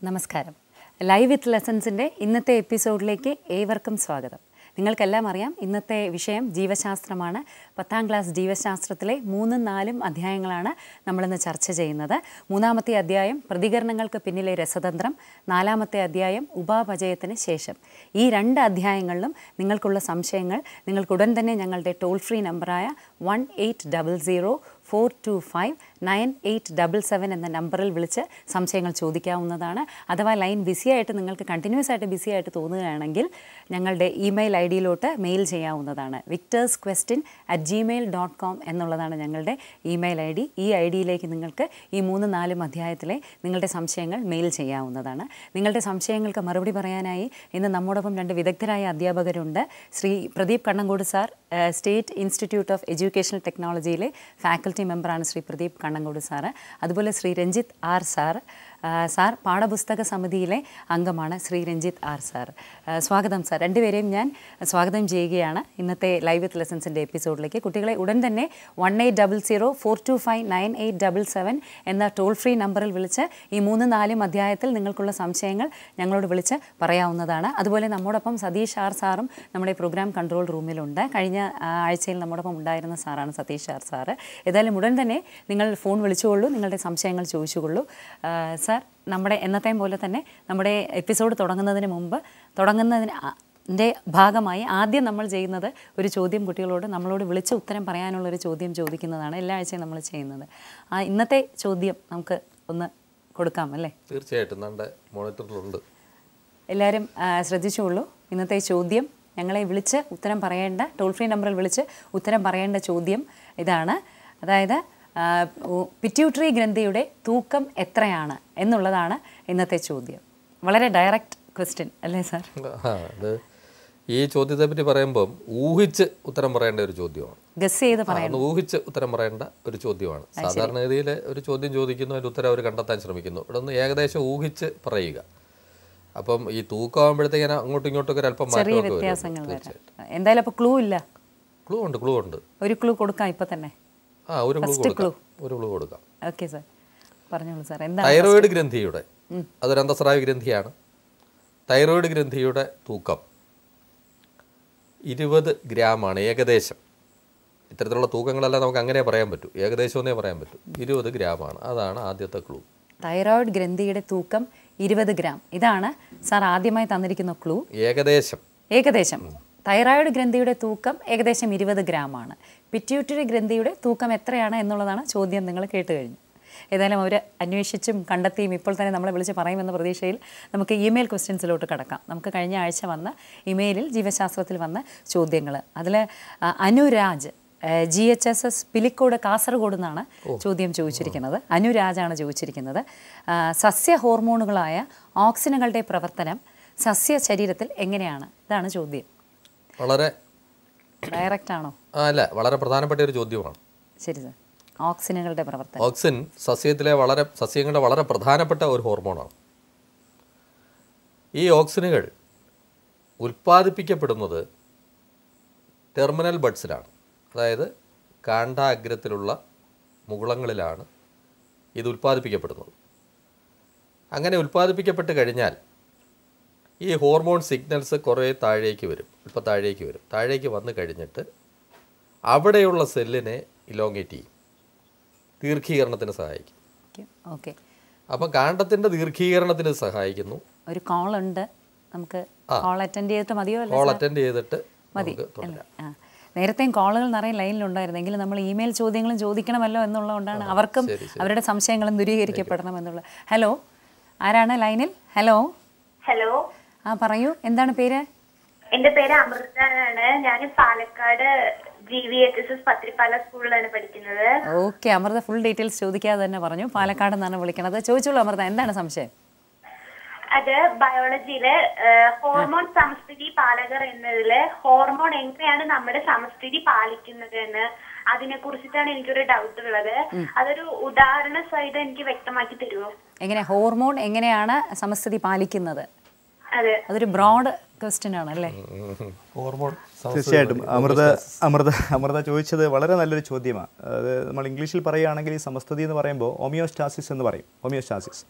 നമസ്കാരം ലൈവ് വിത്ത് ലെസൺസിൻ്റെ ഇന്നത്തെ എപ്പിസോഡിലേക്ക് ഏവർക്കും സ്വാഗതം നിങ്ങൾക്കെല്ലാം അറിയാം ഇന്നത്തെ വിഷയം ജീവശാസ്ത്രമാണ് പത്താം ക്ലാസ് ജീവശാസ്ത്രത്തിലെ മൂന്നും നാലും അധ്യായങ്ങളാണ് നമ്മളിന്ന് ചർച്ച ചെയ്യുന്നത് മൂന്നാമത്തെ അധ്യായം പ്രതികരണങ്ങൾക്ക് പിന്നിലെ രസതന്ത്രം നാലാമത്തെ അധ്യായം ഉപാപചയത്തിന് ശേഷം ഈ രണ്ട് അധ്യായങ്ങളിലും നിങ്ങൾക്കുള്ള സംശയങ്ങൾ നിങ്ങൾക്ക് ഉടൻ തന്നെ ഞങ്ങളുടെ ടോൾ ഫ്രീ നമ്പറായ one eight double zero four two five nine eight double seven എന്ന നമ്പറിൽ വിളിച്ച് സംശയങ്ങൾ ചോദിക്കാവുന്നതാണ് അഥവാ ലൈൻ ബിസി ആയിട്ട് നിങ്ങൾക്ക് കണ്ടിന്യൂസ് ആയിട്ട് ബിസി ആയിട്ട് തോന്നുകയാണെങ്കിൽ ഞങ്ങളുടെ ഇമെയിൽ ഐ ഡിയിലോട്ട് മെയിൽ ചെയ്യാവുന്നതാണ് Victers question at Gmail dot com എന്നുള്ളതാണ് ഞങ്ങളുടെ ഇമെയിൽ ഐ ഡി ഈ ഐ ഡിയിലേക്ക് നിങ്ങൾക്ക് ഈ മൂന്ന് നാലും അധ്യായത്തിലെ നിങ്ങളുടെ സംശയങ്ങൾ മെയിൽ ചെയ്യാവുന്നതാണ് നിങ്ങളുടെ സംശയങ്ങൾക്ക് മറുപടി പറയാനായി ഇന്ന് നമ്മോടൊപ്പം രണ്ട് വിദഗ്ധരായ അധ്യാപകരുണ്ട് ശ്രീ പ്രദീപ് കണ്ണങ്കോട് സാർ ഏഹ്, സ്റ്റേറ്റ് ഇൻസ്റ്റിറ്റ്യൂട്ട് ഓഫ് എഡ്യൂക്കേഷണൽ ടെക്നോളജിയിലെ ഫാക്കൽറ്റി മെമ്പറാണ് ശ്രീ പ്രദീപ് കണ്ണങ്കോട് സാറ് അതുപോലെ ശ്രീ രഞ്ജിത്ത് ആർ സാർ ഏഹ്, സാർ പാഠപുസ്തക സമിതിയിലെ അംഗമാണ് ശ്രീ രഞ്ജിത്ത് ആർ സാർ ഏഹ്, സ്വാഗതം സാർ രണ്ടുപേരെയും ഞാൻ സ്വാഗതം ചെയ്യുകയാണ് ഇന്നത്തെ ലൈവ് വിത്ത് ലെസൺസിൻ്റെ എപ്പിസോഡിലേക്ക് കുട്ടികളെ ഉടൻ തന്നെ one eight double zero four two five nine eight double seven എന്ന ടോൾ ഫ്രീ നമ്പറിൽ വിളിച്ച് ഈ മൂന്ന് നാലും അധ്യായത്തിൽ നിങ്ങൾക്കുള്ള സംശയങ്ങൾ ഞങ്ങളോട് വിളിച്ച് പറയാവുന്നതാണ് അതുപോലെ നമ്മോടൊപ്പം സതീഷ് ആർ സാറും നമ്മുടെ പ്രോഗ്രാം കൺട്രോൾ റൂമിലുണ്ട് കഴിഞ്ഞ ആ, ആഴ്ചയിൽ നമ്മോടൊപ്പം ഉണ്ടായിരുന്ന സാറാണ് സതീഷ് ആർ സാറ് ഏതായാലും ഉടൻ തന്നെ നിങ്ങൾ ഫോൺ വിളിച്ചുകൊള്ളൂ നിങ്ങളുടെ സംശയങ്ങൾ ചോദിച്ചുകൊള്ളൂ ആ, സാർ നമ്മുടെ എന്നത്തെയും പോലെ തന്നെ നമ്മുടെ എപ്പിസോഡ് തുടങ്ങുന്നതിന് മുമ്പ് തുടങ്ങുന്നതിന് ആ- ൻ്റെ ഭാഗമായി ആദ്യം നമ്മൾ ചെയ്യുന്നത് ഒരു ചോദ്യം കുട്ടികളോട് നമ്മളോട് വിളിച്ച് ഉത്തരം പറയാനുള്ള ഒരു ചോദ്യം ചോദിക്കുന്നതാണ് എല്ലാ ആഴ്ചയും നമ്മൾ ചെയ്യുന്നത് ആ ഇന്നത്തെ ചോദ്യം നമുക്ക് ഒന്ന് കൊടുക്കാം അല്ലേ തീർച്ചയായിട്ടും നമ്മുടെ മോണിറ്ററിലുണ്ട് എല്ലാവരും ആ, ശ്രദ്ധിച്ചുകൊള്ളൂ ഇന്നത്തെ ചോദ്യം ഞങ്ങളെ വിളിച്ച് ഉത്തരം പറയേണ്ട ടോൾ ഫ്രീ നമ്പറിൽ വിളിച്ച് ഉത്തരം പറയേണ്ട ചോദ്യം ഇതാണ് അതായത് പിറ്റ്യൂട്ടറി ഗ്രന്ഥിയുടെ തൂക്കം എത്രയാണ് എന്നുള്ളതാണ് ഇന്നത്തെ ചോദ്യം വളരെ ഡയറക്റ്റ് ക്വസ്റ്റ്യൻ അല്ലേ സാർ ആ അത് ഈ ചോദ്യത്തെ പറ്റി പറയുമ്പം ഊഹിച്ച് ഉത്തരം പറയേണ്ട ഒരു ചോദ്യമാണ് ഗസ് ചെയ്ത് ആ, പറയാം ഒന്ന് ഊഹിച്ച് ഉത്തരം പറയേണ്ട ഒരു ചോദ്യമാണ് സാധാരണഗതിയിൽ ഒരു ചോദ്യം ചോദിക്കുന്നു അതിൻ്റെ ഉത്തരം അവർ കണ്ടെത്താൻ ശ്രമിക്കുന്നു ഇവിടെ ഒന്ന് ഏകദേശം ഊഹിച്ച് പറയുക അപ്പം ഈ തൂക്കമാകുമ്പോഴത്തേക്കിന് അങ്ങോട്ടും ഇങ്ങോട്ടും ഒക്കെ അല്പം ചെറിയ മാറ്റമൊക്കെ വരും വ്യത്യാസങ്ങൾ വരാം എന്തായാലും അപ്പോൾ ക്ലൂ ഇല്ല ക്ലൂ ഉണ്ട് ക്ലൂ ഉണ്ട് ഒരു ക്ലൂ കൊടുക്കാം ഇപ്പം തന്നെ ആ ഒരു ക്ലൂ കൊടുക്കാം ഒരു ക്ലൂ കൊടുക്കാം ഓക്കെ സാർ പറഞ്ഞോളൂ സാർ എന്താണ് തൈറോയിഡ് ഗ്രന്ഥിയുടെ അതൊരു അന്തസ്രാവി ഗ്രന്ഥിയാണ് തൈറോയിഡ് ഗ്രന്ഥിയുടെ തൂക്കം ഇരുപത് ഗ്രാമാണ് ഏകദേശം ഇത്തരത്തിലുള്ള തൂക്കങ്ങളെല്ലാം നമുക്ക് അങ്ങനെ പറയാൻ പറ്റൂ ഏകദേശം എന്നേ പറയാൻ പറ്റൂ ഇരുപത് ഗ്രാമാണ് അതാണ് ആദ്യത്തെ ക്ലൂ തൈറോയിഡ് ഗ്രന്ഥിയുടെ തൂക്കം ഇരുപത് ഗ്രാം ഇതാണ് സാർ ആദ്യമായി തന്നിരിക്കുന്ന ക്ലൂ ഏകദേശം ഏകദേശം തൈറോയിഡ് ഗ്രന്ഥിയുടെ തൂക്കം ഏകദേശം ഇരുപത് ഗ്രാമാണ് പിറ്റ്യൂട്ടറി ഗ്രന്ഥിയുടെ തൂക്കം എത്രയാണ് എന്നുള്ളതാണ് ചോദ്യം നിങ്ങൾ കേട്ട് കഴിഞ്ഞു ഏതായാലും അവർ അന്വേഷിച്ചും കണ്ടെത്തിയും ഇപ്പോൾ തന്നെ നമ്മളെ വിളിച്ച് പറയുമെന്ന പ്രതീക്ഷയിൽ നമുക്ക് ഇമെയിൽ ക്വസ്റ്റ്യൻസിലോട്ട് കടക്കാം നമുക്ക് കഴിഞ്ഞ ആഴ്ച വന്ന ഇമെയിലിൽ ജീവശാസ്ത്രത്തിൽ വന്ന ചോദ്യങ്ങൾ അതിൽ Anuraj G H S S Pilicode Kasaragod നിന്നാണ് ചോദ്യം ചോദിച്ചിരിക്കുന്നത് അനുരാജാണ് ചോദിച്ചിരിക്കുന്നത് ആ, സസ്യ ഹോർമോണുകളായ ഓക്സിനുകളുടെ പ്രവർത്തനം സസ്യ ശരീരത്തിൽ എങ്ങനെയാണ് ഇതാണ് ചോദ്യം വളരെ ഡയറക്റ്റ് ആണോ ആ, അല്ല വളരെ പ്രധാനപ്പെട്ട ഒരു ചോദ്യമാണ് ശരി സാർ ഓക്സിനുകളുടെ പ്രവർത്തനം ഓക്സിൻ സസ്യത്തിലെ വളരെ സസ്യങ്ങളുടെ വളരെ പ്രധാനപ്പെട്ട ഒരു ഹോർമോണാണ് ഈ ഓക്സിനുകൾ ഉൽപ്പാദിപ്പിക്കപ്പെടുന്നത് ടെർമിനൽ ബഡ്സിലാണ് അതായത് കാണ്ടാഗ്രത്തിലുള്ള മുകുളങ്ങളിലാണ് ഇത് ഉൽപ്പാദിപ്പിക്കപ്പെടുന്നത് അങ്ങനെ ഉൽപ്പാദിപ്പിക്കപ്പെട്ട് കഴിഞ്ഞാൽ ഈ ഹോർമോൺ സിഗ്നൽസ് കുറേ താഴേക്ക് വരും ഇപ്പം താഴേക്ക് വരും താഴേക്ക് വന്നു കഴിഞ്ഞിട്ട് അവിടെയുള്ള സെല്ലിനെ ഇലോങ്ങേറ്റ് ചെയ്യും ദീർഘീകരണത്തിന് സഹായിക്കും ഓക്കെ അപ്പം കാണ്ഡത്തിൻ്റെ ദീർഘീകരണത്തിന് സഹായിക്കുന്നു ഒരു കോൾ ഉണ്ട് നമുക്ക് കോൾ അറ്റൻഡ് ചെയ്തിട്ട് മതിയോ അല്ലേ കോൾ അറ്റൻഡ് ചെയ്തിട്ട് മതി നമുക്ക് തുടരാം ആ നേരത്തെയും കോളുകൾ നിറയെ ലൈനിലുണ്ടായിരുന്നെങ്കിൽ നമ്മൾ ഇമെയിൽ ചോദ്യങ്ങളും ചോദിക്കണമല്ലോ എന്നുള്ളതുകൊണ്ടാണ് അവർക്കും അവരുടെ സംശയങ്ങളും ദൂരീകരിക്കപ്പെടണം എന്നുള്ള ഹലോ ആരാണ് ലൈനിൽ ഹലോ ഹലോ ആ പറയൂ എന്താണ് പേര് എന്റെ പേര് അമൃതാണ് ഞാൻ Palakkad G V H S S Pathirippala സ്കൂളിലാണ് പഠിക്കുന്നത് ഓക്കെ അമൃത ഫുൾ ഡീറ്റെയിൽസ് ചോദിക്കാതെ തന്നെ പറഞ്ഞു പാലക്കാട് നിന്നാണ് വിളിക്കണത് ചോദിച്ചോളൂ അമൃത എന്താണ് സംശയം അത് ബയോളജിയില് ഹോർമോൺ സമസ്ഥിതി പാലകർ എന്നതില് ഹോർമോൺ എങ്ങനെയാണ് നമ്മുടെ സമസ്ഥിതി പാലിക്കുന്നത് എന്ന് അതിനെ കുറിച്ചിട്ടാണ് എനിക്കൊരു ഡൗട്ട് ഉള്ളത് അതൊരു ഉദാഹരണ സഹിതം എനിക്ക് വ്യക്തമാക്കി തരുമോ എങ്ങനെ ഹോർമോൺ എങ്ങനെയാണ് സമസ്ഥിതി പാലിക്കുന്നത് അതെ അതൊരു ബ്രോഡ് ക്വസ്റ്റ്യൻ ആണ് അല്ലേ ഹോർമോൺ തീർച്ചയായിട്ടും അമൃത അമൃത അമൃത ചോദിച്ചത് വളരെ നല്ലൊരു ചോദ്യമാണ് അത് നമ്മൾ ഇംഗ്ലീഷിൽ പറയുകയാണെങ്കിൽ ഈ സമസ്തതി എന്ന് പറയുമ്പോൾ ഹോമിയോസ്റ്റാസിസ് എന്ന് പറയും ഹോമിയോസ്റ്റാസിസ്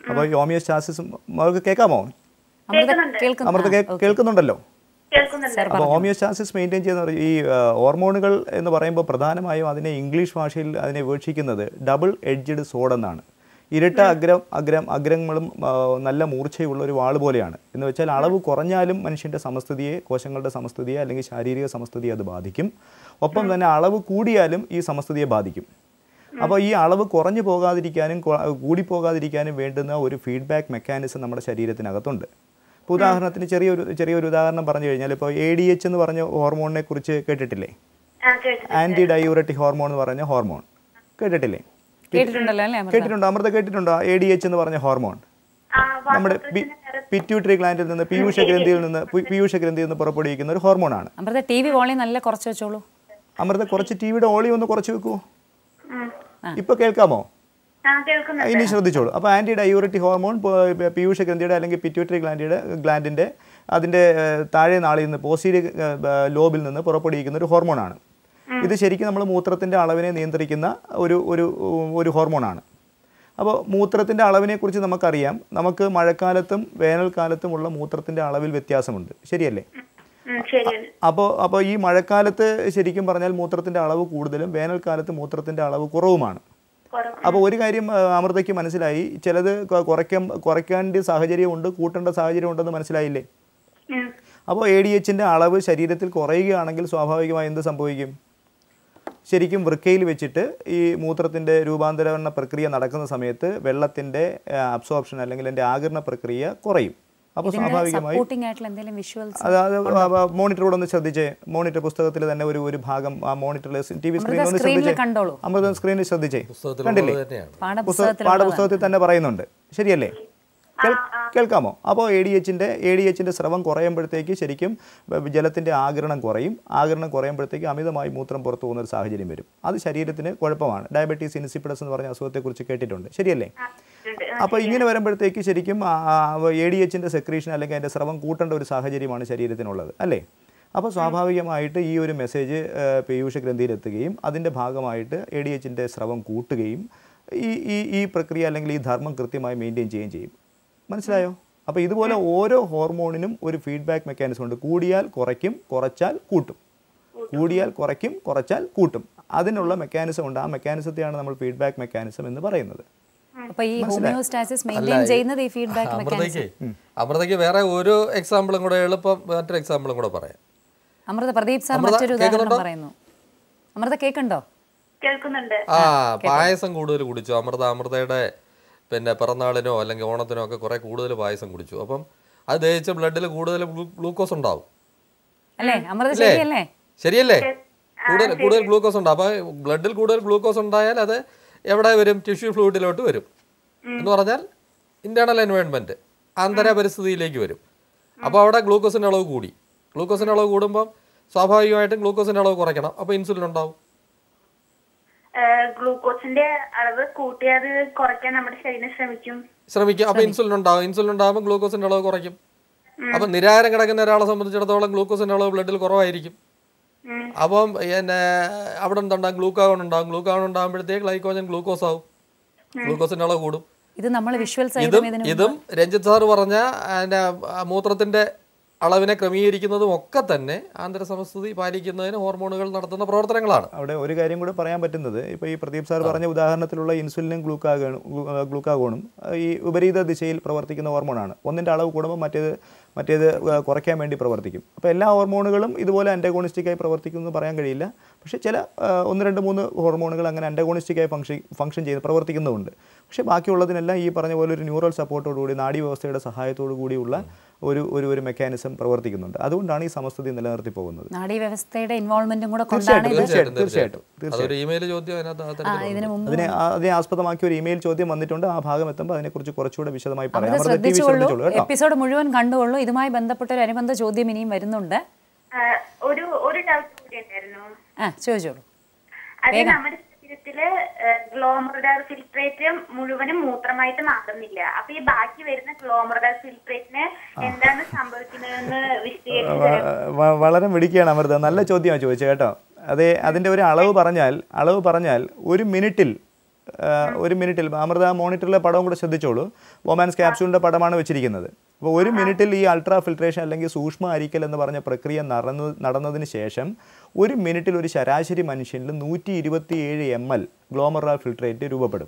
അപ്പോൾ ഈ ഹോമിയോസ്റ്റാസിസും അവർക്ക് കേൾക്കാമോ അമൃത കേൾക്കുന്നുണ്ട്. കേൾക്കുന്നു അമൃത കേ- കേൾക്കുന്നുണ്ടല്ലോ കേൾക്കുന്നുണ്ട് അപ്പോൾ ഹോമിയോസ്റ്റാസിസ് മെയിൻറ്റെയിൻ ചെയ്യുന്ന ഈ ആ, ഹോർമോണുകൾ എന്ന് പറയുമ്പോൾ പ്രധാനമായും അതിനെ ഇംഗ്ലീഷ് ഭാഷയിൽ അതിനെ വീക്ഷിക്കുന്നത് ഡബിൾ എഡ്ജഡ് സോഡ് എന്നാണ് ഇരട്ട അഗ്രം അഗ്രം അഗ്രങ്ങളും ആ, നല്ല മൂർച്ചയുള്ള ഒരു വാൾ പോലെയാണ് എന്ന് വെച്ചാൽ അളവ് കുറഞ്ഞാലും മനുഷ്യൻ്റെ സമസ്ഥിതിയെ കോശങ്ങളുടെ സമസ്ഥിതിയെ അല്ലെങ്കിൽ ശാരീരിക സമസ്ഥിതിയെ അത് ബാധിക്കും ഒപ്പം തന്നെ അളവ് കൂടിയാലും ഈ സമസ്ഥിതിയെ ബാധിക്കും അപ്പോൾ ഈ അളവ് കുറഞ്ഞു പോകാതിരിക്കാനും കൊ- കൂടിപ്പോകാതിരിക്കാനും വേണ്ടുന്ന ഒരു ഫീഡ്ബാക്ക് മെക്കാനിസം നമ്മുടെ ശരീരത്തിനകത്തുണ്ട് ഇപ്പോൾ ഉദാഹരണത്തിന് ചെറിയൊരു ചെറിയൊരു ഉദാഹരണം പറഞ്ഞു കഴിഞ്ഞാൽ ഇപ്പോൾ എ ഡി എച്ച് എന്ന് പറഞ്ഞ ഹോർമോണിനെ കുറിച്ച് കേട്ടിട്ടില്ലേ ആ കേട്ടു ആൻറ്റി ഡയൂററ്റിക് ഹോർമോൺ എന്ന് പറഞ്ഞ ഹോർമോൺ കേട്ടിട്ടില്ലേ കേട്ടിട്ടുണ്ടല്ലോ അല്ലേ അമൃത കേട്ടിട്ടുണ്ടോ അമൃത കേട്ടിട്ടുണ്ടോ എ ഡി എച്ച് എന്ന് പറഞ്ഞ ഹോർമോൺ ആ നമ്മുടെ പിറ്റ്യൂട്ടറി ഗ്ലാൻഡിൽ നിന്ന് പീയൂഷ ഗ്രന്ഥിയിൽ നിന്ന് പി- പീയൂഷ ഗ്രന്ഥിയിൽ നിന്ന് പുറപ്പെടുവിക്കുന്ന ഒരു ഹോർമോണാണ് അമൃത ടി വി വോളിയം നല്ല കുറച്ച് വെച്ചോളൂ അമൃത കുറച്ച് ടി വിയുടെ ഓളി ഒന്ന് കുറച്ച് വെക്കുമോ ഉം. ഇപ്പോൾ കേൾക്കാമോ ആ കേൾക്കുന്നുണ്ട് ഇനി ശ്രദ്ധിച്ചോളൂ അപ്പോൾ ആൻറ്റി ഡയൂററ്റിക് ഹോർമോൺ പ- പീയൂഷ ഗ്രന്ഥിയുടെ അല്ലെങ്കിൽ പിറ്റ്യൂട്ടറി ഗ്ലാൻഡിയുടെ ഗ്ലാൻഡിൻ്റെ അതിൻ്റെ ഏഹ്, താഴെ നാളിൽ നിന്ന് പോസ്റ്റീരിയർ ലോബിൽ നിന്ന് പുറപ്പെടുവിക്കുന്ന ഒരു ഹോർമോണാണ് ഇത് ശരിക്കും നമ്മൾ മൂത്രത്തിൻ്റെ അളവിനെ നിയന്ത്രിക്കുന്ന ഒരു ഒരു ഒരു ഹോർമോണാണ് അപ്പോൾ മൂത്രത്തിൻ്റെ അളവിനെക്കുറിച്ച് നമുക്കറിയാം നമുക്ക് മഴക്കാലത്തും വേനൽക്കാലത്തുമുള്ള മൂത്രത്തിൻ്റെ അളവിൽ വ്യത്യാസമുണ്ട് ശരിയല്ലേ ഉം, ശരിയാണ് അപ്പോൾ അപ്പോൾ ഈ മഴക്കാലത്ത് ശരിക്കും പറഞ്ഞാൽ മൂത്രത്തിൻ്റെ അളവ് കൂടുതലും വേനൽക്കാലത്ത് മൂത്രത്തിൻ്റെ അളവ് കുറവുമാണ് കുറവ് അപ്പോൾ ഒരു കാര്യം ആ, അമൃതയ്ക്ക് മനസ്സിലായി ചിലത് കൊ- കുറയ്ക്കാൻ കുറയ്ക്കേണ്ട സാഹചര്യമുണ്ട് കൂട്ടേണ്ട സാഹചര്യം ഉണ്ടെന്ന് മനസ്സിലായില്ലേ ഉം. അപ്പോൾ എ ഡി എച്ചിൻ്റെ അളവ് ശരീരത്തിൽ കുറയുകയാണെങ്കിൽ സ്വാഭാവികമായി എന്ത് സംഭവിക്കും ശരിക്കും വൃക്കയിൽ വെച്ചിട്ട് ഈ മൂത്രത്തിൻ്റെ രൂപാന്തരണ പ്രക്രിയ നടക്കുന്ന സമയത്ത് വെള്ളത്തിൻ്റെ അബ്സോർപ്ഷൻ അല്ലെങ്കിൽ എൻ്റെ ആകിരണ പ്രക്രിയ കുറയും അപ്പോൾ ഇതിന്റെ സ്വാഭാവികമായി സപ്പോർട്ടിംഗ് ആയിട്ടുള്ള എന്തെങ്കിലും വിഷ്വൽസ് അതായത് മോണിറ്റർ കൂടെ ഒന്ന് ശ്രദ്ധിച്ചേ മോണിറ്റർ പുസ്തകത്തിൽ തന്നെ ഒരു ഒരു ഭാഗം ആ മോണിറ്ററിൽ ടി വി സ്ക്രീനിൽ ഒന്ന് സ്ക്രീനിൽ ശ്രദ്ധിച്ചേ കണ്ടോളൂ അമൃത സ്ക്രീനിൽ ശ്രദ്ധിച്ചേ പുസ്തകത്തിലുള്ളത് തന്നെയാണ് പുസ്തക പാഠപുസ്തകത്തിൽ പാഠപുസ്തകത്തിൽ തന്നെ പറയുന്നുണ്ട് ശരിയല്ലേ കേൾ- കേൾക്കാമോ അപ്പോൾ എ ഡി എച്ചിൻ്റെ എ ഡി എച്ചിൻ്റെ സ്രവം കുറയുമ്പോഴത്തേക്ക് ശരിക്കും വ- ജലത്തിൻ്റെ ആകിരണം കുറയും ആകിരണം കുറയുമ്പോഴത്തേക്ക് അമിതമായി മൂത്രം പുറത്തു പോകുന്ന ഒരു സാഹചര്യം വരും അത് ശരീരത്തിന് കുഴപ്പമാണ് ഡയബറ്റീസ് ഇൻസിപ്പിഡസ് എന്ന് പറഞ്ഞ അസുഖത്തെക്കുറിച്ച് കേട്ടിട്ടുണ്ട് ശരിയല്ലേ ഉണ്ട്. അപ്പോൾ ഇങ്ങനെ വരുമ്പോഴത്തേക്ക് ശരിക്കും എ ഡി എച്ചിൻ്റെ സെക്രീഷൻ അല്ലെങ്കിൽ അതിൻ്റെ സ്രവം കൂട്ടേണ്ട ഒരു സാഹചര്യമാണ് ശരീരത്തിനുള്ളത് അല്ലേ അപ്പോൾ സ്വാഭാവികമായിട്ട് ഈ ഒരു മെസ്സേജ് പീയൂഷ ഗ്രന്ഥിയിലെത്തുകയും അതിൻ്റെ ഭാഗമായിട്ട് എ ഡി എച്ചിൻ്റെ സ്രവം കൂട്ടുകയും ഈ ഈ ഈ പ്രക്രിയ അല്ലെങ്കിൽ ഈ ധർമ്മം കൃത്യമായി മെയിൻറ്റെയിൻ ചെയ്യുകയും ചെയ്യും മനസ്സിലായോ അപ്പോൾ ഇതുപോലെ ഓരോ ഹോർമോണിനും ഒരു ഫീഡ്ബാക്ക് മെക്കാനിസം ഉണ്ട് കൂടിയാൽ കുറയ്ക്കും കുറച്ചാൽ കൂട്ടും കൂടിയാൽ കുറയ്ക്കും കുറച്ചാൽ കൂട്ടും അതിനുള്ള മെക്കാനിസം ഉണ്ട് ആ മെക്കാനിസത്തെയാണ് നമ്മൾ ഫീഡ്ബാക്ക് മെക്കാനിസം എന്ന് പറയുന്നത് അപ്പൊ ഈ ഹോമിയോസ്റ്റാസിസ് മെയിൻറ്റെയിൻ ചെയ്യുന്നത് ഈ ഫീഡ്ബാക്ക് മെക്കാനിസം അമൃതയ്ക്ക് അമൃതയ്ക്ക് വേറെ ഒരു എക്സാമ്പിളും കൂടെ എളുപ്പം മറ്റൊരു എക്സാമ്പിളും കൂടെ പറയാം അമൃത പ്രദീപ് സാർ അമൃത, മറ്റൊരു ഉദാഹരണം കേൾക്കുന്നുണ്ടോ? പറയുന്നു അമൃത കേൾക്കണ്ടോ കേൾക്കുന്നുണ്ട് ആ പായസം കൂടുതൽ കുടിച്ചു അമൃത അമൃതയുടെ പിന്നെ പിറന്നാളിനോ അല്ലെങ്കിൽ ഓണത്തിനോ ഒക്കെ കുറെ കൂടുതൽ പായസം കുടിച്ചു അപ്പം അത് ദഹിച്ച ബ്ലഡിൽ കൂടുതൽ ഗ്ലൂക്കോസ് ഉണ്ടാവും അല്ലേ അമൃത അല്ലേ ശരിയല്ലേ ശരിയല്ലേ കൂടുതൽ കൂടുതൽ ഗ്ലൂക്കോസ് ഉണ്ട് അപ്പോൾ ബ്ലഡിൽ കൂടുതൽ ഗ്ലൂക്കോസ് ഉണ്ടായാൽ അത് എവിടെ വരും ടിഷ്യൂ ഫ്ലൂയിഡിലോട്ട് വരും എന്ന് പറഞ്ഞാൽ ഇന്റേണൽ എൻവയോൺമെന്റ് ആന്തര പരിസ്ഥിതിയിലേക്ക് വരും അപ്പോൾ അവിടെ ഗ്ലൂക്കോസിന്റെ അളവ് കൂടി ഗ്ലൂക്കോസിന്റെ അളവ് കൂടുമ്പം സ്വാഭാവികമായിട്ടും ഗ്ലൂക്കോസിന്റെ അളവ് കുറയ്ക്കണം അപ്പോൾ ഇൻസുലിൻ ഉണ്ടാവും ഗ്ലൂക്കോസിന്റെ അളവ് കൂട്ടിയത് കുറയ്ക്കാൻ നമ്മുടെ ശരീരം ശ്രമിക്കും ശ്രമിക്കും അപ്പോൾ ഇൻസുലിൻ ഉണ്ടാവും ഇൻസുലിൻ ഉണ്ടാകുമ്പോൾ ഗ്ലൂക്കോസിന്റെ അളവ് കുറയ്ക്കും അപ്പം നിരാഹാരം കിടക്കുന്ന ഒരാളെ സംബന്ധിച്ചിടത്തോളം ഗ്ലൂക്കോസിന്റെ അളവ് ബ്ലഡിൽ കുറവായിരിക്കും ഉം. അപ്പം പിന്നെ അവിടെ എന്തുണ്ടാകും ഗ്ലൂക്കാഗോൺ ഉണ്ടാകും ഗ്ലൂക്കാഗോൺ ഉണ്ടാകുമ്പോഴത്തേക്ക് ഗ്ലൈക്കോജൻ ഗ്ലൂക്കോസ് ആവും ഗ്ലൂക്കോസിന്റെ അളവ് കൂടും ഇത് നമ്മൾ വിഷ്വൽസ് ഇതും ആയിട്ടും ഇതിന് ഇതും രഞ്ജിത്ത് സാർ പറഞ്ഞ അതിന്റെ ആ മൂത്രത്തിന്റെ അളവിനെ ക്രമീകരിക്കുന്നതും ഒക്കെ തന്നെ ആന്തര സമസ്ഥിതി പാലിക്കുന്നതിന് ഹോർമോണുകൾ നടത്തുന്ന പ്രവർത്തനങ്ങളാണ് അവിടെ ഒരു കാര്യം കൂടെ പറയാൻ പറ്റുന്നത് ഇപ്പോൾ ഈ പ്രദീപ് സാർ പറഞ്ഞ ഉദാഹരണത്തിലുള്ള ഇൻസുലിനും ഗ്ലൂക്കാഗോണും ഗ്ലൂക്കാഗോണും ഈ വിപരീത ദിശയിൽ പ്രവർത്തിക്കുന്ന ഹോർമോണാണ് ഒന്നിൻ്റെ അളവ് കൂടുമ്പോൾ മറ്റേത് മറ്റേത് ആ, കുറയ്ക്കാൻ വേണ്ടി പ്രവർത്തിക്കും അപ്പോൾ എല്ലാ ഹോർമോണുകളും ഇതുപോലെ അൻറ്റഗോണിസ്റ്റിക്കായി പ്രവർത്തിക്കുന്നു എന്ന് പറയാൻ കഴിയില്ല പക്ഷേ ചില ആ, ഒന്ന് രണ്ട് മൂന്ന് ഹോർമോണുകൾ അങ്ങനെ അൻറ്റഗോണിസ്റ്റിക്കായി ഫംഗ്ഷൻ ഫംഗ്ഷൻ ചെയ്ത് പ്രവർത്തിക്കുന്നുമുണ്ട് പക്ഷേ ബാക്കിയുള്ളതിനെല്ലാം ഈ പറഞ്ഞ പോലെ ഒരു ന്യൂറൽ സപ്പോർട്ടോടുകൂടി നാഡീവ്യവസ്ഥയുടെ സഹായത്തോടു കൂടിയുള്ള ഒരു ഒരു ഒരു മെക്കാനിസം പ്രവർത്തിക്കുന്നുണ്ട് അതുകൊണ്ടാണ് ഈ സമസ്ഥിതി നിലനിർത്തി പോകുന്നത് നാഡീവ്യവസ്ഥയുടെ ഇൻവോൾവ്മെന്റും കൂടെ കൊണ്ടാണ് ഇത് തീർച്ചയായിട്ടും തീർച്ചയായിട്ടും അതൊരു ഇമെയിൽ ചോദ്യം അതിനകത്ത് ആ ആ, തരത്തിലുണ്ട്. ഇതിനു മുമ്പ് അതിനെ ആ- അതിനെ ആസ്പദമാക്കി ഒരു ഇമെയിൽ ചോദ്യം വന്നിട്ടുണ്ട് ആ ഭാഗം എത്തുമ്പോൾ അതിനെക്കുറിച്ച് കുറച്ചുകൂടെ വിശദമായി പറയാം അമൃത അമൃത ടി വി ശ്രദ്ധിച്ചുകൊള്ളൂ ശ്രദ്ധിച്ചോളൂ കേട്ടോ എപ്പിസോഡ് മുഴുവൻ കണ്ടുകൊള്ളൂ ഇതുമായി ബന്ധപ്പെട്ട ഒരു അനുബന്ധ ചോദ്യം ഇനിയും വരുന്നുണ്ട് ആ, ഒരു ഒരു ഡൗട്ട് കൂടി ഉണ്ടായിരുന്നു ആ ചോദിച്ചോളൂ അത് നമ്മുടെ ശരീരത്തില് ഗ്ലോമറുഡാർ ഫിൽട്രേറ്റ് മുഴുവനും മൂത്രമായിട്ട് മാറുന്നില്ല അപ്പൊ ഈ ബാക്കി വരുന്ന ഗ്ലോമറുഡാർ ഫിൽട്രേറ്റിന് എന്താണ് സംഭവിക്കുന്നതെന്ന് വിശദീകരിച്ചു തരാമോ? വ- വളരെ മിടിക്കുകയാണ് അമൃത നല്ല ചോദ്യമാണ് ചോദിച്ചത് കേട്ടോ അതെ അതിൻ്റെ ഒരു അളവ് പറഞ്ഞാൽ അളവ് പറഞ്ഞാൽ ഒരു മിനിറ്റിൽ ആ, ഒരു മിനിറ്റിൽ അമൃത മോണിറ്ററിലെ പടവും കൂടെ ശ്രദ്ധിച്ചോളൂ ബോമാൻസ് ക്യാപ്സ്യൂളിൻ്റെ പടമാണ് വെച്ചിരിക്കുന്നത് അപ്പോൾ ഒരു മിനിറ്റിൽ ഈ അൾട്രാ ഫിൽട്രേഷൻ അല്ലെങ്കിൽ സൂക്ഷ്മ അരിക്കൽ എന്ന് പറഞ്ഞ പ്രക്രിയ നടന്നു നടന്നതിന് ശേഷം ഒരു മിനിറ്റിൽ ഒരു ശരാശരി മനുഷ്യനിൽ നൂറ്റി ഇരുപത്തി ഏഴ് എം എൽ ഗ്ലോമറ ഫിൽട്രേറ്റ് രൂപപ്പെടും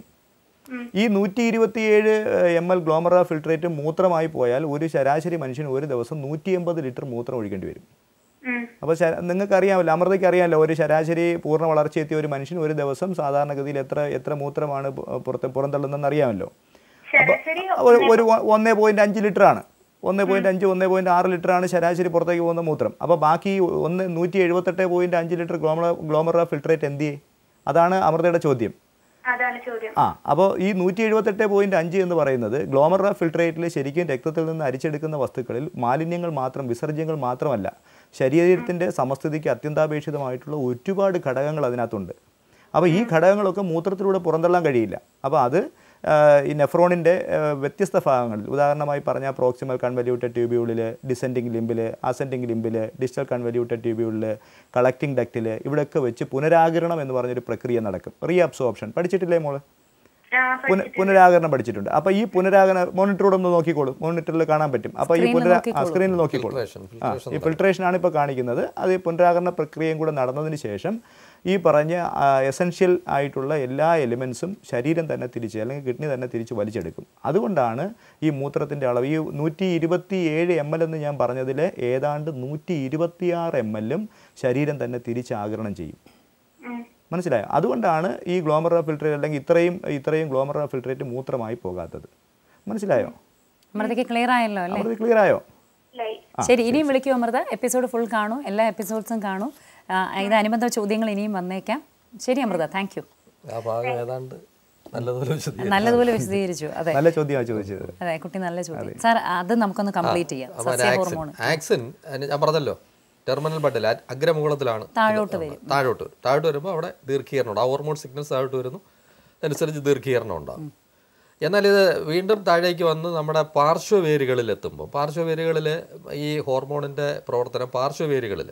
ഈ നൂറ്റി ഇരുപത്തിയേഴ് എം എൽ ഗ്ലോമറ ഫിൽട്രേറ്റ് മൂത്രമായി പോയാൽ ഒരു ശരാശരി മനുഷ്യന് ഒരു ദിവസം നൂറ്റി എൺപത് ലിറ്റർ മൂത്രം ഒഴിക്കേണ്ടി വരും ഉം. അപ്പോൾ നിങ്ങൾക്ക് അറിയാമല്ലോ അമൃതയ്ക്ക് അറിയാമല്ലോ ഒരു ശരാശരി പൂർണ്ണ വളർച്ചയെത്തിയ ഒരു മനുഷ്യൻ ഒരു ദിവസം സാധാരണഗതിയിൽ എത്ര എത്ര മൂത്രമാണ് പു- പുറത്ത് പുറന്തള്ളുന്നതെന്ന് അറിയാമല്ലോ ശരാശരി ഒരു ഒരു ഒന്നേ പോയിന്റ് അഞ്ച് ലിറ്റർ ആണ് ഒന്ന് പോയിന്റ് അഞ്ച് ഒന്ന് പോയിന്റ് ആറ് ലിറ്റർ ആണ് ശരാശരി പുറത്തേക്ക് പോകുന്ന മൂത്രം അപ്പോൾ ബാക്കി ഒന്ന് നൂറ്റി എഴുപത്തെട്ട് പോയിന്റ് അഞ്ച് ലിറ്റർ ഗ്ലോമറ ഗ്ലോമറ ഫിൽട്രേറ്റ് എന്ത് ചെയ്യേ അതാണ് അമൃതയുടെ ചോദ്യം അതാണ് ചോദ്യം ആ അപ്പോൾ ഈ നൂറ്റി എഴുപത്തെട്ട് പോയിന്റ് അഞ്ച് എന്ന് പറയുന്നത് ഗ്ലോമറ ഫിൽട്രേറ്റിൽ ശരിക്കും രക്തത്തിൽ നിന്ന് അരിച്ചെടുക്കുന്ന വസ്തുക്കളിൽ മാലിന്യങ്ങൾ മാത്രം വിസർജ്യങ്ങൾ മാത്രമല്ല ശരീരത്തിൻ്റെ സമസ്ഥിതിക്ക് അത്യന്താപേക്ഷിതമായിട്ടുള്ള ഒരുപാട് ഘടകങ്ങൾ അതിനകത്തുണ്ട് അപ്പോൾ ഈ ഘടകങ്ങളൊക്കെ മൂത്രത്തിലൂടെ പുറന്തള്ളാൻ കഴിയില്ല അപ്പോൾ അത് ആ, ഈ നെഫ്രോണിൻ്റെ വ്യത്യസ്ത ഭാഗങ്ങളിൽ ഉദാഹരണമായി പറഞ്ഞാൽ പ്രോക്സിമൽ കൺവല്യൂട്ടഡ് ട്യൂബ്യൂളിൽ ഡിസെൻഡിങ് ലിംബിൽ അസെൻഡിങ് ലിംബിൽ ഡിജിറ്റൽ കൺവല്യൂട്ടഡ് ട്യൂബ്യൂളിൽ കളക്റ്റിംഗ് ഡക്റ്റിൽ ഇവിടെയൊക്കെ വെച്ച് പുനരാകിരണം എന്ന് പറഞ്ഞൊരു പ്രക്രിയ നടക്കും റീ അബ്സോർപ്ഷൻ പഠിച്ചിട്ടില്ലേ മോള് ആ, പുന പുനരാകരണം പഠിച്ചിട്ടുണ്ട് അപ്പോൾ ഈ പുനരാകരണ മോണിറ്ററോട് ഒന്ന് നോക്കിക്കോളൂ മോണിറ്ററിൽ കാണാൻ പറ്റും അപ്പോൾ ഈ പുനരാ സ്ക്രീനിൽ നോക്കിക്കോളൂ Filtration, ആ ഈ ഫിൽട്രേഷനാണ് ഇപ്പോൾ കാണിക്കുന്നത് അത് ഈ പുനരാകരണ പ്രക്രിയയും കൂടെ നടന്നതിന് ശേഷം ഈ പറഞ്ഞ എസെൻഷ്യൽ ആയിട്ടുള്ള എല്ലാ എലിമെൻസും ശരീരം തന്നെ തിരിച്ച് അല്ലെങ്കിൽ കിഡ്നി തന്നെ തിരിച്ച് വലിച്ചെടുക്കും അതുകൊണ്ടാണ് ഈ മൂത്രത്തിൻ്റെ അളവ് ഈ നൂറ്റി ഇരുപത്തി ഏഴ് എം എൽ എന്ന് ഞാൻ പറഞ്ഞതിൽ ഏതാണ്ട് നൂറ്റി ഇരുപത്തിയാറ് എം എല്ലും ശരീരം തന്നെ തിരിച്ച് ആഗിരണം ചെയ്യും ഉം. മനസ്സിലായോ അതുകൊണ്ടാണ് ഈ ഗ്ലോമറ ഫിൽട്രേറ്റ് അല്ലെങ്കിൽ ഇത്രയും ഇത്രയും ഗ്ലോമറ ഫിൽട്രേറ്റ് മൂത്രമായി പോകാത്തത് മനസ്സിലായോ അമൃതയ്ക്ക് ക്ലിയർ ആയല്ലോ അല്ലേ അമൃത ക്ലിയർ ആയോ ലൈ ശരി ഇനിയും വിളിക്കൂ അമൃത എപ്പിസോഡ് ഫുൾ കാണൂ എല്ലാ എപ്പിസോഡ്സും കാണൂ ആ, ഇത് അനുബന്ധ ചോദ്യങ്ങൾ ഇനിയും വന്നേക്കാം ശരി അമൃത താങ്ക് യു ആ ഭാഗം ഏതാണ്ട് നല്ലതുപോലെ വിശദീകരിച്ചു നല്ലതുപോലെ വിശദീകരിച്ചു അതെ നല്ല ചോദ്യമാണ് ചോദിച്ചത് അതെ കുട്ടി നല്ല ചോദ്യം സാർ അത് നമുക്കൊന്ന് കംപ്ലീറ്റ് ചെയ്യാം അപ്പോൾ സസ്യ ആക്സിൻ ഹോർമോൺ ആക്സിൻ അതിന് ഞാൻ പറഞ്ഞല്ലോ ടെർമിനൽ ബട്ടിൽ അഗ്രമുകളത്തിലാണ് ഇത് താഴോട്ട് വന്നത്. താഴോട്ട് വരും താഴോട്ട് വരുമ്പോൾ അവിടെ ദീർഘീകരണം ഉണ്ട് ആ ഹോർമോൺ സിഗ്നൽസ് താഴോട്ട് വരുന്നു അതനുസരിച്ച് ദീർഘീകരണം ഉണ്ടാകും എന്നാൽ ഇത് വീണ്ടും താഴേക്ക് വന്ന് നമ്മുടെ പാർശ്വവേരുകളിൽ എത്തുമ്പോൾ പാർശ്വവേരുകളിൽ ഈ ഹോർമോണിൻ്റെ പ്രവർത്തനം പാർശ്വവേരുകളിൽ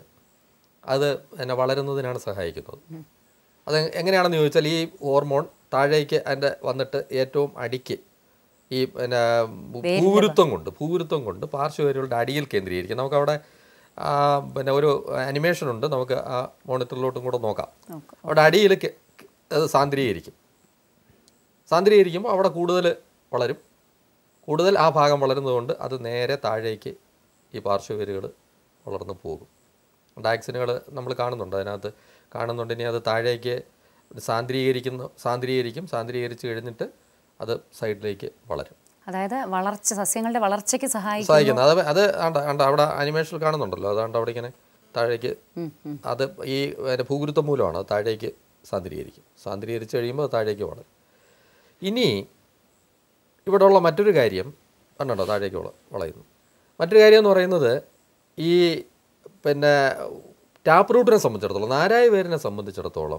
അത് എന്നെ വളരുന്നതിനാണ് സഹായിക്കുന്നത് അത് എങ്ങനെയാണെന്ന് ചോദിച്ചാൽ ഈ ഹോർമോൺ താഴേക്ക് അതിൻ്റെ വന്നിട്ട് ഏറ്റവും അടിക്ക് ഈ പിന്നെ ഭൂവിരുത്വം കൊണ്ട് ഭൂവിരുത്വം കൊണ്ട് പാർശ്വവേരുകളുടെ അടിയിൽ കേന്ദ്രീകരിക്കും നമുക്കവിടെ ആ, പിന്നെ ഒരു അനിമേഷൻ ഉണ്ട് നമുക്ക് ആ മോണിറ്ററിലോട്ടും കൂടെ നോക്കാം അവിടെ അടിയിൽ കെ- അത് സാന്ദ്രീകരിക്കും സാന്ദ്രീകരിക്കുമ്പോൾ അവിടെ കൂടുതൽ വളരും കൂടുതൽ ആ ഭാഗം വളരുന്നതുകൊണ്ട് അത് നേരെ താഴേക്ക് ഈ പാർശ്വവേരുകൾ വളർന്നു പോകും ഡാക്സിനുകൾ നമ്മൾ കാണുന്നുണ്ട് അതിനകത്ത് കാണുന്നുണ്ട് ഇനി അത് താഴേക്ക് സാന്ദ്രീകരിക്കുന്ന സാന്ദ്രീകരിക്കും സാന്ദ്രീകരിച്ച് കഴിഞ്ഞിട്ട് അത് സൈഡിലേക്ക് വളരും അതായത് വളർച്ച സസ്യങ്ങളുടെ വളർച്ചയ്ക്ക് സഹായിക്കും സഹായിക്കുന്നത് അത് അത് ആണ്ട ആണ്ട അവിടെ അനിമേഷനിൽ കാണുന്നുണ്ടല്ലോ അതാണ്ട് അവിടെ ഇങ്ങനെ താഴേക്ക് അത് ഈ പിന്നെ ഭൂഗുരുത്വം മൂലമാണ് അത് താഴേക്ക് സാന്ദ്രീകരിക്കും സാന്ദ്രീകരിച്ച് കഴിയുമ്പോൾ അത് താഴേക്ക് വളരും ഇനി ഇവിടെയുള്ള മറ്റൊരു കാര്യം കണ്ടോ താഴേക്ക് വള വളയുന്നു മറ്റൊരു കാര്യം എന്ന് പറയുന്നത് ഈ പിന്നെ ടാപ്പ് റൂട്ടിനെ സംബന്ധിച്ചിടത്തോളം നാരായ വേരിനെ സംബന്ധിച്ചിടത്തോളം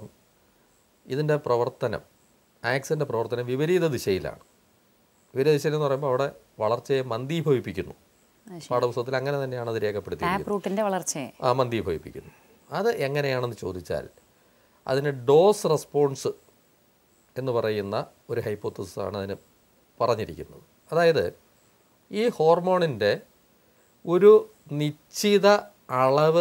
ഇതിൻ്റെ പ്രവർത്തനം ആക്സിൻ്റെ പ്രവർത്തനം വിപരീത ദിശയിലാണ് വിപരീത ദിശയിൽ എന്ന് പറയുമ്പോൾ അവിടെ വളർച്ചയെ മന്ദീഭവിപ്പിക്കുന്നു പാഠപുസ്തകത്തിൽ അങ്ങനെ തന്നെയാണ് അത് രേഖപ്പെടുത്തിയിരിക്കുന്നത് ടാപ്പ് റൂട്ടിന്റെ വളർച്ചയെ ആ മന്ദീഭവിപ്പിക്കുന്നു അത് എങ്ങനെയാണെന്ന് ചോദിച്ചാൽ അതിന് ഡോസ് റെസ്പോൺസ് എന്ന് പറയുന്ന ഒരു ഹൈപ്പോത്തസിസ് ആണ് അതിന് പറഞ്ഞിരിക്കുന്നത് അതായത് ഈ ഹോർമോണിൻ്റെ ഒരു നിശ്ചിത അളവ്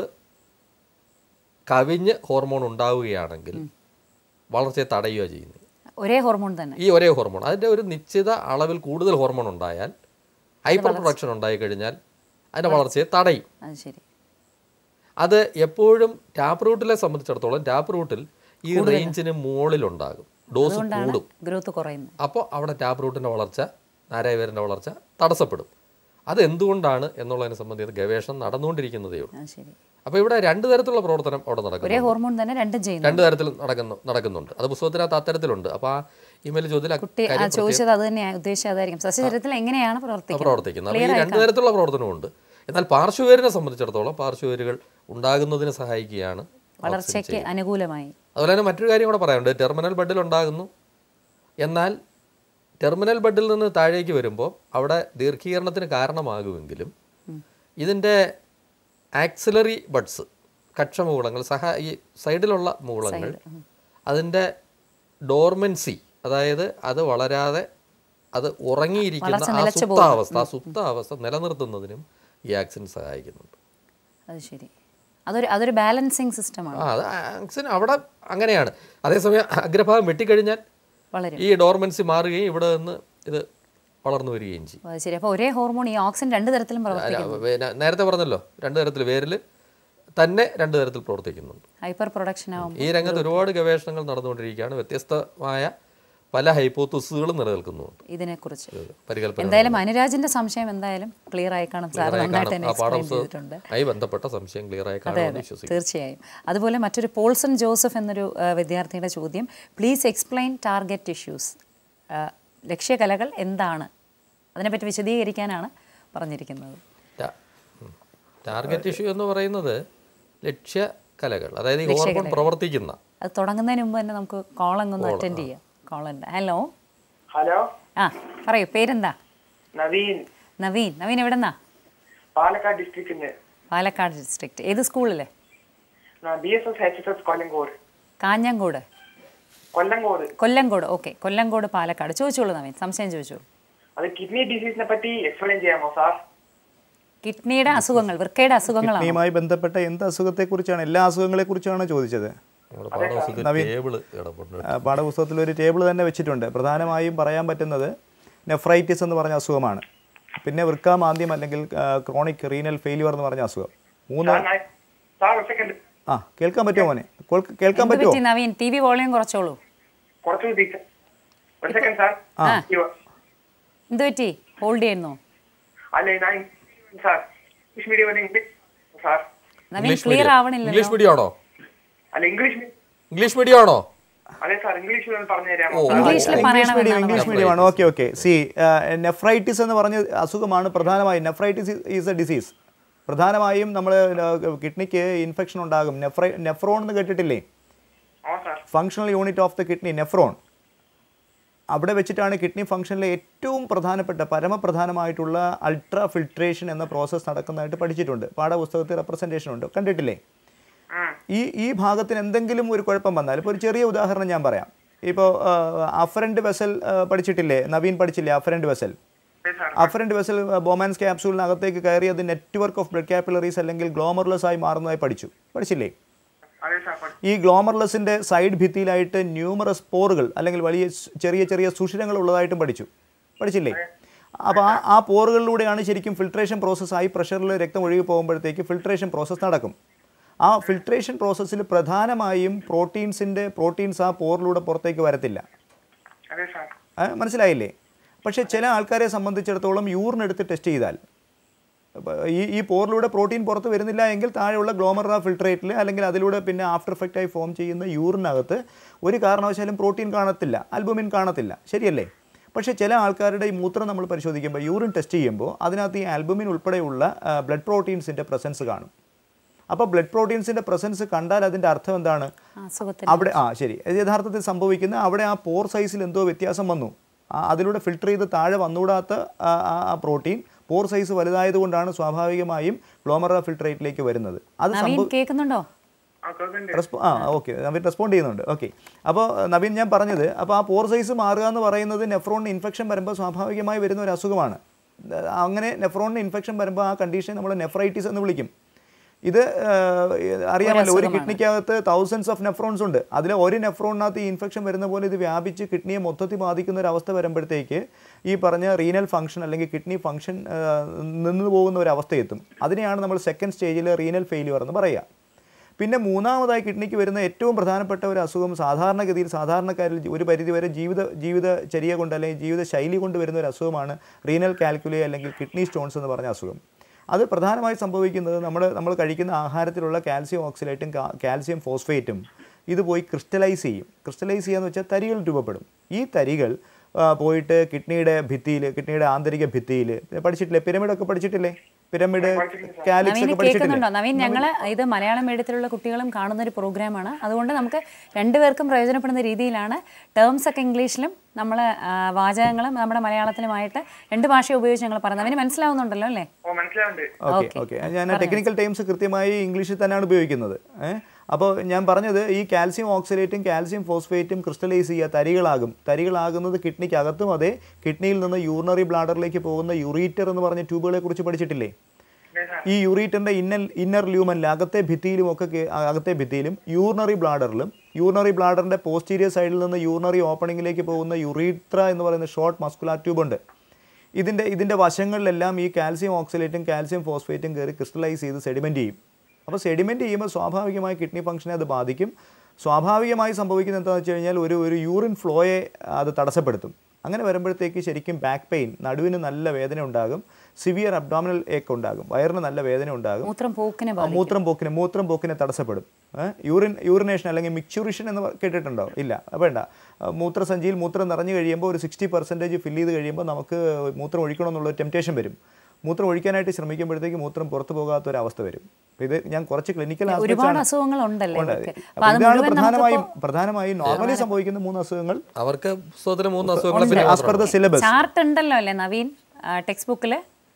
കവിഞ്ഞ് ഹോർമോൺ ഉണ്ടാവുകയാണെങ്കിൽ വളർച്ചയെ തടയുക ചെയ്യുന്നത് ഒരേ ഹോർമോൺ തന്നെ ഈ ഒരേ ഹോർമോൺ അതിൻ്റെ ഒരു നിശ്ചിത അളവിൽ കൂടുതൽ ഹോർമോൺ ഉണ്ടായാൽ ഹൈപ്പർ പ്രൊഡക്ഷൻ ഉണ്ടായി കഴിഞ്ഞാൽ അതിൻ്റെ വളർച്ചയെ തടയും അത് ശരി അത് എപ്പോഴും ടാപ്പ് റൂട്ടിലെ സംബന്ധിച്ചിടത്തോളം ടാപ്പ് റൂട്ടിൽ ഈ റേഞ്ചിന് മുകളിലുണ്ടാകും ഡോസ് കൂടും ഗ്രോത്ത് കുറയുന്നു അപ്പോൾ അവിടെ ടാപ്പ് റൂട്ടിൻ്റെ വളർച്ച നാരായവേരൻ്റെ വളർച്ച തടസ്സപ്പെടും അത് എന്തുകൊണ്ടാണ് എന്നുള്ളതിനെ സംബന്ധിച്ച് ഗവേഷണം നടന്നുകൊണ്ടിരിക്കുന്നതേ ഉള്ളൂ അത് ശരി അപ്പോൾ ഇവിടെ രണ്ട് തരത്തിലുള്ള പ്രവർത്തനം അവിടെ ഒരേ നടക്കുന്നു ഹോർമോൺ തന്നെ രണ്ടും ചെയ്യുന്നു രണ്ട് തരത്തിൽ നടക്കുന്നു നടക്കുന്നുണ്ട് അത് പുസ്തകത്തിനകത്ത് അത്തരത്തിലുണ്ട് അപ്പോൾ ആ ഇമെയിൽ ചോദ്യത്തിൽ ആ കുട്ടി ആ കാര്യം ചോദിച്ചത് അത് തന്നെയാണ് ഉദ്ദേശിച്ചത് അതായിരിക്കും സസ്യചര്യത്തിൽ എങ്ങനെയാണ് പ്രവർത്തിക്കുന്നത് പ്രവർത്തിക്കുന്നത് അപ്പോൾ ഈ രണ്ട് തരത്തിലുള്ള പ്രവർത്തനമുണ്ട് എന്നാൽ പാർശ്വവേരിനെ സംബന്ധിച്ചിടത്തോളം പാർശ്വവേരുകൾ ഉണ്ടാകുന്നതിന് സഹായിക്കുകയാണ് വളർച്ചയ്ക്ക് അനുകൂലമായി അതുപോലെ തന്നെ മറ്റൊരു കാര്യം കൂടെ പറയാനുണ്ട് ടെർമിനൽ ബഡിൽ ഉണ്ടാകുന്നു എന്നാൽ ടെർമിനൽ ബഡിൽ നിന്ന് താഴേക്ക് വരുമ്പോൾ അവിടെ ദീർഘീകരണത്തിന് കാരണമാകുമെങ്കിലും ഇതിൻ്റെ ആക്സിലറി ബഡ്സ് കക്ഷമൂളങ്ങൾ സഹാ ഈ സൈഡിലുള്ള മൂളങ്ങൾ അതിൻ്റെ ഡോർമെൻസി അതായത് അത് വളരാതെ അത് ഉറങ്ങിയിരിക്കുന്ന വളർച്ച ആ നിലച്ചു സുപ്താവസ്ഥ ആ സുപ്താവസ്ഥ നിലനിർത്തുന്നതിനും ഈ ആക്സിൻ സഹായിക്കുന്നുണ്ട് അത് ശരി അതൊരു അതൊരു ബാലൻസിങ് സിസ്റ്റമാണ് ആ അത് ആക്സിൻ അവിടെ അങ്ങനെയാണ് അതേസമയം അഗ്രഭാഗം വെട്ടിക്കഴിഞ്ഞാൽ വളരെ ഈ ഡോർമൻസി മാറുകയും ഇവിടെ നിന്ന് ഇത് വളർന്നു വരികയും ചെയ്യും അത് ശരി അപ്പോൾ ഒരേ ഹോർമോൺ ഈ ഓക്സിൻ രണ്ട് തരത്തിലും പ്രവർത്തിക്കും അല്ല, വേ- ന- നേരത്തെ പറഞ്ഞല്ലോ രണ്ട് തരത്തിൽ വേരിൽ തന്നെ രണ്ട് തരത്തിൽ പ്രവർത്തിക്കുന്നുണ്ട് ഹൈപ്പർ പ്രൊഡക്ഷൻ ആവും ഈ രംഗത്ത് ഒരുപാട് ഗവേഷണങ്ങൾ നടന്നുകൊണ്ടിരിക്കുകയാണ് വ്യത്യസ്തമായ പല ഹൈപ്പോത്തസുകളും നിലനിൽക്കുന്നുണ്ട് ഇതിനെക്കുറിച്ച് ഇത് പരികല്പന എന്തായാലും അനുരാജിന്റെ സംശയം എന്തായാലും ക്ലിയർ ആയി കാണും സാർ ആയി നന്നായിട്ട് കാണും. തന്നെ ആ എക്സ്പ്ലെയിൻ ചെയ്തിട്ടുണ്ട് പാഠപുസ്തകവുമായി ബന്ധപ്പെട്ട സംശയം ക്ലിയർ ആയി അതെ കാണുമെന്ന് അതെ വിശ്വസിക്കുന്നു തീർച്ചയായും അതുപോലെ മറ്റൊരു പോൾസൺ ജോസഫ് എന്നൊരു ആ, വിദ്യാർത്ഥിയുടെ ചോദ്യം പ്ലീസ് എക്സ്പ്ലെയിൻ ടാർഗറ്റ് ഇഷ്യൂസ് ലക്ഷ്യകലകൾ എന്താണ് അതിനെപ്പറ്റി വിശദീകരിക്കാനാണ് പറഞ്ഞിരിക്കുന്നത് ടാ- ഉം. ടാർഗറ്റ് ഇഷ്യൂ എന്ന് പറയുന്നത് ലക്ഷ്യ കലകൾ അതായത് ഈ ഹോർമോൺ പ്രവർത്തിക്കുന്ന അത് തുടങ്ങുന്നതിന് മുമ്പ് തന്നെ നമുക്ക് കോളങ്ങ് ഒന്ന് അറ്റൻഡ് ചെയ്യാം കോളുണ്ട് ഹലോ ഹലോ ആ പറയൂ പേരെന്താ നവീൻ നവീൻ നവീൻ എവിടെന്നാ പാലക്കാട് ഡിസ്ട്രിക്റ്റിന് പാലക്കാട് ഡിസ്ട്രിക്റ്റ് ഏത് സ്കൂളിലെ B S S H S S Kollengode Kanhangad Kollengode Kollengode okay Kollengode Palakkad ചോദിച്ചോളൂ നവീൻ സംശയം ചോദിച്ചോളൂ അത് കിഡ്നി ഡിസീസിനെ പറ്റി എക്സ്പ്ലെയിൻ ചെയ്യാമോ സാർ കിഡ്നിയുടെ അസുഖങ്ങൾ വൃക്കയുടെ അസുഖങ്ങളാണ് കിഡ്നിയുമായി ബന്ധപ്പെട്ട എന്ത് അസുഖത്തെക്കുറിച്ചാണ് എല്ലാ അസുഖങ്ങളെക്കുറിച്ചാണ് ചോദിച്ചത് നമ്മുടെ പാഠപുസ്തകത്തിൽ ടേബിള് കിടപ്പുണ്ട് ആ, പാഠപുസ്തകത്തിൽ ഒരു ടേബിൾ തന്നെ വെച്ചിട്ടുണ്ട് പ്രധാനമായും പറയാൻ പറ്റുന്നത് നെഫ്രൈറ്റിസ് എന്ന് പറഞ്ഞ അസുഖമാണ് പിന്നെ വൃക്കാമാന്ദ്യം അല്ലെങ്കിൽ ക്രോണിക് റീനൽ ഫെയിലിയർ എന്ന് പറഞ്ഞ അസുഖം മൂന്ന് സാർ ഞാൻ- സാർ ഒരു സെക്കൻഡ് ആ കേൾക്കാൻ പറ്റുമോ മോനെ കേൾ- കേൾക്കാൻ എന്ത് പറ്റുമോ പറ്റി നവീൻ ടി വി വോളിയം കുറച്ചോളൂ കുറച്ച് ടീച്ചർ ഒരു സെക്കൻഡ് സാർ എന്ത് പറ്റി ഹോൾഡ് ചെയ്യുന്നു അല്ല ഞാൻ സാർ ഇംഗ്ലീഷ് മീഡിയം അല്ല English sir Naveen English clear medium ആവണില്ലല്ലോ ഇംഗ്ലീഷ് മീഡിയം ആണോ അല്ല ഇംഗ്ലീഷ് മീ- ഇംഗ്ലീഷ് മീഡിയം ആണോ അതെ സാർ ഇംഗ്ലീഷിൽ ഒന്ന് പറഞ്ഞു തരാമോ ഓ, സാർ? ഇംഗ്ലീഷിൽ ഇംഗ്ലീഷ് പറയണമെന്നാണ് മീഡിയം ഇംഗ്ലീഷ് പറഞ്ഞത്. മീഡിയം ആണ് ഓക്കെ ഓക്കെ സി നെഫ്രൈറ്റിസ് എന്ന് പറഞ്ഞ അസുഖമാണ് പ്രധാനമായും നെഫ്രൈറ്റിസ് ഈസ് എ ഡിസീസ് പ്രധാനമായും നമ്മൾ കിഡ്നിക്ക് ഇൻഫെക്ഷൻ ഉണ്ടാകും നെഫ്രൈ നെഫ്രോൺ എന്ന് കേട്ടിട്ടില്ലേ ആ sir functional unit of the kidney nephron അവിടെ വെച്ചിട്ടാണ് കിഡ്നി ഫംഗ്ഷനിലെ ഏറ്റവും പ്രധാനപ്പെട്ട പരമപ്രധാനമായിട്ടുള്ള അൾട്രാ ഫിൽട്രേഷൻ എന്ന പ്രോസസ്സ് നടക്കുന്നതായിട്ട് പഠിച്ചിട്ടുണ്ട് പാഠപുസ്തകത്തിൽ റെപ്രസെൻറ്റേഷൻ ഉണ്ട് കണ്ടിട്ടില്ലേ ഉം. ഈ ഈ ഭാഗത്തിന് എന്തെങ്കിലും ഒരു കുഴപ്പം വന്നാൽ ഇപ്പോൾ ഒരു ചെറിയ ഉദാഹരണം ഞാൻ പറയാം ഇപ്പോൾ അഫറൻറ്റ് വെസൽ പഠിച്ചിട്ടില്ലേ നവീൻ പഠിച്ചില്ലേ അഫറൻറ്റ് വെസൽ അതെ സാർ അഫറൻറ്റ് വെസൽ ബൊമാൻസ് ക്യാപ്സൂളിനകത്തേക്ക് കയറി അത് നെറ്റ്വർക്ക് ഓഫ് ബ്ലഡ് ക്യാപ്പിലറീസ് അല്ലെങ്കിൽ ഗ്ലോമർലെസ് ആയി മാറുന്നതായി പഠിച്ചു പഠിച്ചില്ലേ അതെ സാർ പഠി- ഈ ഗ്ലോമർലെസിൻ്റെ സൈഡ് ഭിത്തിയിലായിട്ട് ന്യൂമറസ് പോറുകൾ അല്ലെങ്കിൽ വലിയ സ് ചെറിയ ചെറിയ സുഷിരങ്ങൾ ഉള്ളതായിട്ടും പഠിച്ചു പഠിച്ചില്ലേ അപ്പോൾ ആ ആ പോറുകളിലൂടെയാണ് ശരിക്കും ഫിൽട്രേഷൻ പ്രോസസ്സായി പ്രഷറിൽ രക്തം ഒഴുകി പോകുമ്പോഴത്തേക്ക് ഫിൽട്രേഷൻ പ്രോസസ്സ് നടക്കും ആ ഫിൽട്രേഷൻ പ്രോസസ്സിൽ പ്രധാനമായും പ്രോട്ടീൻസിൻ്റെ പ്രോട്ടീൻസ് ആ പോറിലൂടെ പുറത്തേക്ക് വരത്തില്ല അതെ സാർ ആ, മനസ്സിലായില്ലേ പക്ഷേ ചില ആൾക്കാരെ സംബന്ധിച്ചിടത്തോളം യൂറിൻ എടുത്ത് ടെസ്റ്റ് ചെയ്താൽ അപ്പൊ ഈ ഈ പോറിലൂടെ പ്രോട്ടീൻ പുറത്ത് വരുന്നില്ല എങ്കിൽ താഴെയുള്ള ഗ്ലോമറ ഫിൽട്രേറ്റിൽ അല്ലെങ്കിൽ അതിലൂടെ പിന്നെ ആഫ്റ്റർ എഫക്റ്റായി ഫോം ചെയ്യുന്ന യൂറിനകത്ത് ഒരു കാരണവശാലും പ്രോട്ടീൻ കാണത്തില്ല ആൽബുമിൻ കാണത്തില്ല ശരിയല്ലേ പക്ഷേ ചില ആൾക്കാരുടെ ഈ മൂത്രം നമ്മൾ പരിശോധിക്കുമ്പോൾ യൂറിൻ ടെസ്റ്റ് ചെയ്യുമ്പോൾ അതിനകത്ത് ഈ ആൽബുമിൻ ഉൾപ്പെടെയുള്ള ബ്ലഡ് പ്രോട്ടീൻസിൻ്റെ പ്രസൻസ് കാണും അപ്പോൾ ബ്ലഡ് പ്രോട്ടീൻസിൻ്റെ പ്രസൻസ് കണ്ടാൽ അതിൻ്റെ അർത്ഥം എന്താണ് അസുഖത്തിന് അവിടെ ആ ശരി ഇത് യഥാർത്ഥത്തിൽ സംഭവിക്കുന്ന അവിടെ ആ പോർ സൈസിൽ എന്തോ വ്യത്യാസം വന്നു ആ അതിലൂടെ ഫിൽട്ടർ ചെയ്ത് താഴെ വന്നുകൂടാത്ത ആ ആ- ആ പ്രോട്ടീൻ പോർ സൈസ് വലുതായതുകൊണ്ടാണ് സ്വാഭാവികമായും ഗ്ലോമറ ഫിൽട്രേറ്റിലേക്ക് വരുന്നത് അത് നവീൻ സംഭവ കേൾക്കുന്നുണ്ടോ ആ കേൾക്കുന്നുണ്ട് റെസ്പോ ആ ഓക്കെ നവീൻ റെസ്പോണ്ട് ചെയ്യുന്നുണ്ട് ഓക്കെ അപ്പോൾ നവീൻ ഞാൻ പറഞ്ഞത് അപ്പോൾ ആ പോർ സൈസ് മാറുക എന്ന് പറയുന്നത് നെഫ്രോണിന് ഇൻഫെക്ഷൻ വരുമ്പോൾ സ്വാഭാവികമായി വരുന്ന ഒരു അസുഖമാണ് ഏഹ് അങ്ങനെ നെഫ്രോണിന് ഇൻഫെക്ഷൻ വരുമ്പോൾ ആ കണ്ടീഷൻ നമ്മൾ നെഫ്രൈറ്റിസ് എന്ന് വിളിക്കും ഇത് ഏഹ്, അറിയാമല്ലോ ഒരു കിഡ്നിക്കകത്ത് തൗസൻഡ്സ് ഓഫ് നെഫ്രോൺസ് ഉണ്ട് അതിൽ ഒരു നെഫ്രോണിനകത്ത് ഈ ഇൻഫെക്ഷൻ വരുന്ന പോലെ ഇത് വ്യാപിച്ച് കിഡ്നിയെ മൊത്തത്തിൽ ബാധിക്കുന്ന ഒരു അവസ്ഥ വരുമ്പോഴത്തേക്ക് ഈ പറഞ്ഞ റീനൽ ഫംഗ്ഷൻ അല്ലെങ്കിൽ കിഡ്നി ഫംഗ്ഷൻ നിന്ന് പോകുന്ന ഒരു അവസ്ഥയെത്തും അതിനെയാണ് നമ്മൾ സെക്കൻഡ് സ്റ്റേജിൽ റീനൽ ഫെയിലിയർ എന്ന് പറയുക പിന്നെ മൂന്നാമതായി കിഡ്നിക്ക് വരുന്ന ഏറ്റവും പ്രധാനപ്പെട്ട ഒരു അസുഖം സാധാരണഗതിയിൽ സാധാരണക്കാരിൽ ഒരു പരിധിവരെ ജീവിത ജീവിതചര്യ കൊണ്ട് അല്ലെങ്കിൽ ജീവിത ശൈലി കൊണ്ട് വരുന്ന ഒരു അസുഖമാണ് റീനൽ കാൽക്കുലേ അല്ലെങ്കിൽ കിഡ്നി സ്റ്റോൺസ് എന്ന് പറഞ്ഞ അസുഖം അത് പ്രധാനമായി സംഭവിക്കുന്നത് നമ്മൾ നമ്മൾ കഴിക്കുന്ന ആഹാരത്തിലുള്ള കാൽസ്യം ഓക്സിലേറ്റും കാൽസ്യം ഫോസ്ഫേറ്റും ഇത് പോയി ക്രിസ്റ്റലൈസ് ചെയ്യും ക്രിസ്റ്റലൈസ് ചെയ്യാന്ന് വെച്ചാൽ തരികൾ രൂപപ്പെടും ഈ തരികൾ ആ, പോയിട്ട് കിഡ്നിയുടെ ഭിത്തിയിൽ കിഡ്നിയുടെ ആന്തരിക ഭിത്തിയിൽ പഠിച്ചിട്ടില്ലേ പിരമിഡൊക്കെ പഠിച്ചിട്ടില്ലേ പിരമിഡ് കാലിക്സ് നവീൻ ഒക്കെ പഠിച്ചിട്ടില്ലേ കേൾക്കുന്നുണ്ടോ നവീൻ ഞങ്ങൾ ഇത് മലയാളം മീഡിയത്തിലുള്ള കുട്ടികളും കാണുന്ന ഒരു പ്രോഗ്രാമാണ് അതുകൊണ്ട് നമുക്ക് രണ്ടുപേർക്കും പ്രയോജനപ്പെടുന്ന രീതിയിലാണ് ടേംസ് ഒക്കെ ഇംഗ്ലീഷിലും നമ്മൾ വാചകങ്ങളും നമ്മുടെ മലയാളത്തിലുമായിട്ട് രണ്ട് ഭാഷ ഉപയോഗിച്ച് ഞങ്ങൾ പറയുന്നത് അവന് മനസ്സിലാവുന്നുണ്ടല്ലോ അല്ലേ ഓ മനസ്സിലാവുന്നുണ്ട് ഓക്കെ ഓക്കെ ഞാൻ ടെക്നിക്കൽ ടൈംസ് കൃത്യമായി ഇംഗ്ലീഷിൽ തന്നെയാണ് ഉപയോഗിക്കുന്നത് ഏഹ് അപ്പോൾ ഞാൻ പറഞ്ഞത് ഈ കാൽസ്യം ഓക്സലേറ്റും കാൽസ്യം ഫോസ്ഫേറ്റും ക്രിസ്റ്റലൈസ് ചെയ്യുക തരികളാകും തരികളാകുന്നത് കിഡ്നിക്ക് അകത്തും അതെ കിഡ്നിയിൽ നിന്ന് യൂറിനറി ബ്ലാഡറിലേക്ക് പോകുന്ന യുറീറ്റർ എന്ന് പറഞ്ഞ ട്യൂബുകളെ കുറിച്ച് പഠിച്ചിട്ടില്ലേ ഈ യൂറീറ്ററിന്റെ ഇന്നൽ ഇന്നർ ല്യൂമനിൽ അകത്തെ ഭിത്തിയിലും ഒക്കെ കേ- അകത്തെ ഭിത്തിയിലും യൂറിനറി ബ്ലാഡറിലും യൂറിനറി ബ്ലാഡറിന്റെ പോസ്റ്റീരിയർ സൈഡിൽ നിന്ന് യൂറിനറി ഓപ്പണിംഗിലേക്ക് പോകുന്ന യുറീത്ര എന്ന് പറയുന്ന ഷോർട്ട് മസ്കുലാർ ട്യൂബ് ഉണ്ട് ഇതിൻ്റെ ഇതിൻ്റെ വശങ്ങളിലെല്ലാം ഈ കാൽസ്യം ഓക്സലേറ്റും കാൽസ്യം ഫോസ്ഫേറ്റും കയറി ക്രിസ്റ്റലൈസ് ചെയ്ത് സെഡിമെൻറ്റ് ചെയ്യും അപ്പോൾ സെഡിമെൻറ്റ് ചെയ്യുമ്പോൾ സ്വാഭാവികമായി കിഡ്നി ഫംഗ്ഷനെ അത് ബാധിക്കും സ്വാഭാവികമായി സംഭവിക്കുന്നത് എന്താണെന്ന് വെച്ച് കഴിഞ്ഞാൽ ഒരു ഒരു യൂറിൻ ഫ്ലോയെ അത് തടസ്സപ്പെടുത്തും അങ്ങനെ വരുമ്പോഴത്തേക്ക് ശരിക്കും ബാക്ക് പെയിൻ നടുവിന് നല്ല വേദന ഉണ്ടാകും സിവിയർ അബ്ഡോമിനൽ ഏക്ക് ഉണ്ടാകും വയറിന് നല്ല വേദന ഉണ്ടാകും മൂത്രം പോക്കിനെ ആ, മൂത്രം പോക്കിനെ മൂത്രം പോക്കിനെ തടസ്സപ്പെടും ഏ? യൂറിൻ യൂറിനേഷൻ അല്ലെങ്കിൽ മിക്ചുറിഷൻ എന്ന് പ- കേട്ടിട്ടുണ്ടോ ഇല്ല അത് വേണ്ട ആ, മൂത്രസഞ്ചിയിൽ മൂത്രം നിറഞ്ഞു കഴിയുമ്പോൾ ഒരു സിക്സ്റ്റി പെർസെൻറ്റേജ് ഫില്ല് ചെയ്ത് കഴിയുമ്പോൾ നമുക്ക് മൂത്രം ഒഴിക്കണം എന്നുള്ള ടെംപ്റ്റേഷൻ വരും മൂത്രം ഒഴിക്കാനായിട്ട് ശ്രമിക്കുമ്പോഴത്തേക്ക് മൂത്രം പുറത്തു പോകാത്ത ഒരു അവസ്ഥ വരും അപ്പോൾ ഇത് ഞാൻ കുറച്ച് ക്ലിനിക്കൽ ഒരുപാട് അസുഖങ്ങൾ ഉണ്ടല്ലേ ഇവർക്ക്. അപ്പൊ അത് ഇതാണ് മുഴുവൻ പ്രധാനമായും പ്രധാനമായും നോർമലി സംഭവിക്കുന്ന മൂന്ന് അസുഖങ്ങൾ അവർക്ക് പുസ്തകത്തിന് മൂന്ന് അസുഖങ്ങളെ പറ്റി as per the syllabus chart ഉണ്ടല്ലോ അല്ലേ നവീൻ ടെക്സ്റ്റ് ബുക്കിൽ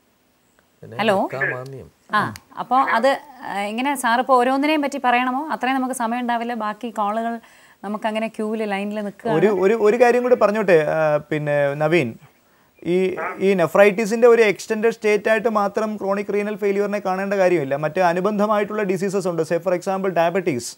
ഹലോ മാന്യം ആ അപ്പോൾ അത് ആ, ഇങ്ങനെ സാർ ഇപ്പോൾ ഓരോന്നിനെയും പറ്റി പറയണമോ അത്രയും നമുക്ക് സമയം ഉണ്ടാവില്ല ബാക്കി കോളുകൾ നമുക്ക് അങ്ങനെ ക്യൂവിൽ ലൈനിൽ നിൽക്കുക ഒരു ഒരു ഒരു കാര്യം കൂടി പറഞ്ഞോട്ടെ ആ, പിന്നെ നവീൻ ഈ ഈ നെഫ്രൈറ്റിസിന്റെ ഒരു എക്സ്റ്റൻഡ് സ്റ്റേറ്റ് ആയിട്ട് മാത്രം ക്രോണിക് റീനൽ ഫെയിലിയറിനെ കാണേണ്ട കാര്യമില്ല മറ്റ് അനുബന്ധമായിട്ടുള്ള ഡിസീസസ് ഉണ്ട് say for example diabetes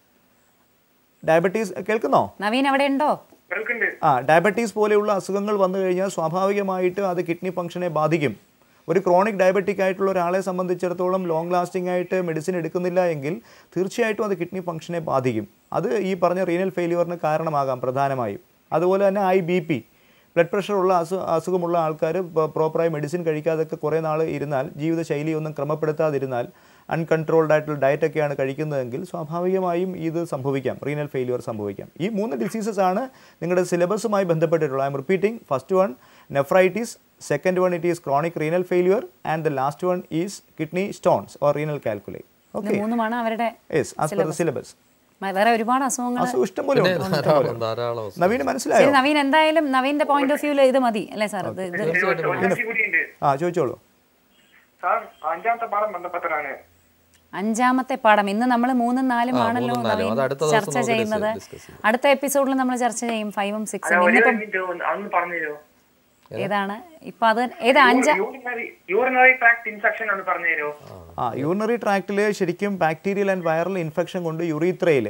diabetes കേൾക്കുന്നോ നവീൻ അവിടെ ഉണ്ടോ കേൾക്കുന്നുണ്ട് ആ ഡയബറ്റീസ് പോലെയുള്ള അസുഖങ്ങൾ വന്നു കഴിഞ്ഞാൽ സ്വാഭാവികമായിട്ട് അത് കിഡ്നി ഫംഗ്ഷനെ ബാധിക്കും ഒരു ക്രോണിക് ഡയബറ്റിക് ആയിട്ടുള്ള ഒരാളെ സംബന്ധിച്ചിടത്തോളം ലോങ് ലാസ്റ്റിംഗ് ആയിട്ട് മെഡിസിൻ എടുക്കുന്നില്ല എങ്കിൽ തീർച്ചയായിട്ടും അത് കിഡ്നി ഫംഗ്ഷനെ ബാധിക്കും അത് ഈ പറഞ്ഞ റീനൽ ഫെയിലിയറിന് കാരണമാകാം പ്രധാനമായും അതുപോലെ തന്നെ I B P blood pressure ഉള്ള അസു അസുഖമുള്ള ആൾക്കാർ പ്രോപ്പറായി മെഡിസിൻ കഴിക്കാതൊക്കെ കുറേ നാൾ ഇരുന്നാൽ ജീവിതശൈലി ഒന്നും ക്രമപ്പെടുത്താതിരുന്നാൽ അൺകൺട്രോൾഡ് ആയിട്ടുള്ള ഡയറ്റൊക്കെയാണ് കഴിക്കുന്നതെങ്കിൽ സ്വാഭാവികമായും ഇത് സംഭവിക്കാം റീനൽ ഫെയിലിയർ സംഭവിക്കാം ഈ മൂന്ന് ഡിസീസസ് ആണ് നിങ്ങളുടെ സിലബസുമായി ബന്ധപ്പെട്ടിട്ടുള്ളത് I am repeating first one nephritis second one it is chronic renal failure and the last one is kidney stones or renal calculi ഇത് ഓക്കെ മൂന്നുമാണ് അവരുടെ yes as per the syllabus മ- വേറെ ഒരുപാട് അസുഖങ്ങൾ അസുഖം ഇഷ്ടം പോലെ ഉണ്ട് ധാരാളം ധാരാളം അസുഖം. നവീന് മനസ്സിലായോ ശരി നവീൻ എന്തായാലും നവീന്റെ പോയിന്റ് ഓഫ് വ്യൂല് ഇത് മതി അല്ലേ സാർ ഇത് ഇത് ഒരു ചോദ്യം കൂടിയുണ്ട് ആ ചോദിച്ചോളൂ സാർ അഞ്ചാമത്തെ പാഠം ബന്ധപ്പെട്ടതാണ് അഞ്ചാമത്തെ പാഠം ഇന്ന് നമ്മൾ മൂന്നും നാലും ആ, ആണല്ലോ മൂന്നും നാലും. നവീൻ അത് അടുത്ത ദിവസം ചർച്ച നമുക്ക് ചെയ്യുന്നത് discuss ചെയ്യാം. അടുത്ത എപ്പിസോഡിൽ നമ്മൾ ചർച്ച ചെയ്യും ഫൈവും അല്ല സിക്സും ഒരു ഇന്നിപ്പം മിനിറ്റ് ഒന്ന് അതൊന്ന് പറഞ്ഞുതരോ ഏതാണ് ഇപ്പൊ അത് ഏത് അഞ്ച യൂറിനറി യൂറിനറി ട്രാക്ട് ഇൻഫെക്ഷൻ ഒന്ന് പറഞ്ഞുതരോ ആ യൂറിനറി ട്രാക്റ്റിൽ ശരിക്കും ബാക്ടീരിയൽ ആൻഡ് വൈറൽ ഇൻഫെക്ഷൻ കൊണ്ട് യുറീത്രയിൽ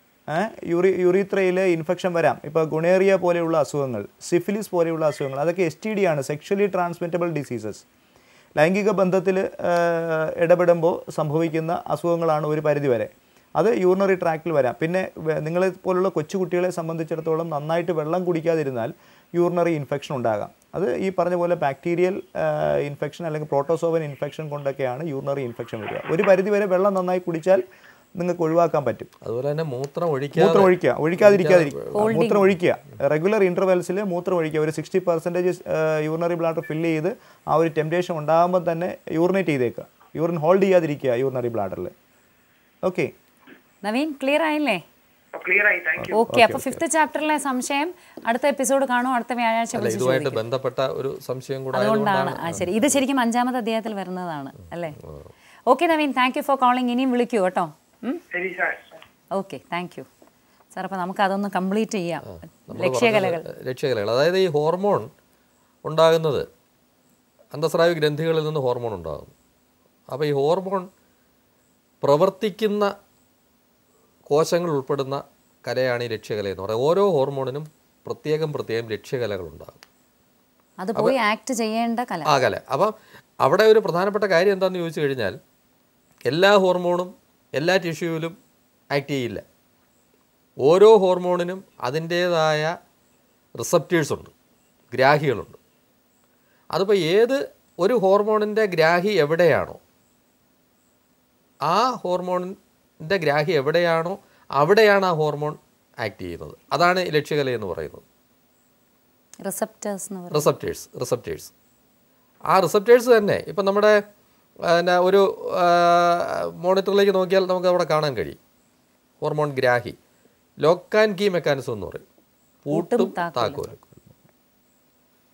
യുറി യുറീത്രയിൽ ഇൻഫെക്ഷൻ വരാം ഇപ്പോൾ ഗുണേറിയ പോലെയുള്ള അസുഖങ്ങൾ സിഫിലിസ് പോലെയുള്ള അസുഖങ്ങൾ അതൊക്കെ എസ് ടി ഡി ആണ് സെക്ഷലി ട്രാൻസ്മിറ്റബിൾ ഡിസീസസ് ലൈംഗിക ബന്ധത്തിൽ ഇടപെടുമ്പോൾ സംഭവിക്കുന്ന അസുഖങ്ങളാണ് ഒരു പരിധിവരെ അത് യൂറിനറി ട്രാക്റ്റിൽ വരാം പിന്നെ വെ- നിങ്ങളെ പോലുള്ള കൊച്ചുകുട്ടികളെ സംബന്ധിച്ചിടത്തോളം നന്നായിട്ട് വെള്ളം കുടിക്കാതിരുന്നാൽ യൂറിനറി ഇൻഫെക്ഷൻ ഉണ്ടാകാം അത് ഈ പറഞ്ഞ പോലെ ബാക്ടീരിയൽ ഇൻഫെക്ഷൻ അല്ലെങ്കിൽ പ്രോട്ടോസോവൻ ഇൻഫെക്ഷൻ കൊണ്ടൊക്കെയാണ് യൂറിനറി ഇൻഫെക്ഷൻ വരിക ഒരു പരിധിവരെ വെള്ളം നന്നായി കുടിച്ചാൽ നിങ്ങൾക്ക് ഒഴിവാക്കാൻ പറ്റും അതുപോലെ തന്നെ മൂത്രം മൂത്രം ഒഴിക്കാതെ ഒഴിക്കുക ഒഴിക്കാതിരിക്കാതിരിക്കുക മൂത്രം ഒഴിക്കുക റെഗുലർ ഇൻ്റർവെൽസിൽ മൂത്രം ഒഴിക്കുക ഒരു sixty percentage urinary bladder fill ചെയ്ത് ആ ഒരു ടെംപ്റ്റേഷൻ ഉണ്ടാകുമ്പോൾ തന്നെ യൂറിനേറ്റ് ചെയ്തേക്കുക യൂറിൻ ഹോൾഡ് ചെയ്യാതിരിക്കുക യൂറിനറി ബ്ലാഡറിൽ ഓക്കെ നവീൻ ക്ലിയർ ആയില്ലേ ക്ലിയർ ആയി താങ്ക് യു ഓക്കെ അപ്പൊ ഫിഫ്ത്ത് ചാപ്റ്ററിലെ സംശയം അടുത്ത എപ്പിസോഡ് കാണും അടുത്ത വ്യാഴാഴ്ച അല്ല വിളിച്ച് ഇതുമായിട്ട് ചോദിക്കും. ബന്ധപ്പെട്ട ഒരു സംശയം കൂടെ അതുകൊണ്ടാണ് ആയതുകൊണ്ടാണ് ആ ശരി ഇത് ശരിക്കും അഞ്ചാമത്തെ അധ്യായത്തിൽ വരുന്നതാണ് അല്ലേ okay Naveen thank you for calling ഇനിയും വിളിക്കൂ കേട്ടോ ശരി sir okay thank you sir അപ്പോൾ നമുക്ക് അതൊന്ന് കംപ്ലീറ്റ് ചെയ്യാം നമ്മൾ ലക്ഷ്യകലകൾ പറഞ്ഞത് ലക്ഷ്യകലകൾ അതായത് ഈ ഹോർമോൺ ഉണ്ടാകുന്നത് അന്തസ്രാവി ഗ്രന്ഥികളിൽ നിന്ന് ഹോർമോൺ ഉണ്ടാകും അപ്പോൾ ഈ ഹോർമോൺ പ്രവർത്തിക്കുന്ന കോശങ്ങൾ ഉൾപ്പെടുന്ന കലയാണ് ഈ ലക്ഷ്യകല എന്ന് പറയുന്നത് ഓരോ ഹോർമോണിനും പ്രത്യേകം പ്രത്യേകം ലക്ഷ്യകലകളുണ്ടാകും അത് പോയി ആക്ട് ചെയ്യേണ്ട കല ആ കല അപ്പം അവിടെ ഒരു പ്രധാനപ്പെട്ട കാര്യം എന്താണെന്ന് ചോദിച്ചു കഴിഞ്ഞാൽ എല്ലാ ഹോർമോണും എല്ലാ ടിഷ്യൂവിലും ആക്ട് ചെയ്യില്ല ഓരോ ഹോർമോണിനും അതിൻ്റേതായ റിസപ്റ്റേഴ്സ് ഉണ്ട് ഗ്രാഹികളുണ്ട് അതിപ്പോൾ ഏത് ഒരു ഹോർമോണിൻ്റെ ഗ്രാഹി എവിടെയാണോ ആ ഹോർമോണിൻ്റെ ഗ്രാഹി എവിടെയാണോ അവിടെയാണ് ആ ഹോർമോൺ ആക്ട് ചെയ്യുന്നത് അതാണ് ഈ ലക്ഷ്യകല എന്ന് പറയുന്നത് റിസപ്റ്റേഴ്സ് എന്ന് പറയും റിസപ്റ്റേഴ്സ് റിസപ്റ്റേഴ്സ് ആ റിസപ്റ്റേഴ്സ് തന്നെ ഇപ്പം നമ്മുടെ പിന്നെ ഒരു മോണിറ്ററിലേക്ക് നോക്കിയാൽ നമുക്ക് അവിടെ കാണാൻ കഴിയും ഹോർമോൺ ഗ്രാഹി ലോക്ക് ആൻഡ് കീ മെക്കാനിസം എന്ന് പറയും പൂട്ടും താക്കോലും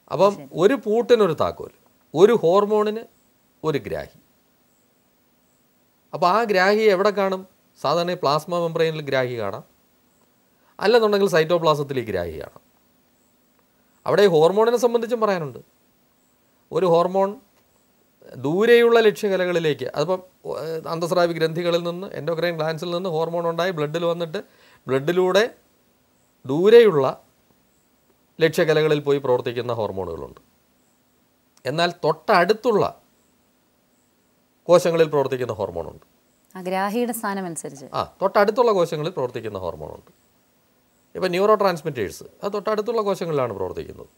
അപ്പം ഒരു പൂട്ടിനൊരു താക്കോൽ ഒരു ഹോർമോണിന് ഒരു ഗ്രാഹി അപ്പോൾ ആ ഗ്രാഹി എവിടെ കാണും സാധാരണ പ്ലാസ്മ മെംബ്രെയിനിൽ ഗ്രാഹി കാണാം അല്ലെന്നുണ്ടെങ്കിൽ സൈറ്റോപ്ലാസത്തിൽ ഈ ഗ്രാഹി കാണാം അവിടെ ഈ ഹോർമോണിനെ സംബന്ധിച്ചും പറയാനുണ്ട് ഒരു ഹോർമോൺ ദൂരെയുള്ള ലക്ഷ്യകലകളിലേക്ക് അതിപ്പം ഏഹ്, അന്തസ്രാവി ഗ്രന്ഥികളിൽ നിന്ന് എൻഡോക്രൈൻ ഗ്ലാൻസിൽ നിന്ന് ഹോർമോൺ ഉണ്ടായി ബ്ലഡിൽ വന്നിട്ട് ബ്ലഡിലൂടെ ദൂരെയുള്ള ലക്ഷ്യകലകളിൽ പോയി പ്രവർത്തിക്കുന്ന ഹോർമോണുകളുണ്ട് എന്നാൽ തൊട്ടടുത്തുള്ള കോശങ്ങളിൽ പ്രവർത്തിക്കുന്ന ഹോർമോണുണ്ട് ആ ഗ്രാഹിയുടെ സ്ഥാനം അനുസരിച്ച് ആ തൊട്ടടുത്തുള്ള കോശങ്ങളിൽ പ്രവർത്തിക്കുന്ന ഹോർമോണുണ്ട് ഇപ്പം ന്യൂറോ ട്രാൻസ്മിറ്റേഴ്സ് അത് തൊട്ടടുത്തുള്ള കോശങ്ങളിലാണ് പ്രവർത്തിക്കുന്നത്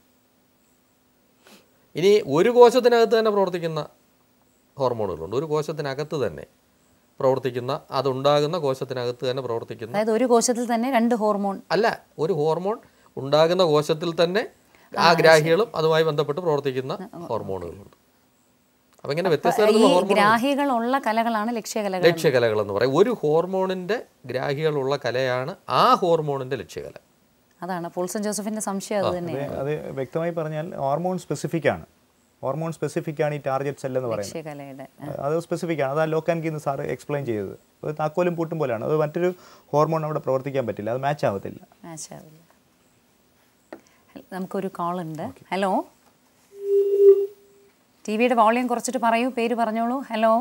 ഇനി ഒരു കോശത്തിനകത്ത് തന്നെ പ്രവർത്തിക്കുന്ന ഹോർമോണുകളുണ്ട് ഒരു കോശത്തിനകത്ത് തന്നെ പ്രവർത്തിക്കുന്ന അതുണ്ടാകുന്ന കോശത്തിനകത്ത് തന്നെ പ്രവർത്തിക്കുന്ന അതായത് ഒരു കോശത്തിൽ തന്നെ രണ്ട് ഹോർമോൺ അല്ല ഒരു ഹോർമോൺ ഉണ്ടാകുന്ന കോശത്തിൽ തന്നെ ആ ഗ്രാഹികളും അതുമായി ബന്ധപ്പെട്ട് പ്രവർത്തിക്കുന്ന ഹോർമോണുകളുണ്ട് അപ്പം ഇങ്ങനെ വ്യത്യസ്ത ഈ തരത്തിലുള്ള ഹോർമോൺ ഗ്രാഹികളുള്ള കലകളാണ് ലക്ഷ്യകലകൾ ലക്ഷ്യകലകൾ എന്ന് പറയും ഒരു ഹോർമോണിൻ്റെ ഗ്രാഹികളുള്ള കലയാണ് ആ ഹോർമോണിൻ്റെ ലക്ഷ്യകല അതാണ് പോൾസൺ ജോസഫിന്റെ സംശയം അത് തന്നെയാണ് അത് വ്യക്തമായി പറഞ്ഞാൽ ഹോർമോൺ സ്പെസിഫിക് ആണ് ഹോർമോൺ സ്പെസിഫിക് ആണ് ഈ ടാർഗറ്റ് സെൽ എന്ന് പറയുന്നത് ലക്ഷ്യകലയുടെ അത് സ്പെസിഫിക് ആണ് അത് ആ ലോക്കാൻ കീന്ന് സാറ് എക്സ്പ്ലെയിൻ ചെയ്തത് അത് താക്കോലും പൂട്ടും പോലെയാണ് അത് മറ്റൊരു ഹോർമോൺ അവിടെ പ്രവർത്തിക്കാൻ പറ്റില്ല അത് മാച്ച് ആവത്തില്ല മാച്ചാവില്ല നമുക്കൊരു കോൾ ഉണ്ട് ഹലോ ടി വിയുടെ വോളിയം കുറച്ചിട്ട് പറയൂ പേര് പറഞ്ഞോളൂ ഹലോ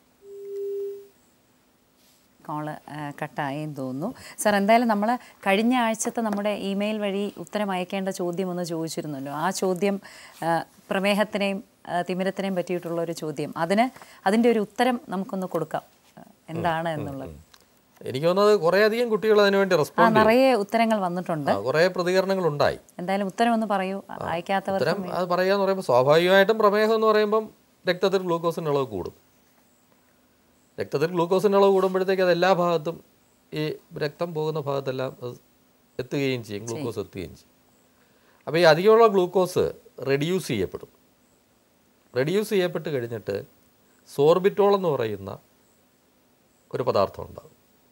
കോള് കട്ടായെന്ന് തോന്നുന്നു സാർ എന്തായാലും നമ്മൾ കഴിഞ്ഞ ആഴ്ചത്തെ നമ്മുടെ ഇമെയിൽ വഴി ഉത്തരം അയക്കേണ്ട ചോദ്യം ഒന്ന് ചോദിച്ചിരുന്നല്ലോ ആ ചോദ്യം ആ, പ്രമേഹത്തിനെയും ആ, തിമിരത്തിനെയും പറ്റിയിട്ടുള്ള ഒരു ചോദ്യം അതിന് അതിൻ്റെ ഒരു ഉത്തരം നമുക്കൊന്ന് കൊടുക്കാം ആ, എന്താണ് എന്നുള്ളത് എനിക്ക് തോന്നുന്നത് കുറേയധികം കുട്ടികൾ അതിനുവേണ്ടി ആ റെസ്പോണ്ട് നിറയെ ഉത്തരങ്ങൾ വന്നിട്ടുണ്ട് കുറേ പ്രതികരണങ്ങൾ ഉണ്ടായി എന്തായാലും ഉത്തരം ഒന്ന് പറയൂ അയക്കാത്തവർ ഉത്തരം അത് പറയാന്ന് പറയുമ്പോൾ സ്വാഭാവികമായിട്ടും പ്രമേഹം എന്ന് പറയുമ്പം രക്തത്തിൽ ഗ്ലൂക്കോസിൻ്റെ അളവ് കൂടും രക്തത്തിൽ ഗ്ലൂക്കോസിൻ്റെ അളവ് കൂടുമ്പോഴത്തേക്ക് അത് എല്ലാ ഭാഗത്തും ഈ രക്തം പോകുന്ന ഭാഗത്തെല്ലാം അത് എത്തുകയും ചെയ്യും ഗ്ലൂക്കോസ് എത്തുകയും ചെയ്യും അപ്പോൾ ഈ അധികമുള്ള ഗ്ലൂക്കോസ് റെഡ്യൂസ് ചെയ്യപ്പെടും റെഡ്യൂസ് ചെയ്യപ്പെട്ട് കഴിഞ്ഞിട്ട് സോർബിറ്റോൾ എന്ന് പറയുന്ന ഒരു പദാർത്ഥം ഉണ്ടാകും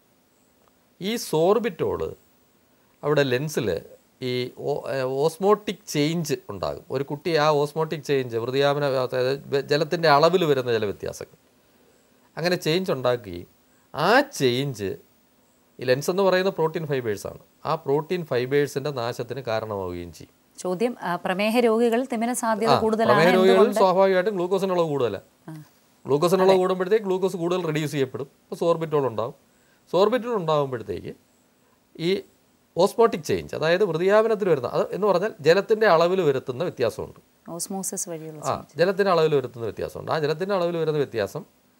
ഈ സോർബിറ്റോള് അവിടെ ലെൻസിൽ ഈ ഓസ്മോട്ടിക് ചേഞ്ച് ഉണ്ടാകും ഒരു കുട്ടി ആ ഓസ്മോട്ടിക് ചേഞ്ച് വൃതിയാപന അതായത് ജലത്തിൻ്റെ അളവിൽ വരുന്ന ചില വ്യത്യാസങ്ങൾ അങ്ങനെ ചേഞ്ച് ഉണ്ടാക്കുകയും ആ ചേഞ്ച് ഈ ലെൻസ് എന്ന് പറയുന്ന പ്രോട്ടീൻ ഫൈബേഴ്സാണ് ആ പ്രോട്ടീൻ ഫൈബേഴ്സിൻ്റെ നാശത്തിന് കാരണമാവുകയും ചെയ്യും ചോദ്യം ആ, പ്രമേഹ രോഗികൾ തിമിര സാധ്യത ആ, കൂടുതലാണ് പ്രമേഹ രോഗികളിൽ എന്തുകൊണ്ട് സ്വാഭാവികമായിട്ടും ഗ്ലൂക്കോസിൻ്റെ അളവ് കൂടുതലാണ് ഗ്ലൂക്കോസിൻ്റെ അളവ് കൂടുമ്പോഴത്തേക്ക് ഗ്ലൂക്കോസ് കൂടുതൽ റെഡ്യൂസ് ചെയ്യപ്പെടും അപ്പോൾ സോർബിറ്റോൾ ഉണ്ടാവും സോർബിറ്റോൾ ഉണ്ടാകുമ്പോഴത്തേക്ക് ഈ ഓസ്മോട്ടിക് ചേഞ്ച് അതായത് വൃതിയാപനത്തിൽ വരുന്ന അത് എന്ന് പറഞ്ഞാൽ ജലത്തിൻ്റെ അളവിൽ വരുത്തുന്ന വ്യത്യാസമുണ്ട് ഓസ്മോസിസ് വഴിയുള്ള ആ ജലത്തിൻ്റെ അളവിൽ വരുത്തുന്ന വ്യത്യാസമുണ്ട് ആ ജലത്തിൻ്റെ അളവിൽ വരുന്ന വ്യത്യാസം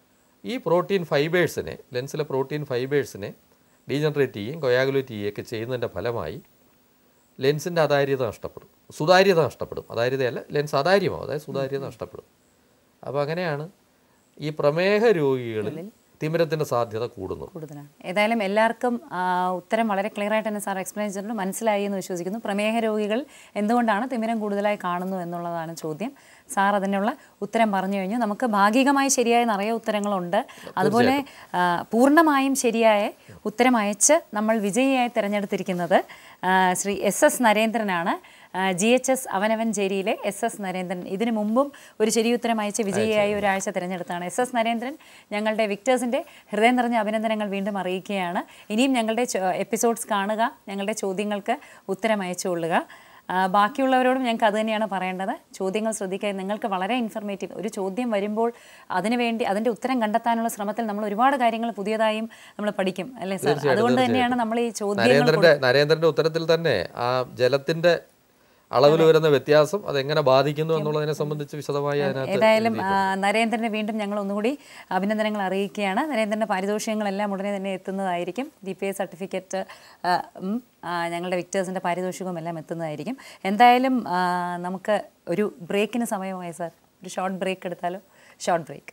ഈ പ്രോട്ടീൻ ഫൈബേഴ്സിനെ ലെൻസിലെ പ്രോട്ടീൻ ഫൈബേഴ്സിനെ ഡീജനറേറ്റ് ചെയ്യുകയും കൊയാഗുലേറ്റ് ചെയ്യുകയൊക്കെ ചെയ്യുന്നതിൻ്റെ ഫലമായി ലെൻസിൻ്റെ അതാര്യത നഷ്ടപ്പെടും സുതാര്യത നഷ്ടപ്പെടും അതാര്യതയല്ല ലെൻസ് അതാര്യമാവും അതായത് സുതാര്യത നഷ്ടപ്പെടും അപ്പോൾ അങ്ങനെയാണ് ഈ പ്രമേഹ രോഗികളിൽ തിമിരത്തിൻ്റെ സാധ്യത കൂടുന്നത് കൂടുതലാണ് ഏതായാലും എല്ലാവർക്കും ആ, ഉത്തരം വളരെ ക്ലിയർ ആയിട്ട് തന്നെ സാർ എക്സ്പ്ലെയിൻ ചെയ്തിട്ടുണ്ട് മനസ്സിലായി എന്ന് വിശ്വസിക്കുന്നു പ്രമേഹ രോഗികൾ എന്തുകൊണ്ടാണ് തിമിരം കൂടുതലായി കാണുന്നു എന്നുള്ളതാണ് ചോദ്യം സാർ അതിനുള്ള ഉത്തരം പറഞ്ഞു കഴിഞ്ഞു നമുക്ക് ഭാഗികമായി ശരിയായ നിറയെ ഉത്തരങ്ങളുണ്ട് അതുപോലെ ആ, പൂർണ്ണമായും ശരിയായ ഉത്തരം അയച്ച് നമ്മൾ വിജയിയായി തിരഞ്ഞെടുത്തിരിക്കുന്നത് ആ, ശ്രീ എസ് എസ് നരേന്ദ്രനാണ് ജി എച്ച് എസ് അവനവൻചേരിയിലെ എസ് എസ് നരേന്ദ്രൻ ഇതിനു മുമ്പും ഒരു ശരിയുത്തരം അയച്ച് വിജയിയായി ഒരാഴ്ച തിരഞ്ഞെടുത്താണ് എസ് എസ് നരേന്ദ്രൻ ഞങ്ങളുടെ വിക്ടേഴ്സിൻ്റെ ഹൃദയം നിറഞ്ഞ അഭിനന്ദനങ്ങൾ വീണ്ടും അറിയിക്കുകയാണ് ഇനിയും ഞങ്ങളുടെ എപ്പിസോഡ്സ് കാണുക ഞങ്ങളുടെ ചോദ്യങ്ങൾക്ക് ഉത്തരം അയച്ചുകൊള്ളുക ആ, ബാക്കിയുള്ളവരോടും ഞങ്ങൾക്ക് അത് തന്നെയാണ് പറയേണ്ടത് ചോദ്യങ്ങൾ ശ്രദ്ധിക്കുക നിങ്ങൾക്ക് വളരെ ഇൻഫർമേറ്റീവ് ഒരു ചോദ്യം വരുമ്പോൾ അതിനുവേണ്ടി അതിൻ്റെ ഉത്തരം കണ്ടെത്താനുള്ള ശ്രമത്തിൽ നമ്മൾ ഒരുപാട് കാര്യങ്ങൾ പുതിയതായും നമ്മൾ പഠിക്കും അല്ലേ സാർ തീർച്ചയായിട്ടും, അതുകൊണ്ട് തന്നെയാണ് തീർച്ചയായിട്ടും. നമ്മൾ ഈ ചോദ്യങ്ങൾ നരേന്ദ്രന്റെ നരേന്ദ്രന്റെ ഉത്തരത്തിൽ തന്നെ ആ ജലത്തിന്റെ അളവിൽ വരുന്ന വ്യത്യാസം അതെങ്ങനെ ബാധിക്കുന്നു എന്നുള്ളതിനെ സംബന്ധിച്ച് വിശദമായി അതിനകത്ത് ഏതായാലും ആ, നരേന്ദ്രനെ വീണ്ടും ഞങ്ങൾ ഒന്നുകൂടി അഭിനന്ദനങ്ങൾ അറിയിക്കുകയാണ് നരേന്ദ്രൻ്റെ പാരിതോഷികങ്ങളെല്ലാം ഉടനെ തന്നെ എത്തുന്നതായിരിക്കും ഡി പി എ സർട്ടിഫിക്കറ്റ് ആ, ഉം, ആ, ഞങ്ങളുടെ വിക്ടേഴ്സിൻ്റെ പാരിതോഷികവും എല്ലാം എത്തുന്നതായിരിക്കും എന്തായാലും ആ, നമുക്ക് ഒരു ബ്രേക്കിന് സമയമായി സാർ ഒരു ഷോർട്ട് ബ്രേക്ക് എടുത്താലോ ഷോർട്ട് ബ്രേക്ക്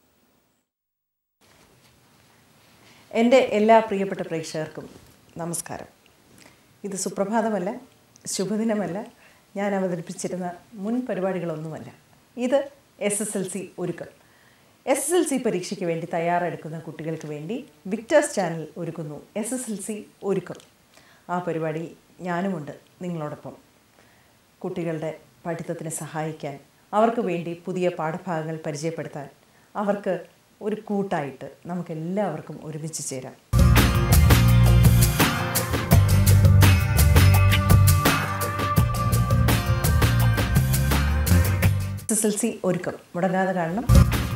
എൻ്റെ എല്ലാ പ്രിയപ്പെട്ട പ്രേക്ഷകർക്കും നമസ്കാരം ഇത് സുപ്രഭാതമല്ല ശുഭദിനമല്ല ഞാൻ അവതരിപ്പിച്ചിരുന്ന മുൻ പരിപാടികളൊന്നുമല്ല ഇത് എസ് എസ് എൽ സി ഒരുക്കം എസ് എസ് എൽ സി പരീക്ഷയ്ക്ക് വേണ്ടി തയ്യാറെടുക്കുന്ന കുട്ടികൾക്ക് വേണ്ടി വിക്ടേഴ്സ് ചാനൽ ഒരുക്കുന്നു എസ് എസ് എൽ സി ഒരുക്കം ആ പരിപാടി ഞാനുമുണ്ട് നിങ്ങളോടൊപ്പം കുട്ടികളുടെ പഠിത്തത്തിന് സഹായിക്കാൻ അവർക്ക് വേണ്ടി പുതിയ പാഠഭാഗങ്ങൾ പരിചയപ്പെടുത്താൻ അവർക്ക് ഒരു കൂട്ടായിട്ട് നമുക്ക് എല്ലാവർക്കും ഒരുമിച്ച് ചേരാം എസ് എൽ സി ഒരുക്കം മുടങ്ങാതെ കാണണം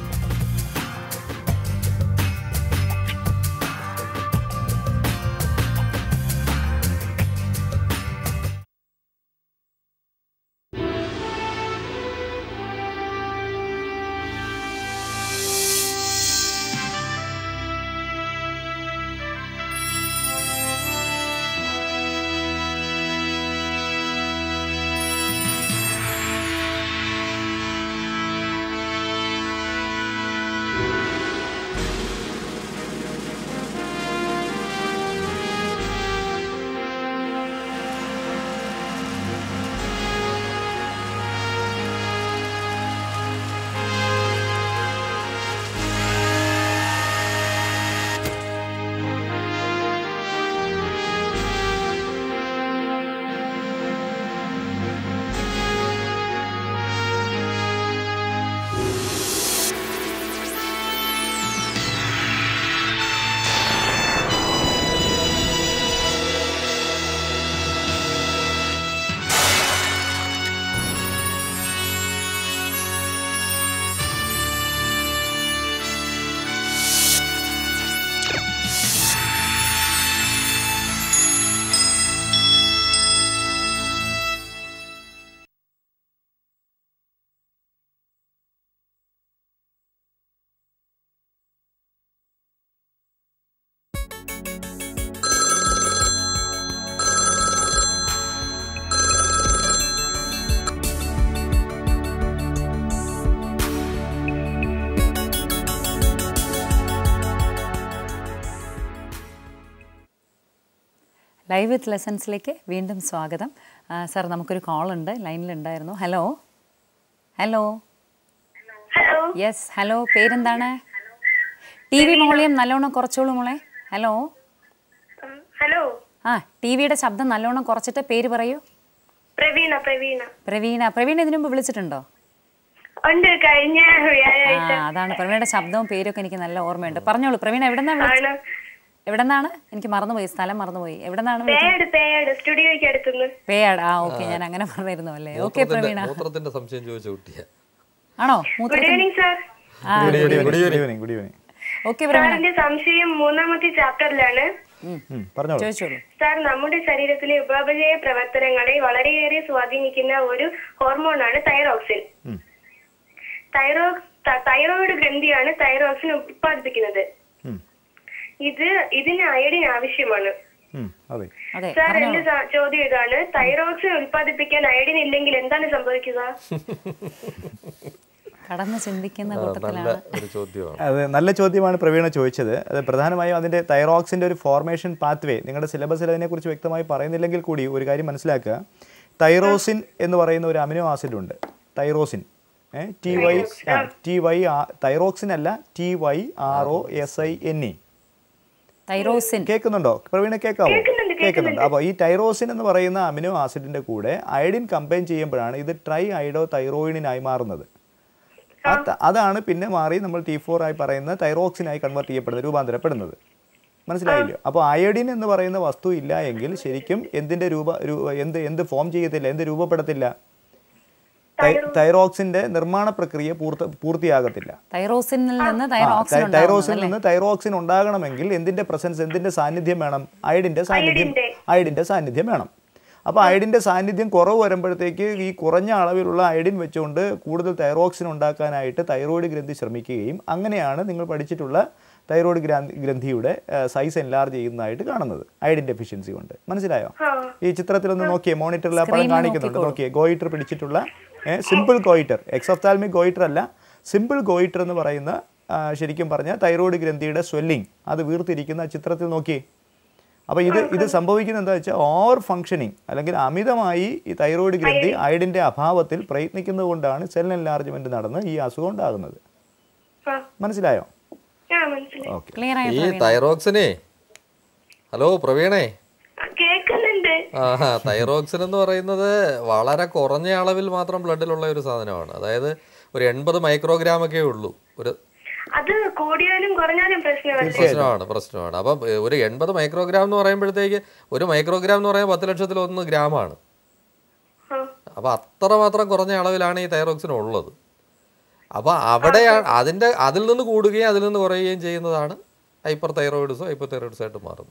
ലൈവ് വിത്ത് ലെസൺസിലേക്ക് വീണ്ടും സ്വാഗതം ആ, സാർ നമുക്കൊരു കോൾ ഉണ്ട് ലൈനിലുണ്ടായിരുന്നു hello hello hello yes hello പേരെന്താണ് ടി വി വോളിയം നല്ലോണം കുറച്ചോളൂ മോളെ ഹലോ ഹലോ ആ ടി വിയുടെ ശബ്ദം നല്ലോണം കുറച്ചിട്ട് പേര് പറയൂ പ്രവീണ പ്രവീണ പ്രവീണ പ്രവീണ ഇതിനു മുമ്പ് വിളിച്ചിട്ടുണ്ടോ ഉണ്ട് കഴിഞ്ഞ ആ വ്യാഴാഴ്ച അതാണ് പ്രവീണയുടെ ശബ്ദവും പേരും ഒക്കെ എനിക്ക് നല്ല ഓർമ്മയുണ്ട് പറഞ്ഞോളൂ പ്രവീണ എവിടെന്നാ വിളിച്ചത് ആണ് എവിടെന്നാണ് എനിക്ക് മറന്നുപോയി സ്ഥലം മറന്നുപോയി എവിടെന്നാണ് വിളിച്ചത് പേയാട് പേയാട് സ്റ്റുഡിയോയ്ക്ക് അടുത്തുനിന്ന് പേയാട് ആ ഓക്കെ ഞാൻ അങ്ങനെ പറഞ്ഞിരുന്നു അല്ലേ ഓക്കെ പ്രവീണ മൂത്രത്തിന്റെ സംശയം ചോദിച്ച കുട്ടിയാ ആണോ ഗുഡ് മൂത്രത്തിന് ഈവനിങ് സാർ ആ good evening good evening okay Praveena സാറിന്റെ സംശയം മൂന്നാമത്തെ ചാപ്റ്ററിലാണ് ഉം. പറഞ്ഞോളൂ ചോദിച്ചോളൂ സാർ നമ്മുടെ ശരീരത്തിലെ ഉപാപചയ പ്രവർത്തനങ്ങളെ വളരെയേറെ സ്വാധീനിക്കുന്ന ഒരു ഹോർമോണാണ് തൈറോക്സിൻ ഉം. തൈറോ ത- തൈറോയിഡ് ഗ്രന്ഥിയാണ് തൈറോക്സിൻ ഉത്പാദിപ്പിക്കുന്നത് ഉം. ഇത് ഇതിന് അയഡിൻ ആവശ്യമാണ് ഉം, അതെ അതെ സാർ എന്റെ സ- ചോദ്യം ഇതാണ് തൈറോക്സിൻ ഉത്പാദിപ്പിക്കാൻ അയഡിൻ ഇല്ലെങ്കിൽ എന്താണ് സംഭവിക്കുക കടന്ന് ചിന്തിക്കുന്ന നല്ല കൂട്ടത്തിലാണ് ഒരു ചോദ്യമാണ് അത് നല്ല ചോദ്യമാണ് പ്രവീണ ചോദിച്ചത് അത് പ്രധാനമായും അതിൻ്റെ തൈറോക്സിൻ്റെ ഒരു ഫോർമേഷൻ പാത്വേ നിങ്ങളുടെ സിലബസിൽ അതിനെക്കുറിച്ച് വ്യക്തമായി പറയുന്നില്ലെങ്കിൽ കൂടി ഒരു കാര്യം മനസ്സിലാക്കുക തൈറോസിൻ എന്ന് പറയുന്ന ഒരു അമിനോ ആസിഡ് ഉണ്ട് tyrosine T Y T Y thyroxine അല്ല T Y R O S I N E tyrosine കേൾക്കുന്നുണ്ടോ പ്രവീണ കേൾക്കാവോ കേൾക്കുന്നുണ്ട്, കേൾക്കുന്നുണ്ട് അപ്പോൾ ഈ ടൈറോസിൻ എന്ന് പറയുന്ന അമിനോ ആസിഡിന്റെ കൂടെ അയഡിൻ കമ്പൈൻ ചെയ്യുമ്പോഴാണ് ഇത് ട്രൈ ഐഡോ തൈറോയിഡിനായി മാറുന്നത് അത് അതാണ് പിന്നെ മാറി നമ്മൾ ടി ഫോർ ആയി പറയുന്ന തൈറോക്സിനായി കൺവേർട്ട് ചെയ്യപ്പെടുന്നത് രൂപാന്തരപ്പെടുന്നത് മനസ്സിലായില്ലോ അപ്പോൾ അയഡിൻ എന്ന് പറയുന്ന വസ്തു ഇല്ല എങ്കിൽ ശരിക്കും എന്തിന്റെ രൂപ രൂ- എന്ത് എന്ത് ഫോം ചെയ്യത്തില്ല എന്ത് രൂപപ്പെടത്തില്ല തൈ- തൈറോക്സിന്റെ നിർമ്മാണ പ്രക്രിയ പൂർത്ത പൂർത്തിയാകത്തില്ല തൈറോസിനിൽ നിന്ന് ആ, തൈറോക്സിൻ തൈ- തൈറോസിൽ നിന്ന് തൈറോക്സിൻ ഉണ്ടാകണമെങ്കിൽ എന്തിന്റെ പ്രസൻസ് എന്തിന്റെ സാന്നിധ്യം വേണം അയഡിന്റെ സാന്നിധ്യം അയഡിന്റെ സാന്നിധ്യം വേണം അപ്പോൾ അയഡിന്റെ സാന്നിധ്യം കുറവ് വരുമ്പോഴത്തേക്ക് ഈ കുറഞ്ഞ അളവിലുള്ള അയഡിൻ വെച്ചുകൊണ്ട് കൂടുതൽ തൈറോക്സിൻ ഉണ്ടാക്കാനായിട്ട് തൈറോയ്ഡ് ഗ്രന്ഥി ശ്രമിക്കുകയും അങ്ങനെയാണ് നിങ്ങൾ പഠിച്ചിട്ടുള്ള തൈറോയ്ഡ് ഗ്രാന്തി ഗ്രന്ഥിയുടെ സൈസ് എൻലാർജ് ചെയ്യുന്നതായിട്ട് കാണുന്നത് അയഡിൻ ഡെഫിഷ്യൻസി കൊണ്ട് മനസ്സിലായോ ഈ ചിത്രത്തിലൊന്ന് നോക്കിയേ മോണിറ്ററിൽ ആ പടം കാണിക്കുന്നുണ്ട് നോക്കിയേ ഗോയിറ്റർ പിടിച്ചിട്ടുള്ള സിമ്പിൾ ഗോയിറ്റർ എക്സോഫ്താൽമിക് ഗോയിറ്റർ അല്ല സിമ്പിൾ ഗോയിറ്റർ എന്ന് പറയുന്ന ആ, ശരിക്കും പറഞ്ഞാൽ തൈറോയ്ഡ് ഗ്രന്ഥിയുടെ സ്വെല്ലിംഗ് അത് വീർത്തിരിക്കുന്ന ആ ചിത്രത്തിൽ നോക്കിയേ അപ്പോൾ ഇത് ഇത് സംഭവിക്കുന്നത് എന്താ വെച്ചാൽ ഓവർ ഫങ്ഷനിങ് അല്ലെങ്കിൽ അമിതമായി ഈ തൈറോയ്ഡ് ഗ്രന്ഥി അയഡിൻ്റെ അഭാവത്തിൽ പ്രയത്നിക്കുന്നത് കൊണ്ടാണ് സെൽ എൻലാർജ്മെൻറ്റ് നടന്ന് ഈ അസുഖം ഉണ്ടാകുന്നത് ആ മനസ്സിലായോ ആ മനസ്സിലായി ഓക്കെ ക്ലിയർ ആയി ഈ തൈറോക്സിനെ ഹലോ പ്രവീണേ ആ, കേൾക്കുന്നുണ്ട് ആഹാ തൈറോക്സിൻ എന്ന് പറയുന്നത് വളരെ കുറഞ്ഞ അളവിൽ മാത്രം ബ്ലഡിലുള്ള ഒരു സാധനമാണ് അതായത് ഒരു എൺപത് മൈക്രോഗ്രാം ഒക്കെ ഉള്ളൂ ഒരു അത് കൂടിയാലും കുറഞ്ഞാലും പ്രശ്നമല്ലേ പ്രശ്നമാണ് പ്രശ്നമാണ് അപ്പം ഏ, ഒരു എൺപത് മൈക്രോഗ്രാം എന്ന് പറയുമ്പോഴത്തേക്ക് ഒരു മൈക്രോഗ്രാം എന്ന് പറയുമ്പോൾ പത്ത് ലക്ഷത്തിൽ ഒന്ന് ഗ്രാമാണ് ആ. അപ്പോൾ അത്രമാത്രം കുറഞ്ഞ അളവിലാണ് ഈ തൈറോക്സിൻ ഉള്ളത് അപ്പോൾ അവിടെയാണ് അതിൻ്റെ അതിൽ നിന്ന് കൂടുകയും അതിൽ നിന്ന് കുറയുകയും ചെയ്യുന്നതാണ് ഹൈപ്പർ തൈറോയിഡ്സോ ഹൈപ്പർ തൈറോയിഡ്സോ ആയിട്ട് മാറുന്നത്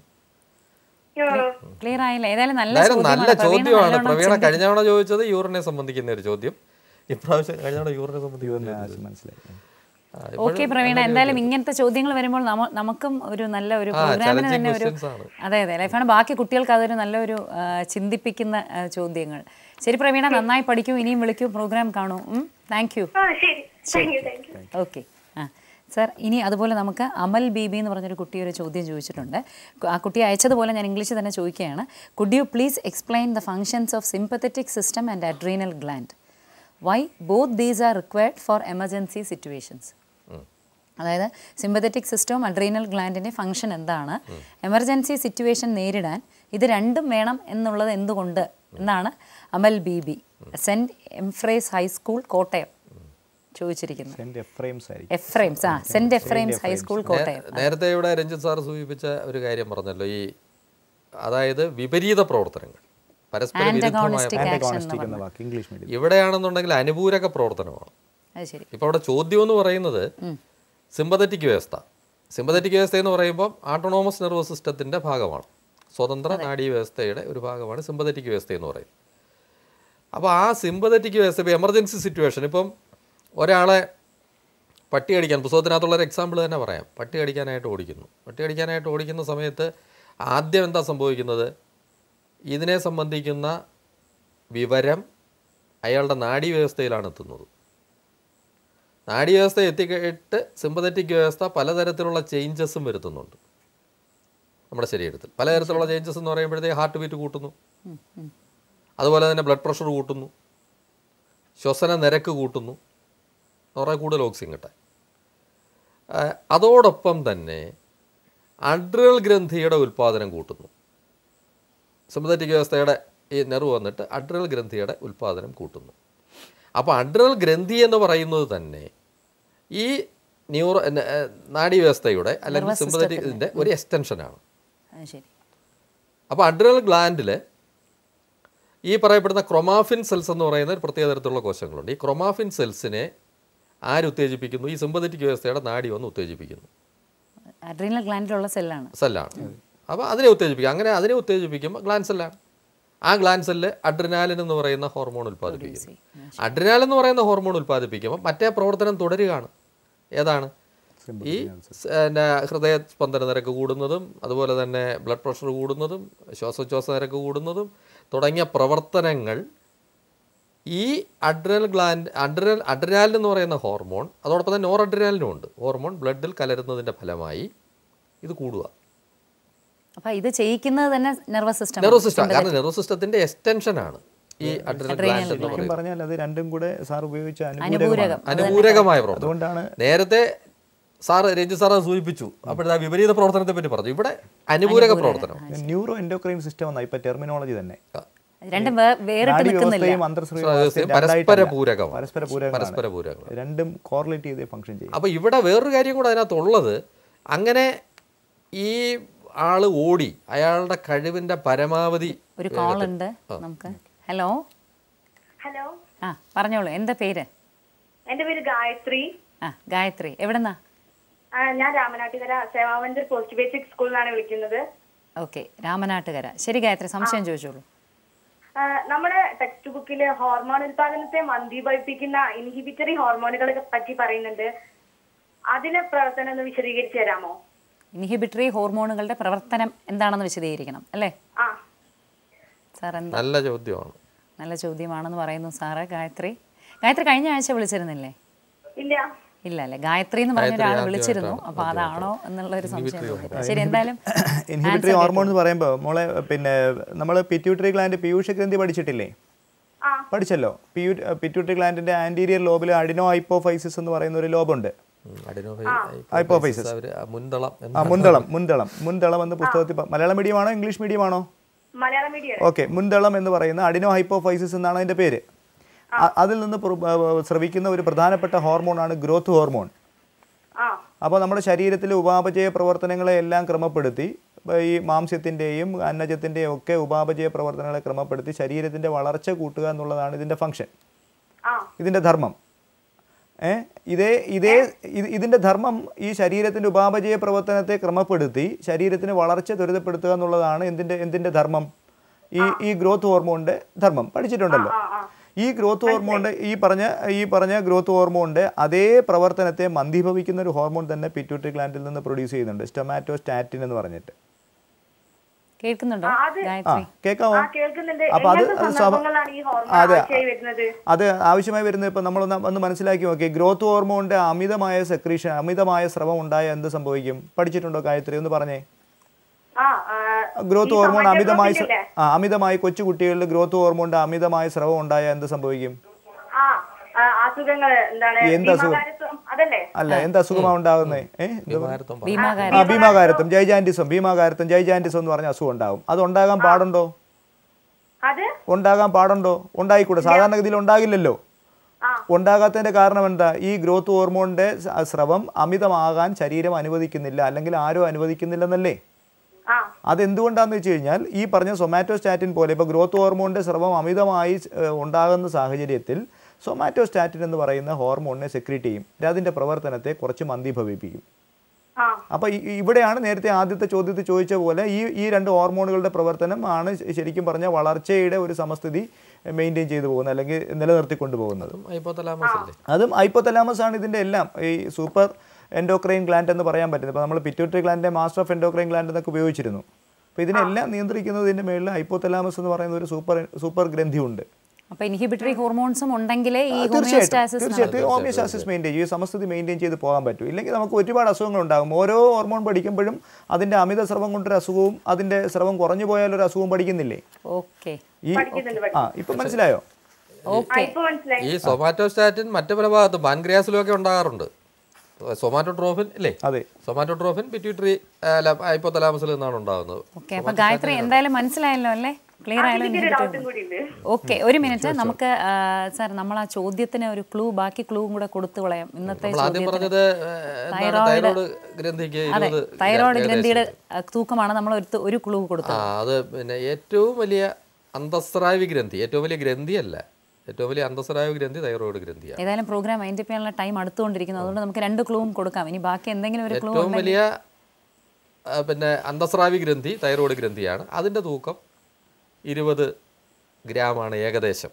ആ. ക്ലിയർ ആയില്ല ഏതായാലും നല്ല എന്തായാലും നല്ല ചോദ്യമാണ്. പ്രവീണ ചോദ്യമാണ് നല്ലോണം പ്രവീണ ചിന്തി- കഴിഞ്ഞ തവണ ചോദിച്ചത് യൂറിനെ സംബന്ധിക്കുന്ന ഒരു ചോദ്യം ഇപ്രാവശ്യം കഴിഞ്ഞ തവണ യൂറിനെ സംബന്ധിക്കുന്ന ഒരു ചോദ്യം. മനസ്സിലായി ആ, ഓക്കെ പ്രവീണ എന്തായാലും ഇങ്ങനത്തെ ചോദ്യങ്ങൾ വരുമ്പോൾ നമ്മ- നമുക്കും ഒരു നല്ല ഒരു ആ, പ്രോഗ്രാമിന് challenging തന്നെ ഒരു questions ആണ്. അതെ അതെ ലൈഫാണ് ബാക്കി കുട്ടികൾക്ക് അതൊരു നല്ലൊരു ആ, ചിന്തിപ്പിക്കുന്ന ആ, ചോദ്യങ്ങൾ ശരി പ്രവീണ നന്നായി പഠിക്കൂ ഇനിയും വിളിക്കൂ പ്രോഗ്രാം കാണൂ താങ്ക് യു ആ ശരി thank you thank you okay ആ സർ ഇനി അതുപോലെ നമുക്ക് അമൽ ബീബി എന്ന് പറഞ്ഞൊരു കുട്ടി ഒരു ചോദ്യം ചോദിച്ചിട്ടുണ്ട് കു- ആ കുട്ടി അയച്ചതുപോലെ ഞാൻ ഇംഗ്ലീഷിൽ തന്നെ ചോദിക്കുകയാണ് could you please explain the functions of sympathetic system and adrenal gland why both these are required for emergency situations അതായത് സിമ്പത്തറ്റിക് സിസ്റ്റവും അഡ്രീനൽ ഗ്ലാൻഡിൻ്റെ ഫംഗ്ഷൻ എന്താണ് എമർജൻസി സിറ്റുവേഷൻ നേരിടാൻ ഇത് രണ്ടും വേണം എന്നുള്ളത് എന്തുകൊണ്ട് എന്നാണ് Amal B B Saint Ephrem's high school Kottayam ചോദിച്ചിരിക്കുന്നത് സെന്റ് എഫ്രൈംസ് ആയിരിക്കും എഫ്രൈംസ് ആ സെൻറ്റ് എഫ്രൈംസ് ഹൈസ്കൂൾ കോട്ടയം നേരത്തെ ഇവിടെ രഞ്ജിത്ത് സാർ സൂചിപ്പിച്ച ഒരു കാര്യം പറഞ്ഞല്ലോ ഈ അതായത് വിപരീത പ്രവർത്തനങ്ങൾ പരസ്പര വിരുദ്ധമായ ആൻറ്റഗോണിസ്റ്റിക് ആക്ഷൻ എന്ന് ആന്റഗോണിസ്റ്റിക് എന്ന പറഞ്ഞു വാക്ക് ഇംഗ്ലീഷ് മീഡിയം ഇവിടെയാണെന്നുണ്ടെങ്കിൽ അനുപൂരക പ്രവർത്തനമാണ് അത് ശരി ഇപ്പോൾ അവിടെ ചോദ്യം എന്ന് പറയുന്നത് സിമ്പതറ്റിക് വ്യവസ്ഥ സിമ്പതറ്റിക് വ്യവസ്ഥ എന്ന് പറയുമ്പോൾ ആട്ടോണോമസ് നെർവസ് സിസ്റ്റത്തിൻ്റെ ഭാഗമാണ് സ്വതന്ത്ര നാഡീ വ്യവസ്ഥയുടെ ഒരു ഭാഗമാണ് സിമ്പതറ്റിക് വ്യവസ്ഥ എന്ന് പറയുന്നത് അപ്പോൾ ആ സിമ്പതറ്റിക് വ്യവസ്ഥ ഇപ്പോൾ എമർജൻസി സിറ്റുവേഷൻ ഇപ്പം ഒരാളെ പട്ടി കടിക്കാൻ പുസ്തകത്തിനകത്തുള്ള ഒരു എക്സാമ്പിൾ തന്നെ പറയാം പട്ടി കടിക്കാനായിട്ട് ഓടിക്കുന്നു പട്ടി കടിക്കാനായിട്ട് ഓടിക്കുന്ന സമയത്ത് ആദ്യം എന്താ സംഭവിക്കുന്നത് ഇതിനെ സംബന്ധിക്കുന്ന വിവരം അയാളുടെ നാഡീ വ്യവസ്ഥയിലാണ് എത്തുന്നത് നാഡീ വ്യവസ്ഥ എത്തിയിട്ട് സിമ്പതറ്റിക് വ്യവസ്ഥ പലതരത്തിലുള്ള ചേഞ്ചസും വരുത്തുന്നുണ്ട് നമ്മുടെ ശരീരത്തിൽ പലതരത്തിലുള്ള ചേഞ്ചസ് എന്ന് പറയുമ്പോഴത്തേക്ക് ഹാർട്ട് ബീറ്റ് കൂട്ടുന്നു അതുപോലെ തന്നെ ബ്ലഡ് പ്രഷർ കൂട്ടുന്നു ശ്വസന നിരക്ക് കൂട്ടുന്നു കുറേ കൂടുതൽ ഓക്സിജൻ കിട്ടാൻ ആ, അതോടൊപ്പം തന്നെ അഡ്രിനൽ ഗ്രന്ഥിയുടെ ഉൽപ്പാദനം കൂട്ടുന്നു സിമ്പതറ്റിക് വ്യവസ്ഥയുടെ ഈ നെർവ് വന്നിട്ട് അഡ്രിനൽ ഗ്രന്ഥിയുടെ ഉൽപ്പാദനം കൂട്ടുന്നു അപ്പോൾ അഡ്രിനൽ ഗ്രന്ഥി എന്ന് പറയുന്നത് തന്നെ ഈ ന്യൂറോ എന്ന- ഏ, നാഡീവ്യവസ്ഥയുടെ അല്ലെങ്കിൽ സിമ്പതറ്റിക് ഇതിൻ്റെ ഒരു എക്സ്റ്റൻഷനാണ് അത് ശരി അപ്പോൾ അഡ്രിനൽ ഗ്ലാൻഡിൽ ഈ പറയപ്പെടുന്ന ക്രൊമാഫിൻ സെൽസ് എന്ന് പറയുന്ന ഒരു പ്രത്യേക തരത്തിലുള്ള കോശങ്ങളുണ്ട് ഈ ക്രൊമാഫിൻ സെൽസിനെ ആര് ഉത്തേജിപ്പിക്കുന്നു ഈ സിമ്പതറ്റിക് വ്യവസ്ഥയുടെ നാഡി വന്ന് ഉത്തേജിപ്പിക്കുന്നു അഡ്രീനൽ ഗ്ലാൻഡിലുള്ള സെല്ലാണ് സെല്ലാണ് അപ്പോൾ അതിനെ ഉത്തേജിപ്പിക്കുക അങ്ങനെ അതിനെ ഉത്തേജിപ്പിക്കുമ്പോൾ ഗ്ലാൻ സെല്ലാണ് ആ ഗ്ലാൻ സെല്ല് അഡ്രിനാലിൻ എന്ന് പറയുന്ന ഹോർമോൺ ഉൽപ്പാദിപ്പിക്കുന്നു അഡ്രിനാൽ എന്ന് പറയുന്ന ഹോർമോൺ ഉൽപ്പാദിപ്പിക്കുമ്പോൾ മറ്റേ പ്രവർത്തനം തുടരുകയാണ് ഏതാണ് ഈ സ് പിന്നെ ഹൃദയ സ്പന്ദന നിരക്ക് കൂടുന്നതും അതുപോലെ തന്നെ ബ്ലഡ് പ്രഷർ കൂടുന്നതും ശ്വാസോച്ഛ്വാസ നിരക്ക് കൂടുന്നതും തുടങ്ങിയ പ്രവർത്തനങ്ങൾ ഈ അഡ്രിനൽ ഗ്ലാൻഡ് അഡ്രിനൽ അഡ്രിനാലിൻ എന്ന് പറയുന്ന ഹോർമോൺ അതോടൊപ്പം തന്നെ നോർ അഡ്രിനാലിനും ഉണ്ട് ഹോർമോൺ ബ്ലഡിൽ കലരുന്നതിൻ്റെ ഫലമായി ഇത് കൂടുക അപ്പോൾ ഇത് ചെയ്യിക്കുന്നത് തന്നെ നെർവസ് സിസ്റ്റം നെർവസ് സിസ്റ്റം കാരണം നെർവസ് സിസ്റ്റത്തിന്റെ എക്സ്റ്റൻഷൻ ആണ് ഈ അഡ്രിനൽ ഗ്ലാൻഡ് എന്ന് ശരിക്കും പറയുന്നത് പറഞ്ഞാൽ അത് രണ്ടും കൂടെ സാർ ഉപയോഗിച്ച അനുപൂരകം. അനുപൂരകമാണ് അനുപൂരകമായ പ്രവർത്തനം അതുകൊണ്ടാണ് നേരത്തെ സാറ് രഞ്ജിത് സാർ അത് സൂചിപ്പിച്ചു അപ്പോഴത്തെ വിപരീത പ്രവർത്തനത്തെ പറ്റി പറഞ്ഞു ഇവിടെ അനുപൂരക പ്രവർത്തനം ന്യൂറോ എൻഡോക്രൈൻ സിസ്റ്റം എന്നാ ഇപ്പൊ ടെർമിനോളജി തന്നെ രണ്ടും വേ- വേറിട്ട് നിൽക്കുന്നില്ല നാഡീവ്യവസ്ഥയും അന്തർശ്രീ വ്യവസ്ഥയും പരസ്പര പൂരകമാണ്. പരസ്പര പൂരകമാണ് പരസ്പര പൂരകമാണ്. രണ്ടും കോറിലേറ്റ് ചെയ്ത് ഫംഗ്ഷൻ ചെയ്യും അപ്പോൾ ഇവിടെ വേറൊരു കാര്യം കൂടെ അതിനകത്തുള്ളത് അങ്ങനെ ഈ ആള് ഓടി അയാളുടെ കഴിവിന്റെ പരമാവധി ഒരു കോൾ ഉണ്ട് നമുക്ക് ഹലോ ഹലോ ആ പറഞ്ഞോളൂ എന്താ പേര് എന്റെ പേര് ഗായത്രി ആ ഗായത്രി എവിടെന്നാ ആ, ഞാൻ രാമനാട്ടുകര സേവാമന്ദിർ പോസ്റ്റ് ബേസിക് സ്കൂളിൽ നിന്നാണ് വിളിക്കുന്നത് ഓക്കെ രാമനാട്ടുകര ശരി ഗായത്രി സംശയം ചോദിച്ചോളൂ ആ, നമ്മുടെ ടെക്സ്റ്റ് ബുക്കില് ഹോർമോൺ ഉൽപാദനത്തെ മന്ദീഭവിപ്പിക്കുന്ന ഇൻഹിബിറ്ററി ഹോർമോണുകളെ പറ്റി പറയുന്നുണ്ട് അതിലെ പ്രവർത്തനം ഒന്ന് വിശദീകരിച്ചു തരാമോ ഇൻഹിബിറ്ററി ഹോർമോണുകളുടെ പ്രവർത്തനം എന്താണെന്ന് വിശദീകരിക്കണം അല്ലേ ആ സാർ എന്താ നല്ല ചോദ്യമാണ് നല്ല ചോദ്യമാണെന്ന് പറയുന്നു സാറ് ഗായത്രി ഗായത്രി കഴിഞ്ഞ ആഴ്ച വിളിച്ചിരുന്നില്ലേ ഇല്ല ഇല്ല അല്ലേ ഗായത്രി എന്ന് പറഞ്ഞ ഒരാൾ വിളിച്ചിരുന്നു അപ്പൊ അതാണോ എന്നുള്ള ഒരു സംശയം തോന്നി ശരി എന്തായാലും ഇൻഹിബിറ്ററി ഹോർമോൺ എന്ന് പറയുമ്പോൾ മോളെ പിന്നെ നമ്മൾ പിറ്റ്യൂട്ടറി ഗ്ലാൻഡ് പീയൂഷ ഗ്രന്ഥി പഠിച്ചിട്ടില്ലേ ആ. പഠിച്ചല്ലോ പിയു പിറ്റ്യൂട്ടറി ഗ്ലാൻഡിന്റെ ആന്റീരിയർ ലോബിൽ അഡിനോ ഹൈപ്പോഫൈസിസ് എന്ന് പറയുന്ന ഒരു ലോബുണ്ട് അഡിനോഫൈ അവര് മുൻതളം ആ മുൻതളം മുൻതളം മുൻതളം എന്ന പുസ്തകത്തിൽ പ- മലയാളം മീഡിയമാണോ ഇംഗ്ലീഷ് മീഡിയമാണോ മലയാളം മീഡിയം ഓക്കെ മുൻതളം എന്ന് പറയുന്ന അഡിനോ ഹൈപ്പോഫൈസിസ് എന്നാണ് അതിൻ്റെ പേര് അ- അതിൽ നിന്ന് പുറ- ആ, ആ, സ്രവിക്കുന്ന ഒരു പ്രധാനപ്പെട്ട ഹോർമോണാണ് ഗ്രോത്ത് ഹോർമോൺ ആ അപ്പോൾ നമ്മുടെ ശരീരത്തിലെ ഉപാപചയ പ്രവർത്തനങ്ങളെ എല്ലാം ക്രമപ്പെടുത്തി ഇപ്പൊ ഈ മാംസ്യത്തിൻ്റെയും അന്നജത്തിൻ്റെയും ഒക്കെ ഉപാപചയ പ്രവർത്തനങ്ങളെ ക്രമപ്പെടുത്തി ശരീരത്തിൻ്റെ വളർച്ച കൂട്ടുക എന്നുള്ളതാണ് ഇതിൻ്റെ ഫംഗ്ഷൻ ആ ഇതിൻ്റെ ധർമ്മം ഏ ഇതേ ഇതേ ഇത് ഇതിൻ്റെ ധർമ്മം ഈ ശരീരത്തിൻ്റെ ഉപാപചയ പ്രവർത്തനത്തെ ക്രമപ്പെടുത്തി ശരീരത്തിന് വളർച്ച ത്വരിതപ്പെടുത്തുക എന്നുള്ളതാണ് എന്തിൻ്റെ എന്തിൻ്റെ ധർമ്മം ഈ ഈ ഗ്രോത്ത് ഹോർമോണിൻ്റെ ധർമ്മം പഠിച്ചിട്ടുണ്ടല്ലോ ഈ ഗ്രോത്ത് ഹോർമോണിൻ്റെ ഈ പറഞ്ഞ ഈ പറഞ്ഞ ഗ്രോത്ത് ഹോർമോണിൻ്റെ അതേ പ്രവർത്തനത്തെ മന്ദീഭവിക്കുന്ന ഒരു ഹോർമോൺ തന്നെ പിറ്റ്യൂട്ടറി ഗ്ലാൻഡിൽ നിന്ന് പ്രൊഡ്യൂസ് ചെയ്യുന്നുണ്ട് സ്റ്റൊമാറ്റോസ്റ്റാറ്റിൻ എന്ന് പറഞ്ഞിട്ട് കേൾക്കുന്നുണ്ടോ ആ, അത് ആ ഗായത്രി കേൾക്കാമോ ആ കേൾക്കുന്നുണ്ട് അപ്പൊ അത് എങ്ങനത്തെ അത് സ്വാഭ- സന്ദർഭങ്ങളാണ് ഈ ഹോർമോൺ അതെ. ആവശ്യമായി വരുന്നത് അത് ആവശ്യമായി വരുന്നത് ഇപ്പം നമ്മളൊന്ന് ഒന്ന് മനസ്സിലാക്കി നോക്കി ഗ്രോത്ത് ഹോർമോണിന്റെ അമിതമായ സെക്രീഷൻ അമിതമായ സ്രവം ഉണ്ടായ എന്ത് സംഭവിക്കും പഠിച്ചിട്ടുണ്ടോ ഗായത്രി ഒന്ന് പറഞ്ഞേ ആ ആ, ഗ്രോത്ത് ഈ ഹോർമോൺ അമിതമായി സ്ര- സൊമാറ്റോട്രോപിൻ ഇല്ലേ? ആ അമിതമായി കൊച്ചു കുട്ടികളിൽ ഗ്രോത്ത് ഹോർമോണിന്റെ അമിതമായ സ്രവം ഉണ്ടായ എന്ത് സംഭവിക്കും ആ ആ, അസുഖങ്ങൾ എന്താണ് എന്ത് അസുഖം? ഭീമാകാരത്വം അതല്ലേ അല്ല എന്ത് അസുഖമാണ് ഉണ്ടാകുന്നത് ഏഹ് ഭീമാരത്വം പറ. ഭീമാകാരം ആ ഭീമാകാരത്വം ജൈജാൻറ്റിസം ഭീമാകാരത്വം ജൈജാൻറ്റിസം എന്ന് പറഞ്ഞ അസുഖം ഉണ്ടാകും അത് ഉണ്ടാകാൻ പാടുണ്ടോ അത് ഉണ്ടാകാൻ പാടുണ്ടോ ഉണ്ടായിക്കൂടെ സാധാരണഗതിയിൽ ഉണ്ടാകില്ലല്ലോ ആ ഉണ്ടാകാത്തതിന്റെ കാരണം എന്താ ഈ ഗ്രോത്ത് ഹോർമോണിന്റെ സ- സ്രവം അമിതമാകാൻ ശരീരം അനുവദിക്കുന്നില്ല അല്ലെങ്കിൽ ആരും അനുവദിക്കുന്നില്ലെന്നല്ലേ ആ അതെന്തുകൊണ്ടാന്ന് വെച്ച് കഴിഞ്ഞാൽ ഈ പറഞ്ഞ സൊമാറ്റോസ്റ്റാറ്റിൻ പോലെ ഇപ്പോൾ ഗ്രോത്ത് ഹോർമോണിന്റെ സ്രവം അമിതമായി ഏഹ്, ഉണ്ടാകുന്ന സാഹചര്യത്തിൽ സൊമാറ്റോസ്റ്റാറ്റിൻ എന്ന് പറയുന്ന ഹോർമോണിനെ സെക്രീറ്റ് ചെയ്യും ഇത് അതിന്റെ പ്രവർത്തനത്തെ കുറച്ച് മന്ദീഭവിപ്പിക്കും ആ അപ്പോൾ ഇവിടെയാണ് നേരത്തെ ആദ്യത്തെ ചോദ്യത്തിൽ ചോദിച്ച പോലെ ഈ ഈ രണ്ട് ഹോർമോണുകളുടെ പ്രവർത്തനം ആണ് ശ- ശരിക്കും പറഞ്ഞാൽ വളർച്ചയുടെ ഒരു സമസ്ഥിതി മെയിൻറ്റെയിൻ ചെയ്തു പോകുന്നത് അല്ലെങ്കിൽ നിലനിർത്തിക്കൊണ്ടു പോകുന്നത് ഹൈപ്പോതലാമസ് അല്ലേ അതും ഹൈപ്പോതലാമസ് ആണ് ഇതിൻ്റെ എല്ലാം ഈ സൂപ്പർ എൻഡോക്രൈൻ ഗ്ലാൻഡ് എന്ന് പറയാൻ പറ്റുന്നത് ഇപ്പോൾ നമ്മൾ പിറ്റ്യൂട്ടറി ഗ്ലാൻഡിൻ്റെ മാസ്റ്റർ ഓഫ് എൻഡോക്രൈൻ ഗ്ലാൻഡ് എന്നൊക്കെ ഉപയോഗിച്ചിരുന്നു അപ്പോൾ ഇതിനെല്ലാം നിയന്ത്രിക്കുന്നതിൻ്റെ മേളിൽ ഹൈപ്പോതലാമസ് എന്ന് പറയുന്ന ഒരു സൂപ്പർ സൂപ്പർ ഗ്രന്ഥിയുണ്ട് അപ്പൊ ഇൻഹിബിറ്ററി ഹോർമോൺസും ഉണ്ടെങ്കിലേ ഈ തീർച്ചയായിട്ടും ഹോമിയോസ്റ്റാസിസ് തീർച്ചയായിട്ടും ഹോമിയോസ്റ്റാസിസ് മെയിൻറ്റെയിൻ ചെയ്യും ഈ സമസ്ഥിതി മെയിൻറ്റെയിൻ ചെയ്ത് പോകാൻ പറ്റും ഇല്ലെങ്കിൽ നമുക്ക് ഒരുപാട് അസുഖങ്ങൾ ഉണ്ടാകും ഓരോ ഹോർമോൺ പഠിക്കുമ്പോഴും അതിൻ്റെ അമിത സ്രവം കൊണ്ടൊരു അസുഖവും അതിൻ്റെ സ്രവം കുറഞ്ഞു പോയാൽ ഒരു അസുഖവും പഠിക്കുന്നില്ലേ ഓക്കെ ഈ പഠിക്കുന്നുണ്ട് ആ ഇപ്പം മനസ്സിലായോ ആ, ഓക്കെ ഇപ്പൊ മനസ്സിലായി ഈ സൊമാറ്റോസ്റ്റാറ്റിൻ മറ്റു പല ഭാഗത്തും പാൻക്രിയാസിലും ഒക്കെ ഉണ്ടാകാറുണ്ട് സൊമാറ്റോട്രോഫിൻ ഇല്ലേ അതെ സൊമാറ്റോട്രോഫിൻ പിറ്റ്യൂട്ടറി ഹൈപ്പോതലാമസിൽ നിന്നാണ് ഉണ്ടാകുന്നത് ഓക്കെ അപ്പൊ ഗായത്രി എന്തായാലും മനസ്സിലായല്ലോ അല്ലേ ക്ലിയർ ആയാലും എനിക്കൊരു ഡൗട്ടും കൂടി ഉണ്ട് ഓക്കെ ഒരു മിനിറ്റ് നമുക്ക് സാർ നമ്മൾ ആ ചോദ്യത്തിന് ഒരു ക്ലൂ ബാക്കി ക്ലൂവും കൂടെ കൊടുത്തു കളയാം ഇന്നത്തെ നമ്മൾ ആദ്യം ചോദ്യത്തിന് പറഞ്ഞത് ഏഹ്, എന്താണ് തൈറോയിഡ് തൈറോയ്ഡ് ഗ്രന്ഥിക്ക് അതെ ഇരുപത് തൈറോയിഡ് ഏകദേശം. ഗ്രന്ഥിയുടെ ആ, തൂക്കമാണ് നമ്മൾ ഒരു ഒരു ക്ലൂ ആ കൊടുത്തത് അത് പിന്നെ ഏറ്റവും വലിയ അന്തസ്രാവി ഗ്രന്ഥി ഏറ്റവും വലിയ ഗ്രന്ഥിയല്ല ഏറ്റവും വലിയ അന്തസ്രാവി ഗ്രന്ഥി തൈറോയ്ഡ് ഗ്രന്ഥിയാണ് ഏതായാലും പ്രോഗ്രാം അതിൻ്റെ ചെയ്യാനുള്ള ടൈം അടുത്തുകൊണ്ടിരിക്കുന്നു അതുകൊണ്ട് നമുക്ക് രണ്ട് ക്ലൂവും കൊടുക്കാം ഇനി ബാക്കി എന്തെങ്കിലും ഒരു ക്ലൂ ഏറ്റവും വലിയ ആ, പിന്നെ അന്തസ്രാവി ഗ്രന്ഥി തൈറോയ്ഡ് ഗ്രന്ഥിയാണ് അതിൻ്റെ തൂക്കം ഇരുപത് ഗ്രാമാണ് ഏകദേശം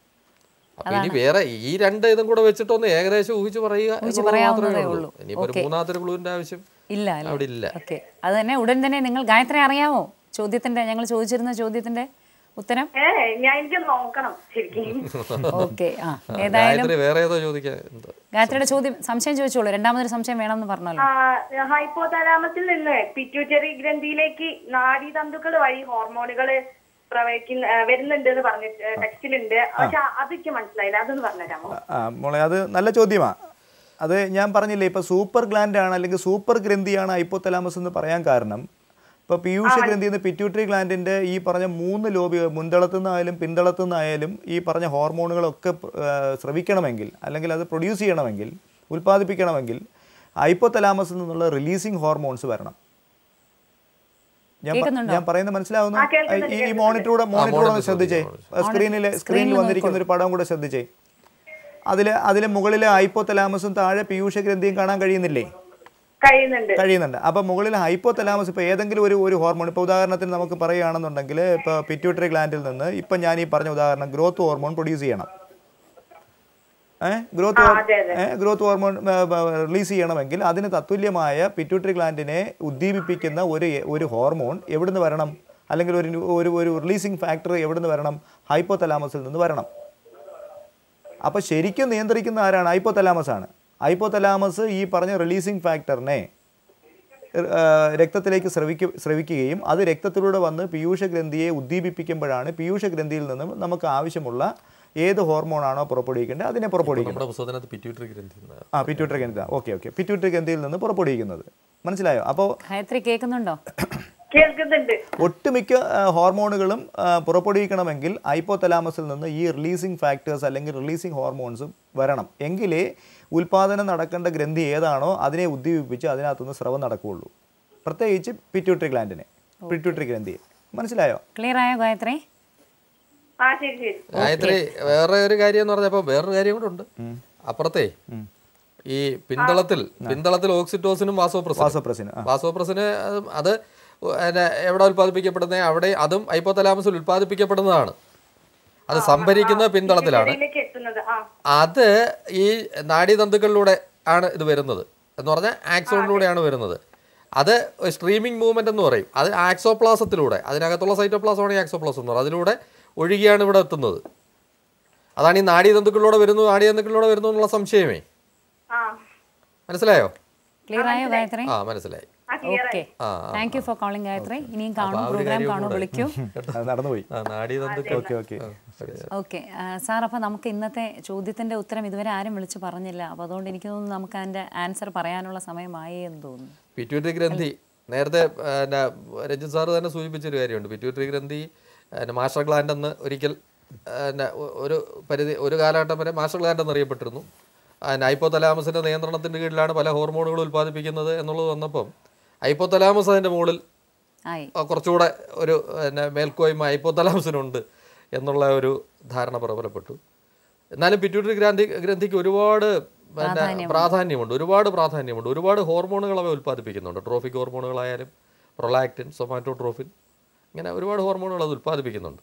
അപ്പൊ ഇനി വേറെ ഈ രണ്ട് ഇതും കൂടെ വെച്ചിട്ടൊന്ന് ഏകദേശം ഊഹിച്ച് പറയുക എന്നുള്ളത് പറയാവുന്നതേ മാത്രമേ ഉള്ളൂ. ഉള്ളൂ ഇനിയിപ്പോ ഒരു മൂന്നാമത്തെ ഒരു ക്ലൂവിന്റെ ആവശ്യം ഇല്ല അല്ലേ അവിടെ ഇല്ല ഓക്കെ അത് തന്നെ ഉടൻ തന്നെ നിങ്ങൾ ഗായത്രി അറിയാമോ ചോദ്യത്തിന്റെ ഞങ്ങൾ ചോദിച്ചിരുന്ന ചോദ്യത്തിന്റെ ഉത്തരം ഏ ഞാൻ എനിക്ക് നോക്കണം ശരിക്കും ഓക്കെ ആ ഏതായാലും ഗായത്രി വേറെ ഏതോ ചോദിക്കാൻ എന്തോ ഗായത്രിയുടെ ചോദ്യം സംശയം ചോദിച്ചോളൂ രണ്ടാമതൊരു സംശയം വേണമെന്ന് പറഞ്ഞല്ലോ ഹൈപ്പോതലാമസിൽ നിന്ന് പിറ്റ്യൂട്ടറി ഗ്രന്ഥിയിലേക്ക് നാഡീതന്തുക്കൾ വഴി ഹോർമോണുകൾ പ്രവഹിക്കുന്ന ആ, വരുന്നുണ്ട് എന്ന് പറഞ്ഞ ടെക്സ്റ്റിലുണ്ട് പക്ഷെ അതൊക്കെ മനസ്സിലായില്ല അതൊന്ന് പറഞ്ഞുതരാമോ ആ മോളെ അത് നല്ല ചോദ്യമാണ് അത് ഞാൻ പറഞ്ഞില്ലേ ഇപ്പോൾ സൂപ്പർ ഗ്ലാൻഡ് ആണ് അല്ലെങ്കിൽ സൂപ്പർ ഗ്രന്ഥിയാണ് ഹൈപ്പോതലാമസ് എന്ന് പറയാൻ കാരണം ഇപ്പോൾ പീയൂഷ ഗ്രന്ഥി എന്ന് പിറ്റ്യൂട്ടറി ഗ്ലാൻഡിൻ്റെ ഈ പറഞ്ഞ മൂന്ന് ലോബി മുൻതളത്തു നിന്നായാലും പിന്തളത്തു നിന്നായാലും ഈ പറഞ്ഞ ഹോർമോണുകളൊക്കെ ആ, സ്രവിക്കണമെങ്കിൽ അല്ലെങ്കിൽ അത് പ്രൊഡ്യൂസ് ചെയ്യണമെങ്കിൽ ഉൽപ്പാദിപ്പിക്കണമെങ്കിൽ ഹൈപ്പോതലാമസിൽ നിന്നുള്ള റിലീസിങ് ഹോർമോൺസ് വരണം ഞാൻ പ- കേൾക്കുന്നുണ്ടോ? ഞാൻ പറയുന്നത് മനസ്സിലാവുന്നു ആ, കേൾക്കുന്നുണ്ട്, ഈ- ഈ മോണിറ്ററൂടെ മോണിറ്ററൂടെ ഒന്ന് monitor ശ്രദ്ധിച്ചേ ശ്രദ്ധിച്ചോ, സ്ക്രീനിൽ സ്ക്രീനിൽ വന്നിരിക്കുന്ന ഒരു പടം കൂടെ ശ്രദ്ധിച്ചേ അതിൽ അതിൽ മുകളിൽ ഹൈപ്പോതലാമസും താഴെ പീയൂഷ ഗ്രന്ഥിയും കാണാൻ കഴിയുന്നില്ലേ കഴിയുന്നുണ്ട് കഴിയുന്നുണ്ട് അപ്പോൾ മുകളിൽ ഹൈപ്പോതലാമസ് ഇപ്പോൾ ഏതെങ്കിലും ഒരു ഒരു ഹോർമോൺ ഇപ്പോൾ ഉദാഹരണത്തിന് നമുക്ക് പറയുകയാണെന്നുണ്ടെങ്കിൽ ഇപ്പോൾ പിറ്റ്യൂട്ടറി ഗ്ലാൻഡിൽ നിന്ന് ഇപ്പം ഞാൻ ഈ പറഞ്ഞ ഉദാഹരണം ഗ്രോത്ത് ഹോർമോൺ പ്രൊഡ്യൂസ് ചെയ്യണം ഏഹ് ഗ്രോത്ത് ഗ്രോത്ത് ഹോർമോൺ റിലീസ് ചെയ്യണമെങ്കിൽ അതിന് തത്തുല്യമായ പിറ്റ്യൂട്ടറി ഗ്ലാൻഡിനെ ഉദ്ദീപിപ്പിക്കുന്ന ഒരു ഒരു ഹോർമോൺ എവിടുന്ന് വരണം അല്ലെങ്കിൽ ഒരു ഒരു ഒരു റിലീസിങ് ഫാക്ടർ എവിടുന്ന് വരണം ഹൈപ്പോതലാമസിൽ നിന്ന് വരണം അപ്പോൾ ശരിക്കും നിയന്ത്രിക്കുന്ന ആരാണ് ഹൈപ്പോതലാമസ് ആണ് ഹൈപ്പോതലാമസ് ഈ പറഞ്ഞ റിലീസിങ് ഫാക്ടറിനെ ആ, രക്തത്തിലേക്ക് സ്രവിക്ക സ്രവിക്കുകയും അത് രക്തത്തിലൂടെ വന്ന് പീയൂഷ ഗ്രന്ഥിയെ ഉദ്ദീപിപ്പിക്കുമ്പോഴാണ് പീയൂഷ ഗ്രന്ഥിയിൽ നിന്നും നമുക്ക് ആവശ്യമുള്ള ഏത് ഹോർമോണാണോ പുറപ്പെടുവിക്കേണ്ടത് അതിനെ പുറപ്പെടുവിക്കുന്നത് നമ്മുടെ പുസ്തകത്തിനകത്ത് പിറ്റ്യൂട്ടറി ഗ്രന്ഥി എന്നാണ്. ആ പിറ്റ്യൂട്ടറി ഗ്രന്ഥി ഓക്കെ ഓക്കെ പിറ്റ്യൂട്ടറി ഗ്രന്ഥിയിൽ നിന്ന് പുറപ്പെടുവിക്കുന്നത് മനസ്സിലായോ അപ്പോൾ ഗായത്രി കേൾക്കുന്നുണ്ടോ കേൾക്കുന്നുണ്ട് ഒട്ടുമിക്ക ആ, ഹോർമോണുകളും ആ, പുറപ്പെടുവിക്കണമെങ്കിൽ ഹൈപ്പോതലാമസിൽ നിന്ന് ഈ റിലീസിങ് ഫാക്ടേഴ്സ് അല്ലെങ്കിൽ റിലീസിങ് ഹോർമോൺസ് വരണം എങ്കിലേ ഉൽപാദനം നടക്കേണ്ട ഗ്രന്ഥി ഏതാണോ അതിനെ ഉദ്ദീപിപ്പിച്ച് അതിനകത്തുനിന്ന് സ്രവം നടക്കുകയുള്ളൂ പ്രത്യേകിച്ച് പിറ്റ്യൂട്ടറി ഗ്ലാൻഡിനെ പിറ്റ്യൂട്ടറി ഗ്രന്ഥിയെ മനസ്സിലായോ ക്ലിയർ ആയോ ഗായത്രി ആ ശരി ശരി ഗായത്രി വേറെ ഒരു കാര്യം എന്ന് പറഞ്ഞപ്പോ വേറൊരു കാര്യം കൂടെ ഉണ്ട് അപ്പുറത്തെ ഈ പിന്തളത്തിൽ പിന്തളത്തിൽ ഓക്സിറ്റോസിനും വാസോപ്രസിനും വാസോപ്രസിന് ആ വാസോപ്രസിന് അത് അത് പിന്നെ എവിടെ ഉൽപ്പാദിപ്പിക്കപ്പെടുന്നത് അവിടെ അതും ഹൈപ്പോതലാമസിൽ ഉൽപ്പാദിപ്പിക്കപ്പെടുന്നതാണ് അത് സംഭരിക്കുന്നത് പിന്തളത്തിലാണ് ഇതിലേക്ക് എത്തുന്നത് ആ അത് ഈ നാഡീതന്തുക്കളിലൂടെ ആണ് ഇത് വരുന്നത് എന്ന് പറഞ്ഞാൽ ആക്സോണിലൂടെയാണ് വരുന്നത് അത് സ്ട്രീമിംഗ് മൂവ്മെന്റ് എന്ന് പറയും അത് ആക്സോപ്ലാസത്തിലൂടെ അതിനകത്തുള്ള സൈറ്റോപ്ലാസമാണ് ഈ ആക്സോപ്ലാസം എന്ന് പറയുന്നത് അതിലൂടെ ഒഴുകിയാണ് ഇവിടെ എത്തുന്നത് അതാണ് ഈ നാഡീതന്തുക്കളിലൂടെ വരുന്നു നാഡീതന്തുക്കളിലൂടെ വരുന്നു എന്നുള്ള സംശയമേ ആ മനസ്സിലായോ ക്ലിയർ ആയോ ഗായത്രി ആ മനസ്സിലായി ആ ക്ലിയർ ഓക്കെ ആ thank you for calling Gayathri ഇനിയും കാണും ആ ഒരു പ്രോഗ്രാം കാര്യം കാണും കൂടെ. വിളിക്കൂ അത് നടന്നുപോയി ആ നാഡീതന്തുക്കൾ ഓക്കെ ഓക്കെ ഓക്കെ സാർ അപ്പോൾ നമുക്ക് ഇന്നത്തെ ചോദ്യത്തിൻ്റെ ഉത്തരം ഇതുവരെ ആരും വിളിച്ച് പറഞ്ഞില്ല അപ്പോൾ അതുകൊണ്ട് എനിക്ക് തോന്നുന്നു നമുക്ക് അതിൻ്റെ ആൻസർ പറയാനുള്ള സമയമായി എന്ന് തോന്നുന്നു പിറ്റ്യൂട്ടറി ഗ്രന്ഥി നേരത്തെ പിന്നെ രഞ്ജിത് സാറ് തന്നെ സൂചിപ്പിച്ചൊരു കാര്യമുണ്ട് പിറ്റ്യൂട്ടറി ഗ്രന്ഥി പിന്നെ മാസ്റ്റർ ഗ്ലാൻഡ് എന്ന് ഒരിക്കൽ പിന്നെ ഒ- ഒരു പരിധി ഒരു കാലഘട്ടം വരെ മാസ്റ്റർ ഗ്ലാൻഡ് എന്നറിയപ്പെട്ടിരുന്നു ഹൈപ്പോതലാമസിൻ്റെ നിയന്ത്രണത്തിൻ്റെ കീഴിലാണ് പല ഹോർമോണുകളും ഉൽപ്പാദിപ്പിക്കുന്നത് എന്നുള്ളത് വന്നപ്പം ഹൈപ്പോതലാമസ് അതിൻ്റെ മുകളിൽ ആയി ആ, കുറച്ചുകൂടെ ഒരു പിന്നെ മേൽക്കോയ്മ ഹൈപ്പോതലാമസിനുണ്ട് എന്നുള്ള ഒരു ധാരണ പ്രബലപ്പെട്ടു എന്നാലും പിറ്റ്യൂട്ടറി ഗ്രന്ഥി ഗ്രന്ഥിക്ക് ഒരുപാട് പിന്നെ പ്രാധാന്യമുണ്ട് ഒരുപാട് പ്രാധാന്യമുണ്ട് ഒരുപാട് ഹോർമോണുകൾ അവ ഉൽപ്പാദിപ്പിക്കുന്നുണ്ട് ട്രോഫിക് ഹോർമോണുകളായാലും പ്രൊലാക്റ്റിൻ സൊമാറ്റോട്രോഫിൻ ഇങ്ങനെ ഒരുപാട് ഹോർമോണുകൾ അത് ഉൽപ്പാദിപ്പിക്കുന്നുണ്ട്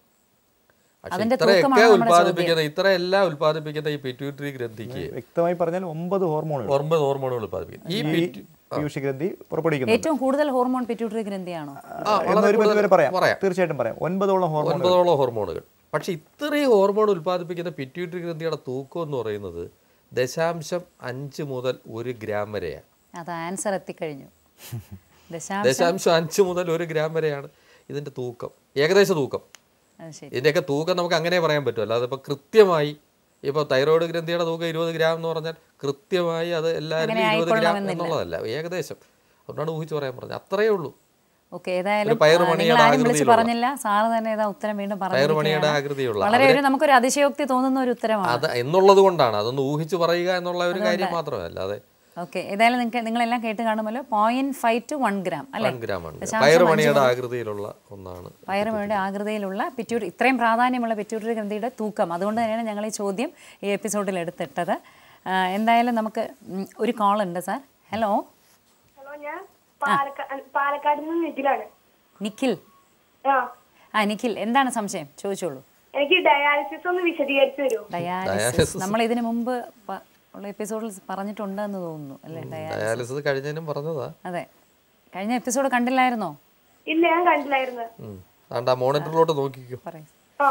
പക്ഷേ അതിന്റെ ഇത്രയൊക്കെ തൂക്കമാണ് നമ്മുടെ ഉൽപ്പാദിപ്പിക്കുന്ന ഇത്രയെല്ലാം ഉൽപ്പാദിപ്പിക്കുന്ന ഈ പിറ്റ്യൂട്ടറി ഗ്രന്ഥിക്ക് വ്യക്തമായി പറഞ്ഞാൽ ഒമ്പത് ഹോർമോണുകൾ ഒമ്പത് ഹോർമോണുകൾ ഉൽപ്പാദിപ്പിക്കും ഈ പിറ്റ് പീയൂഷ ഗ്രന്ഥി പുറപ്പെടുവിക്കുന്നു ഏറ്റവും കൂടുതൽ ഹോർമോൺ പിറ്റ്യൂട്ടറി ഗ്രന്ഥിയാണോ ആ, വളരെ എന്നൊരു പരിധി വരെ കൂടുതൽ പറയാം പറയാം. തീർച്ചയായിട്ടും പറയാം ഒൻപതോളം ഹോർമോൺ ഒൻപതോളം ഹോർമോണുകൾ പക്ഷെ ഇത്രയും ഹോർമോൺ ഉൽപ്പാദിപ്പിക്കുന്ന പിറ്റ്യൂട്ടറി ഗ്രന്ഥിയുടെ തൂക്കം എന്ന് പറയുന്നത് ദശാംശം അഞ്ച് മുതൽ ഒരു ഗ്രാം വരെയാണ് അത് ആൻസർ എത്തിക്കഴിഞ്ഞു ദശാംശം ദശാംശം അഞ്ച് മുതൽ ഒരു ഗ്രാം വരെയാണ് ഇതിന്റെ തൂക്കം ഏകദേശ തൂക്കം അത് ശരി ഇതിന്റെയൊക്കെ തൂക്കം നമുക്ക് അങ്ങനെ പറയാൻ പറ്റും അല്ലാതെ ഇപ്പൊ കൃത്യമായി ഇപ്പോൾ തൈറോയ്ഡ് ഗ്രന്ഥിയുടെ തൂക്കം ഇരുപത് ഗ്രാം എന്ന് പറഞ്ഞാൽ കൃത്യമായി അത് എല്ലാവരും അങ്ങനെ ഇരുപത് ഗ്രാം ആയിക്കൊള്ളണമെന്നില്ല. എന്നുള്ളതല്ല ഏകദേശം അതുകൊണ്ടാണ് ഊഹിച്ച് പറയാൻ പറഞ്ഞത് അത്രയേ ഉള്ളൂ ഓക്കെ ഏതായാലും ഒരു പയറ് ആ, നിങ്ങൾ മണിയുടെ ആരും വിളിച്ച് ആകൃതിയിലുള്ള. പറഞ്ഞില്ല സാറ് തന്നെ ഏതാ ഉത്തരം വീണ്ടും പയറ് മണിയുടെ പറഞ്ഞിരിക്കുകയാണ്. ആകൃതിയുള്ള വളരെ ഒരു നമുക്കൊരു അതിശയോക്തി തോന്നുന്ന ഒരു ഉത്തരമാണ് അത് എന്നുള്ളത് കൊണ്ടാണ് അതൊന്ന് ഊഹിച്ച് പറയുക എന്നുള്ള ഒരു കാര്യം മാത്രമല്ല അതെ ഓക്കെ ഏതായാലും നിങ്ങൾക്ക് നിങ്ങളെല്ലാം കേട്ട് കാണുമല്ലോ point five two one gram അല്ലേ വൺ ഗ്രാം ആണ് ദശാംശം പയറുമണിയുടെ ആകൃതിയിലുള്ള ഒന്നാണ് വയറുമയുടെ ആകൃതിയിലുള്ള പിറ്റ്യൂട്ടറി ഇത്രയും പ്രാധാന്യമുള്ള പിറ്റ്യൂട്ടറി ഗ്രന്ഥിയുടെ തൂക്കം അതുകൊണ്ട് തന്നെയാണ് ഞങ്ങൾ ഈ ചോദ്യം ഈ എപ്പിസോഡിൽ എടുത്തിട്ടത് ആ, എന്തായാലും നമുക്ക് ഉം, ഒരു കോൾ ഉണ്ട് സാർ ഹലോ ഹലോ ഞാൻ പാലക്കാട് പാലക്കാട് നിന്ന് നിഖിലാണ് നിഖിൽ ആ ആ നിഖിൽ എന്താണ് സംശയം ചോദിച്ചോളൂ എനിക്ക് ഡയാലിസിസ് ഒന്ന് വിശദീകരിച്ചു തരുമോ ഡയാലിസിസ് നമ്മൾ ഇതിനു മുമ്പ് പ- ഉള്ള എപ്പിസോഡിൽ പറഞ്ഞിട്ടുണ്ടെന്ന് തോന്നുന്നു അല്ലേ ഡയാലിസിസ് ഡയാലിസിസ് കഴിഞ്ഞതിനും പറഞ്ഞതാ അതെ കഴിഞ്ഞ എപ്പിസോഡ് കണ്ടില്ലായിരുന്നോ ഇല്ല ഞാൻ കണ്ടില്ലായിരുന്നു ഉം. അതുകൊണ്ട് ആ മോണിറ്ററിലോട്ട് നോക്കിക്കോ പറയും ആ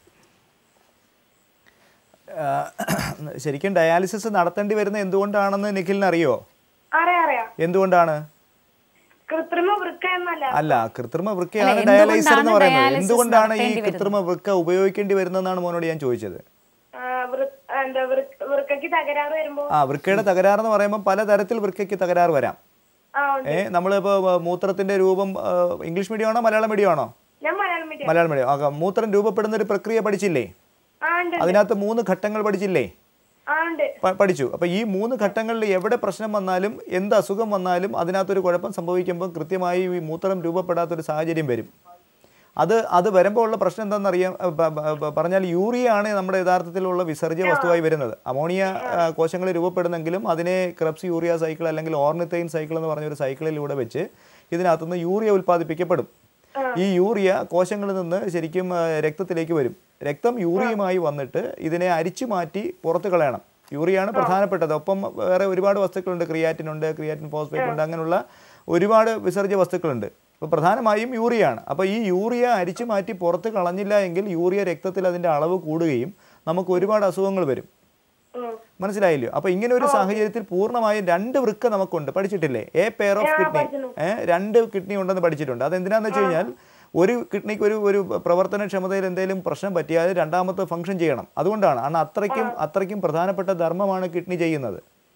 ആ, ശരിക്കും ഡയാലിസിസ് നടത്തേണ്ടി വരുന്നത് എന്തുകൊണ്ടാണെന്ന് നിഖിലിന് അറിയോ അറിയാം അറിയാം എന്തുകൊണ്ടാണ് കൃത്രിമ വൃക്ക എന്നല്ല അല്ല കൃത്രിമ വൃക്കയാണ് അല്ല, ഡയാലൈസർ എന്ന് എന്തുകൊണ്ടാണ് പറയുന്നത് dialysis എന്തുകൊണ്ടാണ് ഈ നടത്തേണ്ടി കൃത്രിമ വൃക്ക ഉപയോഗിക്കേണ്ടി വരുന്നതെന്നാണ് മോനോട് ഞാൻ ചോദിച്ചത് ആ, വൃ- എന്താ വൃ- വൃക്കയ്ക്ക് തകരാറ് വരുമ്പോ ആ വൃക്കയുടെ തകരാറെന്ന് പറയുമ്പോൾ പലതരത്തിൽ വൃക്കയ്ക്ക് തകരാറ് വരാം ആ ഉണ്ട് ഏ നമ്മളിപ്പോൾ മൂത്രത്തിന്റെ രൂപം ആ, ഇംഗ്ലീഷ് മീഡിയം ആണോ മലയാളം മീഡിയം ആണോ ഞാൻ മലയാളം മീഡിയം മലയാളം മീഡിയം ആ മൂത്രം രൂപപ്പെടുന്ന ഒരു പ്രക്രിയ പഠിച്ചില്ലേ ആ ഉണ്ട് അതിനകത്ത് മൂന്ന് ഘട്ടങ്ങൾ പഠിച്ചില്ലേ ആ ഉണ്ട് പ- പഠിച്ചു അപ്പോൾ ഈ മൂന്ന് ഘട്ടങ്ങളിൽ എവിടെ പ്രശ്നം വന്നാലും എന്ത് അസുഖം വന്നാലും അതിനകത്തൊരു കുഴപ്പം സംഭവിക്കുമ്പോൾ കൃത്യമായി ഈ മൂത്രം രൂപപ്പെടാത്തൊരു സാഹചര്യം വരും അത് അത് വരുമ്പോൾ ഉള്ള പ്രശ്നം എന്താണെന്നറിയാം അഹ് പ- പ- പ- പറഞ്ഞാൽ യൂറിയ ആണ് നമ്മുടെ യഥാർത്ഥത്തിലുള്ള വിസർജ്യ വസ്തുവായി വരുന്നത് അമോണിയ ആ, കോശങ്ങൾ രൂപപ്പെടുന്നെങ്കിലും അതിനെ ക്രബ്സ് യൂറിയ സൈക്കിൾ അല്ലെങ്കിൽ ഓർണിത്തൈൻ സൈക്കിൾ എന്ന് പറഞ്ഞ ഒരു സൈക്കിളിലൂടെ വെച്ച് ഇതിനകത്തുനിന്ന് യൂറിയ ഉൽപ്പാദിപ്പിക്കപ്പെടും ഈ യൂറിയ കോശങ്ങളിൽ നിന്ന് ശരിക്കും ആ, രക്തത്തിലേക്ക് വരും രക്തം യൂറിയുമായി വന്നിട്ട് ഇതിനെ അരിച്ചു മാറ്റി പുറത്ത് കളയണം യൂറിയാണ് പ്രധാനപ്പെട്ടത് ഒപ്പം വേറെ ഒരുപാട് വസ്തുക്കളുണ്ട് ക്രിയാറ്റിൻ ഉണ്ട് ക്രിയാറ്റിൻ ഫോസ്ഫേറ്റ് ഉണ്ട് അങ്ങനെയുള്ള ഒരുപാട് വിസർജ്യ വസ്തുക്കളുണ്ട് അപ്പോൾ പ്രധാനമായും യൂറിയാണ് അപ്പോൾ ഈ യൂറിയ അരിച്ചു മാറ്റി പുറത്ത് കളഞ്ഞില്ല എങ്കിൽ യൂറിയ രക്തത്തിൽ അതിൻ്റെ അളവ് കൂടുകയും നമുക്ക് ഒരുപാട് അസുഖങ്ങൾ വരും ഉം. മനസ്സിലായില്ലയോ അപ്പോൾ ഇങ്ങനെ ഒരു സാഹചര്യത്തിൽ പൂർണ്ണമായും രണ്ട് വൃക്ക നമുക്കുണ്ട് പഠിച്ചിട്ടില്ലേ എ പെയർ ഓഫ് കിഡ്നി ഏഹ് രണ്ട് കിഡ്നി ഉണ്ടെന്ന് പഠിച്ചിട്ടുണ്ട് അതെന്തിനാന്ന് വെച്ച് കഴിഞ്ഞാൽ ഒരു കിഡ്നിക്ക് ഒരു ഒരു പ്രവർത്തനക്ഷമതയിൽ എന്തെങ്കിലും പ്രശ്നം പറ്റിയാൽ രണ്ടാമത്തെ ഫംഗ്ഷൻ ചെയ്യണം അതുകൊണ്ടാണ് കാരണം അത്രയ്ക്കും അത്രയ്ക്കും പ്രധാനപ്പെട്ട ധർമ്മമാണ് കിഡ്നി ചെയ്യുന്നത്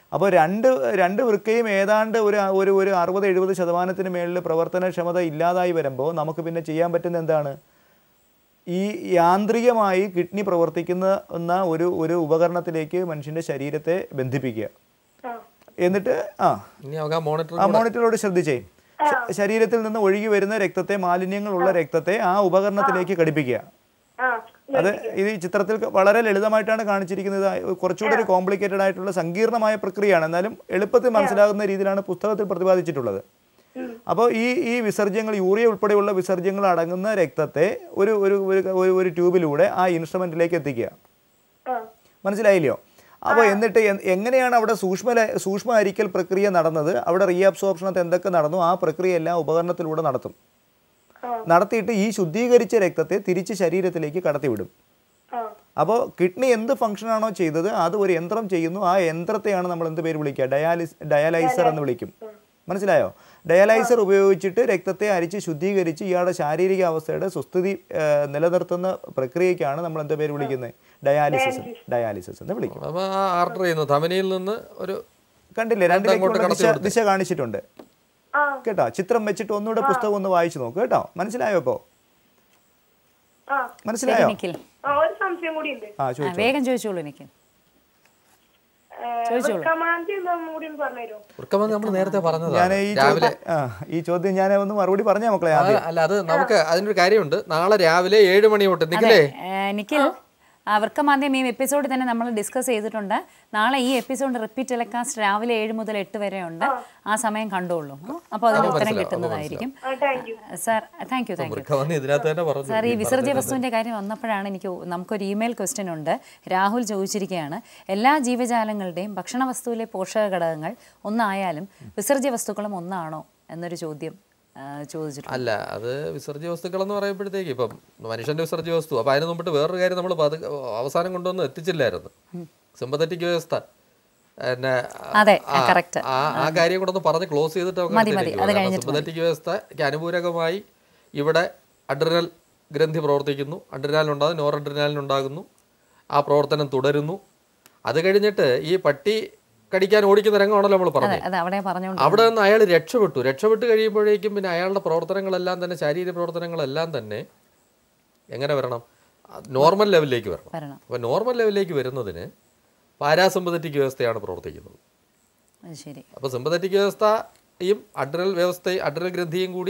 അപ്പോൾ രണ്ട് രണ്ട് വൃക്കയും ഏതാണ്ട് ഒരു ഒരു ഒരു അറുപത് എഴുപത് ശതമാനത്തിന് മേളിൽ പ്രവർത്തനക്ഷമത ഇല്ലാതായി വരുമ്പോൾ നമുക്ക് പിന്നെ ചെയ്യാൻ പറ്റുന്ന എന്താണ് ഈ യാന്ത്രികമായി കിഡ്നി പ്രവർത്തിക്കുന്ന എന്ന ഒരു ഒരു ഉപകരണത്തിലേക്ക് മനുഷ്യൻ്റെ ശരീരത്തെ ബന്ധിപ്പിക്കുക എന്നിട്ട് ആ ഇനി നമുക്ക് ആ മോണിറ്റർ ആ മോണിറ്ററോട് ശ്രദ്ധിച്ചേ ശ- ശരീരത്തിൽ നിന്ന് ഒഴുകി വരുന്ന രക്തത്തെ മാലിന്യങ്ങളുള്ള രക്തത്തെ ആ ഉപകരണത്തിലേക്ക് ഘടിപ്പിക്കുക ആ അത് ഇത് ഈ ചിത്രത്തിൽ വളരെ ലളിതമായിട്ടാണ് കാണിച്ചിരിക്കുന്നത് ആ, കുറച്ചുകൂടി ഒരു കോംപ്ലിക്കേറ്റഡ് ആയിട്ടുള്ള സങ്കീർണമായ പ്രക്രിയയാണ് എന്നാലും എളുപ്പത്തിൽ മനസ്സിലാകുന്ന രീതിയിലാണ് പുസ്തകത്തിൽ പ്രതിപാദിച്ചിട്ടുള്ളത് അപ്പോൾ ഈ ഈ വിസർജ്യങ്ങൾ യൂറിയ ഉൾപ്പെടെയുള്ള വിസർജ്യങ്ങൾ അടങ്ങുന്ന രക്തത്തെ ഒരു ഒരു ഒരു- ഒരു ഒരു ട്യൂബിലൂടെ ആ ഇൻസ്ട്രുമെന്റിലേക്ക് എത്തിക്കുക ആ മനസ്സിലായില്ലയോ അപ്പോൾ എന്നിട്ട് എ- എങ്ങനെയാണ് അവിടെ സൂക്ഷ്മ ല- സൂക്ഷ്മ അരിക്കൽ പ്രക്രിയ നടന്നത് അവിടെ റീഅബ്സോർപ്ഷനത്ത് എന്തൊക്കെ നടന്നു ആ പ്രക്രിയ എല്ലാം ഉപകരണത്തിലൂടെ നടത്തും നടത്തിയിട്ട് ഈ ശുദ്ധീകരിച്ച രക്തത്തെ തിരിച്ച് ശരീരത്തിലേക്ക് കടത്തിവിടും ആ അപ്പോൾ കിഡ്നി എന്ത് ഫംഗ്ഷനാണോ ചെയ്തത് അത് ഒരു യന്ത്രം ചെയ്യുന്നു ആ യന്ത്രത്തെയാണ് നമ്മൾ എന്ത് പേര് വിളിക്കുക ഡയാലിസ് ഡയാലൈസർ എന്ന് വിളിക്കും മനസ്സിലായോ ഡയാലൈസർ ഉപയോഗിച്ചിട്ട് രക്തത്തെ അരിച്ച് ശുദ്ധീകരിച്ച് ഇയാളുടെ ശാരീരിക അവസ്ഥയുടെ സുസ്ഥിതി ആ, നിലനിർത്തുന്ന പ്രക്രിയയ്ക്കാണ് നമ്മൾ എന്താ പേര് വിളിക്കുന്നത് ഡയാലിസിസ് ഡയാലിസിസ് എന്ന് വിളിക്കും അപ്പോൾ ആ ആർഡർ ചെയ്യുന്നു ധമനിയിൽ നിന്ന് ഒരു കണ്ടില്ലേ അങ്ങോട്ട് രണ്ടിലേക്കുള്ള കടത്തി ദിശ വിടുന്നത്. ദിശ കാണിച്ചിട്ടുണ്ട് ആ കേട്ടോ ചിത്രം വെച്ചിട്ട് ഒന്നുകൂടെ പുസ്തകം ഒന്ന് വായിച്ചു നോക്ക് കേട്ടോ മനസ്സിലായോ ഇപ്പോൾ ആ മനസ്സിലായോ നിഖിൽ ആ ഒരു സംശയം കൂടി ഉണ്ട് ആ ആ, ചോദിച്ചു വേഗം ചോദിച്ചോളൂ നിഖിൽ ചോദിച്ചോളൂ. വൃക്കമാന്തി എന്താന്ന് കൂടി ഒന്ന് പറഞ്ഞുതരുമോ വൃക്കമെന്ന് നമ്മൾ നേരത്തെ ഞാൻ പറഞ്ഞതാണ് ഈ രാവിലെ ചോദ്യം ആ ഈ ചോദ്യം ഞാൻ ഒന്ന് മറുപടി പറഞ്ഞ മക്കളെ ആ, ആദ്യം അല്ല അത് നമുക്ക് അതിനൊരു കാര്യമുണ്ട് നാളെ രാവിലെ ഏഴ് മണി തൊട്ട് നിഖിലേ ഏ, നിഖിൽ ആ, വൃക്കമാന്ദ്യം ഈ എപ്പിസോഡിൽ തന്നെ നമ്മൾ ഡിസ്കസ് ചെയ്തിട്ടുണ്ട് നാളെ ഈ എപ്പിസോഡ് റിപ്പീറ്റ് ടെലികാസ്റ്റ് രാവിലെ ഏഴ് മുതൽ എട്ട് വരെ ഉണ്ട് ആ സമയം കണ്ടോളൂ അപ്പോൾ അതിന് ഉത്തരം മനസ്സിലാവും, കിട്ടുന്നതായിരിക്കും ആ thank you sir thank you thank you വൃക്കമെന്ന് ഇതിനകത്ത് തന്നെ പറഞ്ഞു സാർ ഈ വിസർജ്യ വസ്തുവിൻ്റെ കാര്യം വന്നപ്പോഴാണ് എനിക്ക് നമുക്കൊരു ഇമെയിൽ ക്വസ്റ്റ്യൻ ഉണ്ട് രാഹുൽ ചോദിച്ചിരിക്കുകയാണ് എല്ലാ ജീവജാലങ്ങളുടെയും ഭക്ഷണ വസ്തുവിലെ പോഷക ഘടകങ്ങൾ ഒന്നായാലും വിസർജ്യ വസ്തുക്കളും ഒന്നാണോ എന്നൊരു ചോദ്യം ആ, ചോദിച്ചിട്ടുണ്ട് അല്ല അത് വിസർജ്യ വസ്തുക്കൾ എന്ന് പറയുമ്പോഴത്തേക്ക് ഇപ്പം മനുഷ്യന്റെ വിസർജ്യ വസ്തു അപ്പം അതിന് മുമ്പിട്ട് വേറൊരു കാര്യം നമ്മൾ അവസാനം കൊണ്ടുവന്ന് എത്തിച്ചില്ലായിരുന്നു സിമ്പത്തറ്റിക് വ്യവസ്ഥ പിന്നെ അതെ, ആ, correct. ആ ആ കാര്യം കൂടെ ഒന്ന് പറഞ്ഞ് ക്ലോസ് ചെയ്തിട്ട് മതി, മതി. അത് കഴിഞ്ഞിട്ട് സിമ്പത്തറ്റിക് വ്യവസ്ഥയ്ക്ക് അനുപൂരകമായി ഇവിടെ അഡ്രിനൽ ഗ്രന്ഥി പ്രവർത്തിക്കുന്നു അഡ്രിനാലിനുണ്ടാകും നോർ അഡ്രിനാലിനുണ്ടാകുന്നു ആ പ്രവർത്തനം തുടരുന്നു അത് കഴിഞ്ഞിട്ട് ഈ പട്ടി കടിക്കാൻ ഓടിക്കുന്ന രംഗമാണല്ലോ നമ്മൾ അതെ പറഞ്ഞത് അതെ അവിടെ പറഞ്ഞുകൊണ്ട് അവിടെ നിന്ന് അയാൾ രക്ഷപ്പെട്ടു രക്ഷപ്പെട്ട് കഴിയുമ്പോഴേക്കും പിന്നെ അയാളുടെ പ്രവർത്തനങ്ങളെല്ലാം തന്നെ ശാരീരിക പ്രവർത്തനങ്ങളെല്ലാം തന്നെ എങ്ങനെ വരണം നോർമൽ ലെവലിലേക്ക് വരണം വരണം അപ്പോൾ നോർമൽ ലെവലിലേക്ക് വരുന്നതിന് പാരാസിമ്പതറ്റിക് വ്യവസ്ഥയാണ് പ്രവർത്തിക്കുന്നത് അത് ശരി അപ്പോൾ സിമ്പതറ്റിക് വ്യവസ്ഥയും അഡ്രൽ വ്യവസ്ഥയും അഡ്രൽ ഗ്രന്ഥിയും കൂടി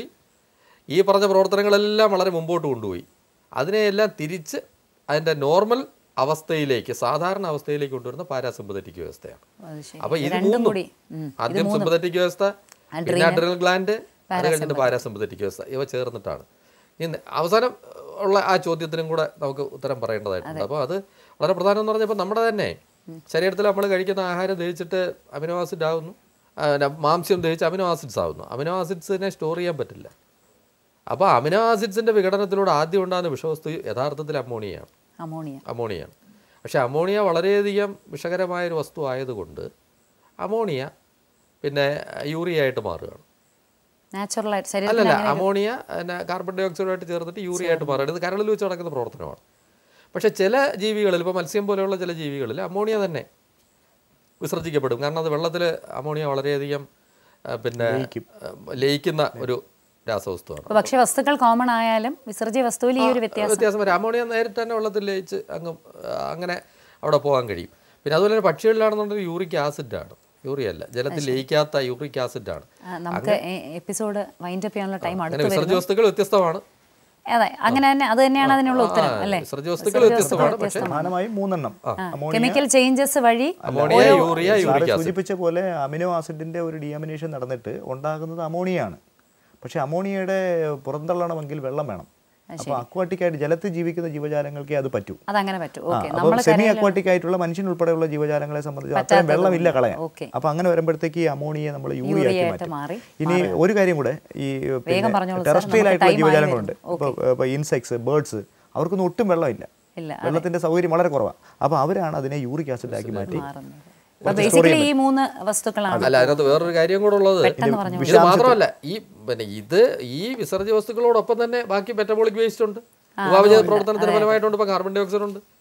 ഈ പറഞ്ഞ പ്രവർത്തനങ്ങളെല്ലാം വളരെ മുമ്പോട്ട് കൊണ്ടുപോയി അതിനെയെല്ലാം തിരിച്ച് അതിൻ്റെ നോർമൽ അവസ്ഥയിലേക്ക് സാധാരണ അവസ്ഥയിലേക്ക് കൊണ്ടുവരുന്ന പാരാസിമ്പതറ്റിക് വ്യവസ്ഥയാണ് അത് ശരി അപ്പോൾ ഇത് രണ്ടും മൂന്നും കൂടി ഉം. ആദ്യം സിമ്പതറ്റിക് വ്യവസ്ഥ പിന്നെ അഡ്രിനൽ ഗ്ലാൻഡ് അത് കഴിഞ്ഞിട്ട് പാരാസിമ്പതറ്റിക് വ്യവസ്ഥ ഇവ ചേർന്നിട്ടാണ് ഇനി അവസാനം ഉള്ള ആ ചോദ്യത്തിനും കൂടെ നമുക്ക് ഉത്തരം പറയേണ്ടതായിട്ടുണ്ട് അപ്പോൾ അത് വളരെ പ്രധാനം എന്ന് പറഞ്ഞപ്പോൾ നമ്മുടെ തന്നെ ശരീരത്തിൽ നമ്മൾ കഴിക്കുന്ന ആഹാരം ദഹിച്ചിട്ട് അമിനോ ആസിഡ് ആവുന്നു ആ, ന- മാംസ്യം ദഹിച്ച് അമിനോ ആസിഡ്സ് ആവുന്നു അമിനോ ആസിഡ്സിനെ സ്റ്റോർ ചെയ്യാൻ പറ്റില്ല അപ്പോൾ അമിനോ ആസിഡ്സിൻ്റെ വിഘടനത്തിലൂടെ ആദ്യം ഉണ്ടാകുന്ന വിഷവസ്തു യഥാർത്ഥത്തിൽ അമോണിയയാണ് അമോണിയ അമോണിയയാണ് പക്ഷേ അമോണിയ വളരെയധികം വിഷകരമായൊരു വസ്തു ആയതുകൊണ്ട് അമോണിയ പിന്നെ യൂറിയ ആയിട്ട് മാറുകയാണ് നാച്ചുറലായിട്ട് ശരീരത്തിൽ അല്ലല്ല അമോണിയ പിന്നെ കാർബൺ ഡൈ ഓക്സൈഡുമായിട്ട് ചേർന്നിട്ട് യൂറിയ ആയിട്ട് മാറുകയാണ് ഇത് കരളിൽ വെച്ച് നടക്കുന്ന പ്രവർത്തനമാണ് പക്ഷേ ചില ജീവികളിൽ ഇപ്പോൾ മത്സ്യം പോലെയുള്ള ചില ജീവികളിൽ അമോണിയ തന്നെ വിസർജിക്കപ്പെടും കാരണം അത് വെള്ളത്തിൽ അമോണിയ വളരെയധികം ആ, പിന്നെ ആ, ലയിക്കുന്ന ഒരു രാസവസ്തുവാണ് അപ്പോൾ ഭക്ഷ്യവസ്തുക്കൾ കോമൺ ആയാലും വിസർജ്യ വസ്തുവിൽ ഈ ഒരു വ്യത്യാസം വ്യത്യാസം വരും അമോണിയ നേരിട്ട് തന്നെ വെള്ളത്തിൽ ലയിച്ച് അങ്ങ് ആ, അങ്ങനെ അവിടെ പോകാൻ കഴിയും പിന്നെ അതുപോലെ തന്നെ പക്ഷികളിലാണെന്നുണ്ടെങ്കിൽ യൂറിക് ആസിഡാണ് യൂറിയ അല്ല ജലത്തിൽ ലയിക്കാത്ത യൂറിക് ആസിഡാണ് ആ, നമുക്ക് എപ്പിസോഡ് വൈൻഡ് അപ്പ് ചെയ്യാനുള്ള ടൈം അങ്ങനെ അടുത്ത് വിസർജ്യ വരുന്നു വസ്തുക്കൾ വ്യത്യസ്തമാണ് അതെ അങ്ങനെ തന്നെ അത് തന്നെയാണ് അതിനുള്ള ഉത്തരം ആ, അല്ലേ വിസർജ്യ വസ്തുക്കൾ വ്യത്യസ്തമാണ് പക്ഷേ പ്രധാനമായും മൂന്നെണ്ണം അമോണിയ കെമിക്കൽ ചേഞ്ചസ് വഴി ammonia urea sir uric acid സൂചിപ്പിച്ച പോലെ അമിനോ ആസിഡിന്റെ ഒരു ഡിയാമിനേഷൻ നടന്നിട്ട് ഉണ്ടാകുന്നത് അമോണിയയാണ് പക്ഷേ അമോണിയയുടെ പുറന്തള്ളണമെങ്കിൽ വെള്ളം വേണം അപ്പോൾ അക്വാട്ടിക് ആയിട്ട് ജലത്തിൽ ജീവിക്കുന്ന ജീവജാലങ്ങൾക്കേ അത് പറ്റൂ അതങ്ങനെ പറ്റും ആ, ഓക്കെ അപ്പോൾ നമ്മൾ സെമി അക്വാട്ടിക് ആയിട്ടുള്ള മനുഷ്യൻ ഉൾപ്പെടെയുള്ള ജീവജാലങ്ങളെ സംബന്ധിച്ച് അത്രയും വെള്ളമില്ല കളയാൻ ഓക്കെ. അപ്പോൾ അങ്ങനെ വരുമ്പോഴത്തേക്ക് ഈ അമോണിയെ നമ്മൾ യൂറിയാക്കി യൂറിയായിട്ട് മാറ്റും മാറി ഇനി ഒരു കാര്യം കൂടെ ഈ വേഗം പറഞ്ഞോളൂ സാർ, ടെറസ്ട്രിയൽ നമുക്ക് ആയിട്ടുള്ള time ആയി ജീവജാലങ്ങളുണ്ട് വരുന്നു. ഇപ്പോൾ ഇപ്പോൾ ഇൻസെക്ട്സ് ബേർഡ്സ് അവർക്കൊന്നും ഒട്ടും വെള്ളമില്ല ഇല്ല വെള്ളത്തിന്റെ സൗകര്യം വളരെ കുറവാണ് അപ്പോൾ അവരാണ് അതിനെ യൂറിക് ആസിഡ് ആക്കി മാറ്റി മാറുന്നത് അപ്പോൾ ബേസിക്കലി ഈ മൂന്ന് വസ്തുക്കളാണ് അല്ല അതിനകത്ത് വേറൊരു കാര്യം കൂടെ ഉള്ളത് പെട്ടെന്ന് പറഞ്ഞു ഇത് മാത്രമല്ല ഈ പിന്നെ ഇത് ഈ വിസർജ്യ വസ്തുക്കളോടൊപ്പം തന്നെ ബാക്കി മെറ്റബോളിക് വേസ്റ്റ് ഉണ്ട് ഉപാപചയ പ്രവർത്തനത്തിന് ഫലമായിട്ടുണ്ട് ഇപ്പോൾ കാർബൺ ഡൈ ഓക്സൈഡ് ഉണ്ട്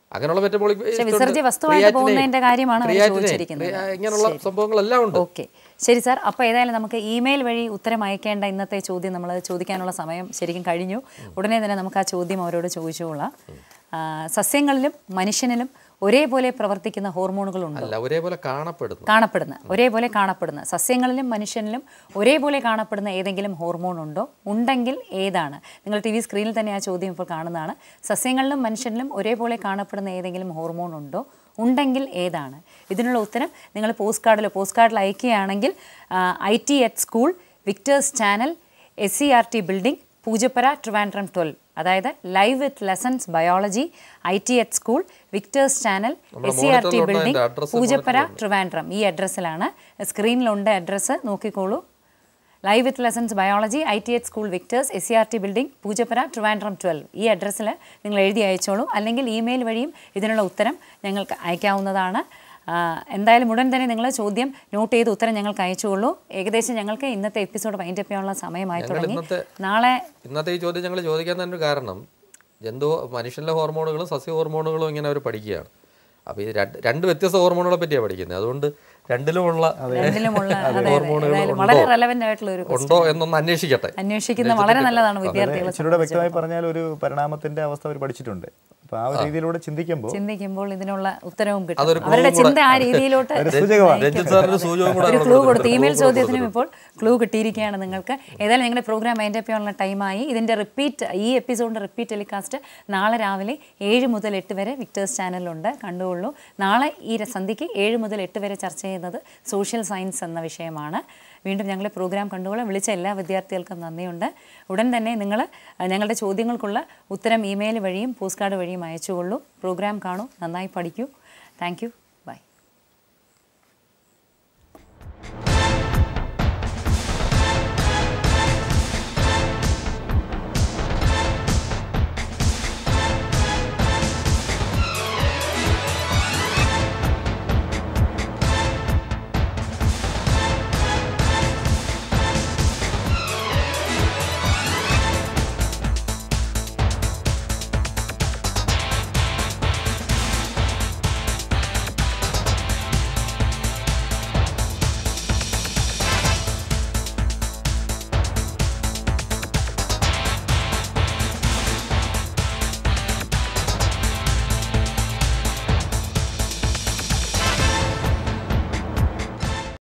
അങ്ങനെയുള്ള മെറ്റബോളിക് പക്ഷേ വിസർജ്യ വസ്തുവായിട്ട് പോകുന്നതിന്റെ കാര്യമാണ് അവർ ചോദിച്ചിരിക്കുന്നത്. ഇങ്ങനെയുള്ള സംഭവങ്ങളെല്ലാം ഉണ്ട് ഓക്കെ ശരി സാർ അപ്പോൾ ഏതായാലും നമുക്ക് ഇമെയിൽ വഴി ഉത്തരം അയക്കേണ്ട ഇന്നത്തെ ചോദ്യം നമ്മൾ ചോദിക്കാനുള്ള സമയം ശരിക്കും കഴിഞ്ഞു ഉടനെ തന്നെ നമുക്ക് ആ ചോദ്യം അവരോട് ചോദിച്ചുകൊള്ളാം ആ, സസ്യങ്ങളിലും മനുഷ്യനിലും ഒരേപോലെ പ്രവർത്തിക്കുന്ന ഹോർമോണുകളുണ്ട് അല്ല ഒരേപോലെ കാണപ്പെടുന്നു കാണപ്പെടുന്ന ഒരേപോലെ കാണപ്പെടുന്ന സസ്യങ്ങളിലും മനുഷ്യനിലും ഒരേപോലെ കാണപ്പെടുന്ന ഏതെങ്കിലും ഹോർമോൺ ഉണ്ടോ ഉണ്ടെങ്കിൽ ഏതാണ് നിങ്ങൾ ടി വി സ്ക്രീനിൽ തന്നെ ആ ചോദ്യം ഇപ്പോൾ കാണുന്നതാണ് സസ്യങ്ങളിലും മനുഷ്യനിലും ഒരേപോലെ കാണപ്പെടുന്ന ഏതെങ്കിലും ഹോർമോൺ ഉണ്ടോ ഉണ്ടെങ്കിൽ ഏതാണ് ഇതിനുള്ള ഉത്തരം നിങ്ങൾ പോസ്റ്റ് കാർഡിൽ പോസ്റ്റ് കാർഡിൽ അയക്കുകയാണെങ്കിൽ I T at school Victers channel S C R T building Poojappura Trivandrum twelve അതായത് live with lessons biology I T H school Victers channel നമ്മുടെ S C R T monitor ലുണ്ട് ബിൽഡിംഗ് അതിന്റെ address പൂജപ്പര monitor ലുണ്ട്. ട്രിവാൻഡ്രം ഈ അഡ്രസ്സിലാണ് സ്ക്രീനിലുണ്ട് അഡ്രസ്സ് നോക്കിക്കോളൂ live with lessons biology I T H school Victers S C R T building Poojappura Trivandrum twelve ഈ അഡ്രസ്സിൽ നിങ്ങൾ എഴുതി അയച്ചോളൂ അല്ലെങ്കിൽ ഇമെയിൽ വഴിയും ഇതിനുള്ള ഉത്തരം ഞങ്ങൾക്ക് അയക്കാവുന്നതാണ് ആ, എന്തായാലും ഉടൻ തന്നെ നിങ്ങൾ ചോദ്യം നോട്ട് ചെയ്ത് ഉത്തരം ഞങ്ങൾക്ക് അയച്ചുകൊള്ളൂ ഏകദേശം ഞങ്ങൾക്ക് ഇന്നത്തെ എപ്പിസോഡ് വൈൻഡ് അപ്പ് ചെയ്യാനുള്ള സമയമായി ഞങ്ങൾ തുടങ്ങി ഇന്നത്തെ നാളെ ഇന്നത്തെ ഈ ചോദ്യം ഞങ്ങൾ ചോദിക്കാൻ തന്നെ ഒരു കാരണം ജന്തു മനുഷ്യൻ്റെ ഹോർമോണുകളും സസ്യ ഹോർമോണുകളും ഇങ്ങനെ അവർ പഠിക്കുകയാണ് അപ്പോൾ ഈ രണ്ട് രണ്ട് വ്യത്യസ്ത ഹോർമോണുകളെ പറ്റിയാണ് പഠിക്കുന്നത് അതുകൊണ്ട് രണ്ടിലുമുള്ള രണ്ടിലുമുള്ള അതെ, അതെ, ഹോർമോണുകൾ ഏതായാലും ഉണ്ടോ? വളരെ റെലവെന്റ് ആയിട്ടുള്ള ഒരു ഉണ്ടോ എന്നൊന്ന് അന്വേഷിക്കട്ടെ അന്വേഷിക്കുന്ന വളരെ നല്ലതാണ് വിദ്യാർത്ഥികളെ ഇച്ചിരൂടെ വ്യക്തമായി പറഞ്ഞാൽ ഒരു പരിണാമത്തിന്റെ അവസ്ഥ അവർ പഠിച്ചിട്ടുണ്ട് അപ്പൊ ആ ഒരു രീതിയിലൂടെ ചിന്തിക്കുമ്പോൾ ചിന്തിക്കുമ്പോൾ ഇതിനുള്ള ഉത്തരവും കിട്ടും അതൊരു clue അവരുടെ കൂടെ. ചിന്ത ആ രീതിയിലോട്ട് ഒരു സൂചകമാണ്. രഞ്ജിത്ത് സാറിന് സൂചകം കൂടെ ഒരു നമ്മൾ ക്ലൂ കൊടുത്തു കൊടുത്തിട്ടുണ്ട്. ഇമെയിൽ Clue ചോദ്യത്തിനും കൊടുത്തിട്ടുണ്ട്. ഇപ്പോൾ ക്ലൂ കിട്ടിയിരിക്കുകയാണ് നിങ്ങൾക്ക് ഏതായാലും നിങ്ങളുടെ പ്രോഗ്രാം അതിൻ്റെ ചെയ്യാനുള്ള ടൈമായി ഇതിൻ്റെ റിപ്പീറ്റ് ഈ എപ്പിസോഡിൻ്റെ റിപ്പീറ്റ് ടെലികാസ്റ്റ് നാളെ രാവിലെ ഏഴ് മുതൽ എട്ട് വരെ വിക്ടേഴ്സ് ചാനലിലുണ്ട് കണ്ടുകൊള്ളൂ നാളെ ഈ ര- സന്ധ്യയ്ക്ക് ഏഴ് മുതൽ എട്ട് വരെ ചർച്ച ചെയ്യുന്നത് സോഷ്യൽ സയൻസ് എന്ന വിഷയമാണ് വീണ്ടും ഞങ്ങളെ പ്രോഗ്രാം കണ്ടുകൊള്ളാം വിളിച്ച എല്ലാ വിദ്യാർത്ഥികൾക്കും നന്ദിയുണ്ട് ഉടൻ തന്നെ നിങ്ങൾ ഞങ്ങളുടെ ചോദ്യങ്ങൾക്കുള്ള ഉത്തരം ഇമെയിൽ വഴിയും പോസ്റ്റ് കാർഡ് വഴിയും അയച്ചുകൊള്ളൂ പ്രോഗ്രാം കാണൂ നന്നായി പഠിക്കൂ താങ്ക് യു